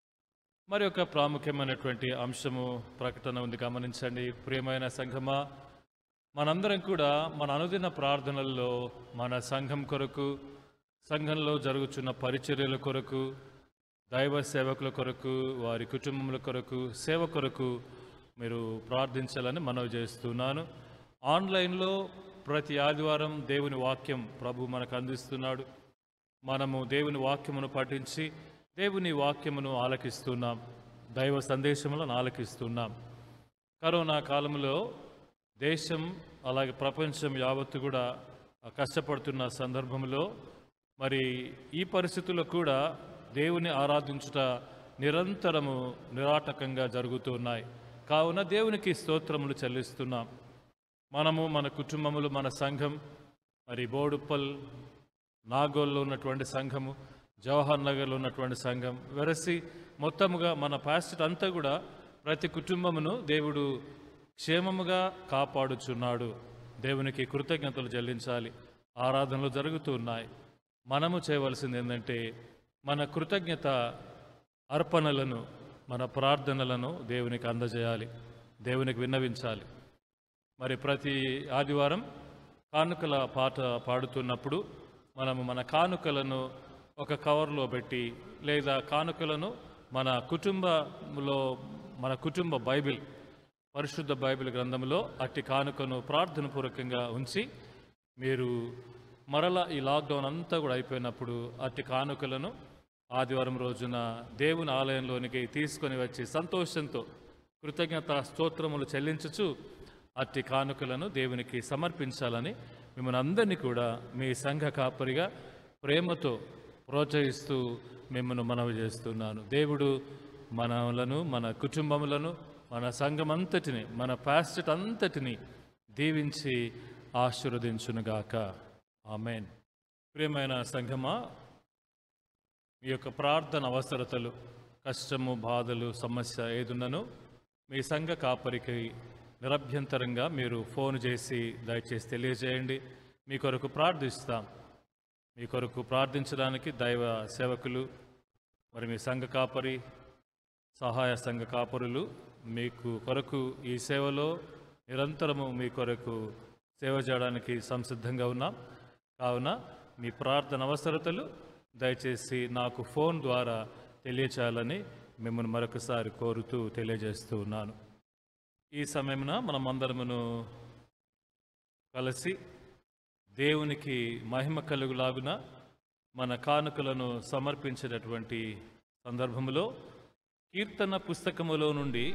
మరి ఒక ప్రాముఖ్యమైనటువంటి అంశము ప్రకటన ఉంది గమనించండి ప్రియమైన సంఘమా మనందరం కూడా మన అనుదిన ప్రార్థనల్లో మన సంఘం కొరకు సంఘంలో జరుగుతున్న పరిచర్యల కొరకు దైవ సేవకుల కొరకు వారి కుటుంబముల కొరకు సేవ కొరకు మీరు ప్రార్థించాలని మనవి చేస్తున్నాను ఆన్లైన్లో ప్రతి ఆదివారం దేవుని వాక్యం ప్రభు మనకు అందిస్తున్నాడు మనము దేవుని వాక్యమును పఠించి దేవుని వాక్యమును ఆలకిస్తున్నాం దైవ సందేశములను ఆలకిస్తున్నాం కరోనా కాలంలో దేశం అలాగే ప్రపంచం యావత్తు కూడా కష్టపడుతున్న సందర్భంలో మరి ఈ పరిస్థితుల్లో కూడా దేవుని ఆరాధించుట నిరంతరము నిరాటకంగా జరుగుతున్నాయి కావున దేవునికి స్తోత్రములు చెల్లిస్తున్నాం మనము మన కుటుంబములు మన సంఘం మరి బోడుప్పల్ నాగోల్లో ఉన్నటువంటి సంఘము జవహర్ నగర్లో ఉన్నటువంటి సంఘం వెరసి మొత్తముగా మన పాస్టర్ అంతా కూడా ప్రతి కుటుంబమును దేవుడు క్షేమముగా కాపాడుచున్నాడు దేవునికి కృతజ్ఞతలు చెల్లించాలి ఆరాధనలు జరుగుతూ ఉన్నాయి మనము చేయవలసింది ఏంటంటే మన కృతజ్ఞత అర్పణలను మన ప్రార్థనలను దేవునికి అందజేయాలి దేవునికి విన్నవించాలి మరి ప్రతి ఆదివారం కానుకల పాట పాడుతున్నప్పుడు మనము మన కానుకలను ఒక కవర్లో పెట్టి లేదా కానుకలను మన కుటుంబంలో మన కుటుంబ బైబిల్ పరిశుద్ధ బైబిల్ గ్రంథంలో అట్టి కానుకను ప్రార్థనపూర్వకంగా ఉంచి మీరు మరల ఈ లాక్డౌన్ అంతా కూడా అయిపోయినప్పుడు అట్టి కానుకలను ఆదివారం రోజున దేవుని ఆలయంలోనికి తీసుకొని వచ్చి సంతోషంతో కృతజ్ఞత స్తోత్రములు చెల్లించుచు అట్టి కానుకలను దేవునికి సమర్పించాలని మిమ్మల్ని అందరినీ కూడా మీ సంఘ కాపరిగా ప్రేమతో ప్రోత్సహిస్తూ మిమ్మల్ని మనవి చేస్తున్నాను దేవుడు మనలను మన కుటుంబములను మన సంఘమంతటిని మన పాస్టెట్ అంతటిని దీవించి ఆశీర్వదించునుగాక ఆమెన్ ప్రియమైన సంఘమా మీ యొక్క ప్రార్థన అవసరతలు కష్టము బాధలు సమస్య ఏదున్నను మీ సంఘ కాపరికి నిరభ్యంతరంగా మీరు ఫోన్ చేసి దయచేసి తెలియజేయండి మీ కొరకు ప్రార్థిస్తాం మీ కొరకు ప్రార్థించడానికి దైవ సేవకులు మరి మీ సంఘ కాపరి సహాయ సంఘ కాపరులు మీకు కొరకు ఈ సేవలో నిరంతరము మీ కొరకు సేవ చేయడానికి సంసిద్ధంగా ఉన్నాం కావున మీ ప్రార్థన అవసరతలు దయచేసి నాకు ఫోన్ ద్వారా తెలియచేయాలని మిమ్మల్ని మరొకసారి కోరుతూ తెలియజేస్తూ ఉన్నాను ఈ సమయమున మనం అందరమును కలిసి దేవునికి మహిమ కలుగులాగున మన కానుకలను సమర్పించేటటువంటి సందర్భంలో కీర్తన పుస్తకములో నుండి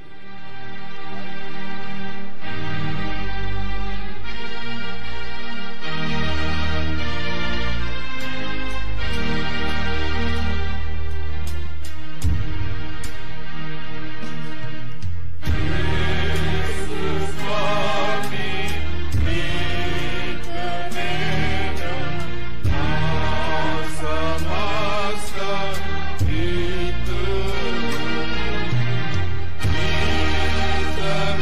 Samasta Itu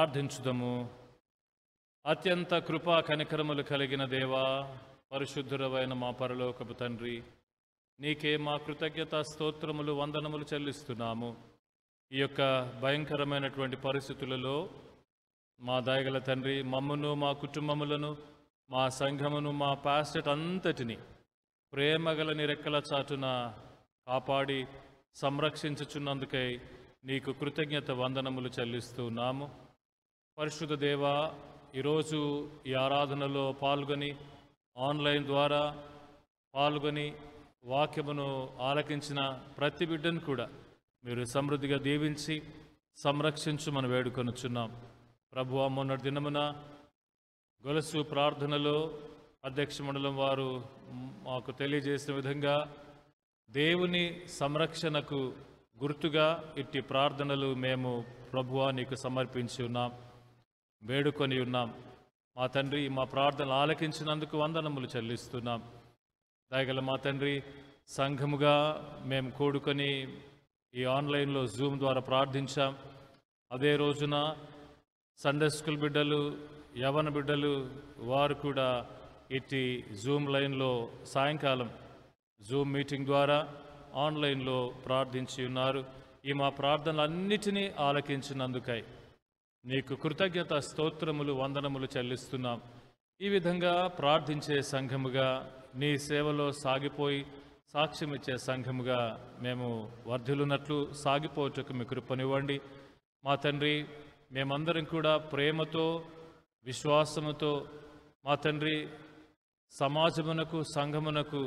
ప్రార్థించుదము అత్యంత కృపా కనికరములు కలిగిన దేవా పరిశుద్ధురవైన మా పరలోకపు తండ్రి నీకే మా కృతజ్ఞత స్తోత్రములు వందనములు చెల్లిస్తున్నాము ఈ యొక్క భయంకరమైనటువంటి పరిస్థితులలో మా దయగల తండ్రి మమ్మను మా కుటుంబములను మా సంఘమును మా పాస్టెట్ అంతటిని ప్రేమగల నిరెక్కల చాటున కాపాడి సంరక్షించుచున్నందుకై నీకు కృతజ్ఞత వందనములు చెల్లిస్తున్నాము పరిశుద్ధ దేవ ఈరోజు ఈ ఆరాధనలో పాల్గొని ఆన్లైన్ ద్వారా పాల్గొని వాక్యమును ఆలకించిన ప్రతి బిడ్డను కూడా మీరు సమృద్ధిగా దీవించి సంరక్షించుమని వేడుకొనుచున్నాం ప్రభు మొన్నటి దినమున గొలుసు ప్రార్థనలో అధ్యక్ష మండలం వారు మాకు తెలియజేసిన విధంగా దేవుని సంరక్షణకు గుర్తుగా ఇట్టి ప్రార్థనలు మేము ప్రభువా నీకు సమర్పించి ఉన్నాం వేడుకొని ఉన్నాం మా తండ్రి మా ప్రార్థనలు ఆలకించినందుకు వందనములు చెల్లిస్తున్నాం దయగల మా తండ్రి సంఘముగా మేము కూడుకొని ఈ ఆన్లైన్లో జూమ్ ద్వారా ప్రార్థించాం అదే రోజున సండే స్కూల్ బిడ్డలు యవన బిడ్డలు వారు కూడా ఇట్టి జూమ్ లైన్లో సాయంకాలం జూమ్ మీటింగ్ ద్వారా ఆన్లైన్లో ప్రార్థించి ఉన్నారు ఈ మా ప్రార్థనలన్నిటినీ ఆలకించినందుకై నీకు కృతజ్ఞత స్తోత్రములు వందనములు చెల్లిస్తున్నాం ఈ విధంగా ప్రార్థించే సంఘముగా నీ సేవలో సాగిపోయి సాక్ష్యం ఇచ్చే సంఘముగా మేము వర్ధిల్లున్నట్లు సాగిపోవటకు మీ కృపనివ్వండి మా తండ్రి మేమందరం కూడా ప్రేమతో విశ్వాసముతో మా తండ్రి సమాజమునకు సంఘమునకు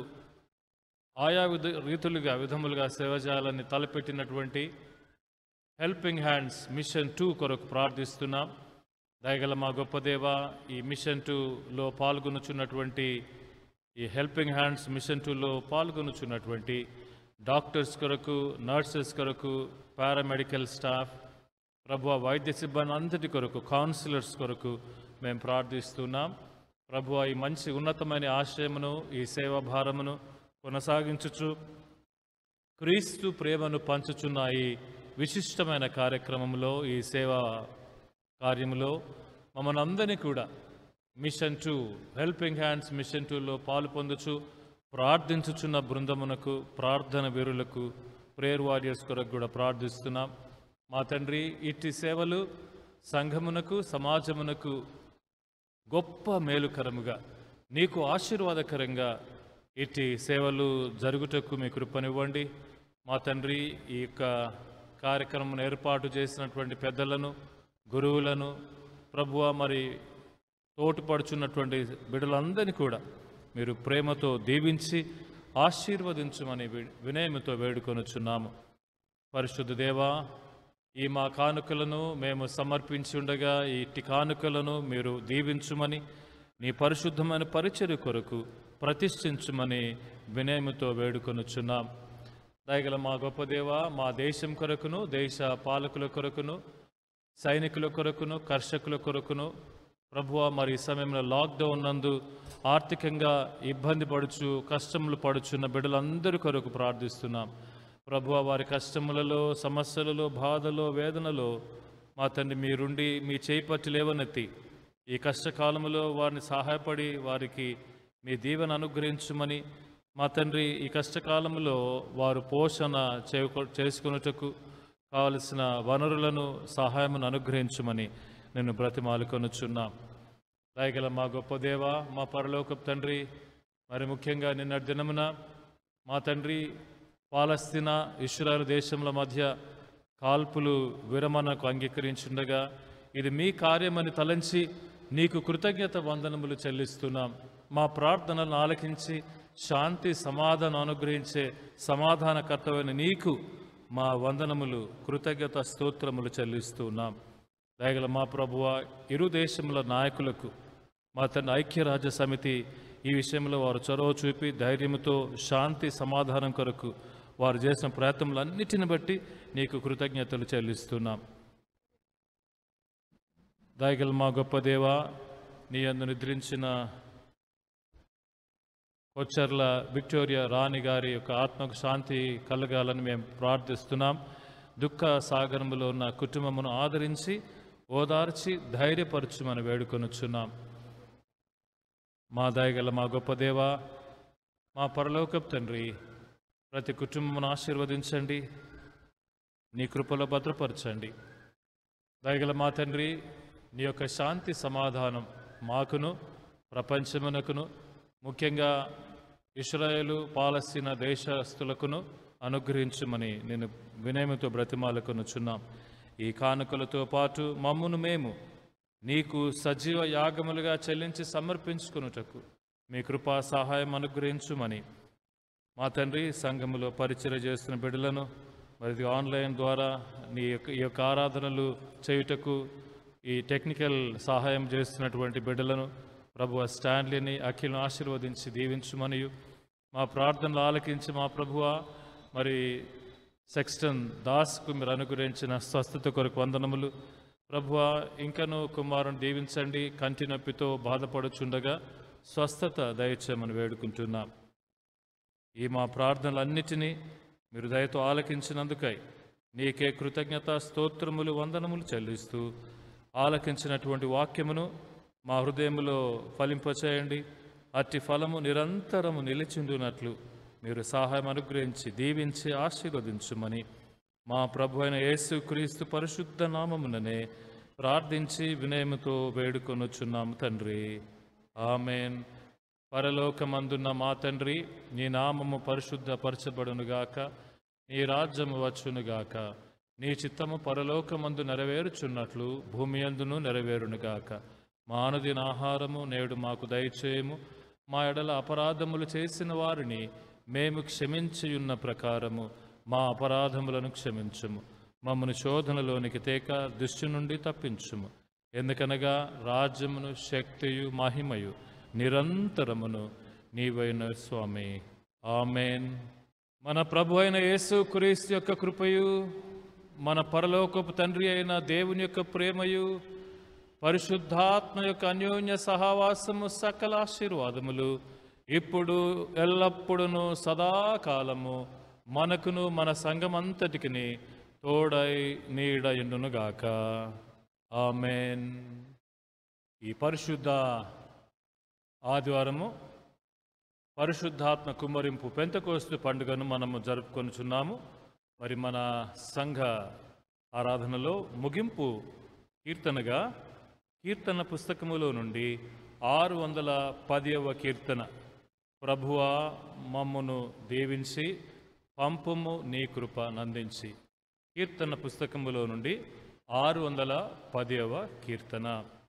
ఆయా విధ రీతులుగా విధములుగా సేవ చేయాలని తలపెట్టినటువంటి హెల్పింగ్ హ్యాండ్స్ మిషన్ టూ కొరకు ప్రార్థిస్తున్నాం దయగల మా గొప్ప దేవ ఈ మిషన్ టూలో పాల్గొనుచున్నటువంటి ఈ హెల్పింగ్ హ్యాండ్స్ మిషన్ టూలో పాల్గొనుచున్నటువంటి డాక్టర్స్ కొరకు నర్సెస్ కొరకు పారామెడికల్ స్టాఫ్ ప్రభు వైద్య సిబ్బంది అంతటి కొరకు కౌన్సిలర్స్ కొరకు మేము ప్రార్థిస్తున్నాం ప్రభు ఈ మంచి ఉన్నతమైన ఆశయమును ఈ సేవా భారమును కొనసాగించుచు క్రీస్తు ప్రేమను పంచుచున్న ఈ విశిష్టమైన కార్యక్రమంలో ఈ సేవా కార్యములో మమ్మల్ని అందరినీ కూడా mission two helping hands mission టూలో పాలు పొందుచు ప్రార్థించుచున్న బృందమునకు ప్రార్థన వీరులకు ప్రేయర్ వారియర్స్ కొరకు కూడా ప్రార్థిస్తున్నాం మా తండ్రి ఇట్టి సేవలు సంఘమునకు సమాజమునకు గొప్ప మేలుకరముగా నీకు ఆశీర్వాదకరంగా ఇట్టి సేవలు జరుగుటకు మీ కృపనివ్వండి మా తండ్రి ఈ యొక్క కార్యక్రమం ఏర్పాటు చేసినటువంటి పెద్దలను గురువులను ప్రభువ మరి తోటుపడుచున్నటువంటి బిడ్డలందరినీ కూడా మీరు ప్రేమతో దీవించి ఆశీర్వదించమని వి- వినయముతో వేడుకొనుచున్నాము పరిశుద్ధ దేవా ఈ మా కానుకలను మేము సమర్పించి ఉండగా ఈ ఇట్టి కానుకలను మీరు దీవించుమని నీ పరిశుద్ధమైన పరిచర్య కొరకు ప్రతిష్ఠించుమని వినయముతో వేడుకొనుచున్నాం దయగల మా గొప్ప దేవ మా దేశం కొరకును దేశ పాలకుల కొరకును సైనికుల కొరకును కర్షకుల కొరకును ప్రభువ మరి ఈ సమయంలో లాక్డౌన్ నందు ఆర్థికంగా ఇబ్బంది పడుచు కష్టములు పడుచున్న బిడ్డలందరి కొరకు ప్రార్థిస్తున్నాం ప్రభువ వారి కష్టములలో సమస్యలలో బాధలో వేదనలో మా తండ్రి మీరుండి మీ చేయి పట్టి లేవనెత్తి ఈ కష్టకాలములో వారిని సహాయపడి వారికి మీ దీవెన అనుగ్రహించమని మా తండ్రి ఈ కష్టకాలంలో వారు పోషణ చేకు చేసుకున్నటకు కావలసిన వనరులను సహాయమును అనుగ్రహించమని నేను బ్రతిమాలుకొనుచున్నా దయగల మా గొప్ప దేవ మా పరలోకపు తండ్రి మరి ముఖ్యంగా నిన్న దినమున మా తండ్రి పాలస్తీనా ఇస్రాయల్ దేశముల మధ్య కాల్పులు విరమణకు అంగీకరించుండగా ఇది మీ కార్యమని తలంచి నీకు కృతజ్ఞత వందనములు చెల్లిస్తున్నాం మా ప్రార్థనలను ఆలకించి శాంతి సమాధానం అనుగ్రహించే సమాధానకర్తమైన నీకు మా వందనములు కృతజ్ఞత స్తోత్రములు చెల్లిస్తున్నాం దయగల మా ప్రభువ ఇరు దేశముల నాయకులకు మా తన ఐక్యరాజ్య సమితి ఈ విషయంలో వారు చొరవ చూపి ధైర్యంతో శాంతి సమాధానం కొరకు వారు చేసిన ప్రయత్నములన్నిటిని బట్టి నీకు కృతజ్ఞతలు చెల్లిస్తున్నాం దయగల మా గొప్ప దేవ నీ అందు నిద్రించిన కొచ్చర్ల విక్టోరియా రాణి గారి యొక్క ఆత్మకు శాంతి కలగాలని మేము ప్రార్థిస్తున్నాం దుఃఖ సాగరములో ఉన్న కుటుంబమును ఆదరించి ఓదార్చి ధైర్యపరచుమని వేడుకొనుచున్నాం మా దయగల మా గొప్ప దేవా మా పరలోకపు తండ్రి ప్రతి కుటుంబమును ఆశీర్వదించండి నీ కృపలో భద్రపరచండి దయగల మా తండ్రి నీ యొక్క శాంతి సమాధానం మాకును ప్రపంచమునకును ముఖ్యంగా ఇస్రాయేలు పాలస్తీనా దేశస్తులకును అనుగ్రహించమని నేను వినయముతో బ్రతిమాలకొనుచున్నాం ఈ కానుకలతో పాటు మమ్మును మేము నీకు సజీవ యాగములుగా చెల్లించి సమర్పించుకున్నటకు మీ కృపా సహాయం అనుగ్రహించుమని మా తండ్రి సంఘములో పరిచయం చేస్తున్న బిడ్డలను మరి ఇది ఆన్లైన్ ద్వారా నీ యొక్క ఈ యొక్క ఆరాధనలు చేయుటకు ఈ టెక్నికల్ సహాయం చేస్తున్నటువంటి బిడ్డలను ప్రభు స్టాన్లీని అఖిలను ఆశీర్వదించి దీవించుమనియు మా ప్రార్థనలు ఆలకించి మా ప్రభువ మరి సెక్స్టన్ దాస్కు మీరు అనుగ్రహించిన స్వస్థత కొరకు వందనములు ప్రభువ ఇంకను కుమారుని దీవించండి కంటి నొప్పితో బాధపడుచుండగా స్వస్థత దయచేయమని వేడుకుంటున్నాం ఈ మా ప్రార్థనలన్నిటినీ మీరు దయతో ఆలకించినందుకై నీకే కృతజ్ఞత స్తోత్రములు వందనములు చెల్లిస్తూ ఆలకించినటువంటి వాక్యమును మా హృదయములో ఫలింపచేయండి అట్టి ఫలము నిరంతరము నిలిచిండునట్లు మీరు సహాయం అనుగ్రహించి దీవించి ఆశీర్వదించుమని మా ప్రభు అయిన యేసు క్రీస్తు పరిశుద్ధ నామముననే ప్రార్థించి వినయముతో వేడుకొనుచున్నాము తండ్రి ఆమెన్ పరలోకమందున్న మా తండ్రి నీ నామము పరిశుద్ధపరచబడునుగాక నీ రాజ్యము వచ్చునుగాక నీ చిత్తము పరలోకమందు నెరవేరుచున్నట్లు భూమి అందును నెరవేరునుగాక మా అనుదిన ఆహారము నేడు మాకు దయచేయము మా ఎడల అపరాధములు చేసిన వారిని మేము క్షమించియున్న ప్రకారము మా అపరాధములను క్షమించుము మమ్మను శోధనలోనికి తేక దుష్టి నుండి తప్పించుము ఎందుకనగా రాజ్యమును శక్తియు మహిమయు నిరంతరమును నీవైన స్వామి ఆమెన్ మన ప్రభు అయిన యేసు క్రీస్తు యొక్క కృపయు మన పరలోకపు తండ్రి అయిన దేవుని యొక్క ప్రేమయు పరిశుద్ధాత్మ యొక్క అన్యోన్య సహవాసము సకల ఆశీర్వాదములు ఇప్పుడు ఎల్లప్పుడును సదాకాలము మనకును మన సంఘమంతటికిని తోడై నీడ ఎండునుగాక ఆమెన్ ఈ పరిశుద్ధ ఆదివారము పరిశుద్ధాత్మ కుమ్మరింపు పెంతకోస్తు పండుగను మనము జరుపుకొనుచున్నాము మరి మన సంఘ ఆరాధనలో ముగింపు కీర్తనగా కీర్తన పుస్తకములో నుండి ఆరు వందల పదివ కీర్తన ప్రభువా మమ్మును దీవించి పంపుము నీ కృప నందించి కీర్తన పుస్తకములో నుండి ఆరు వందల పదివ కీర్తన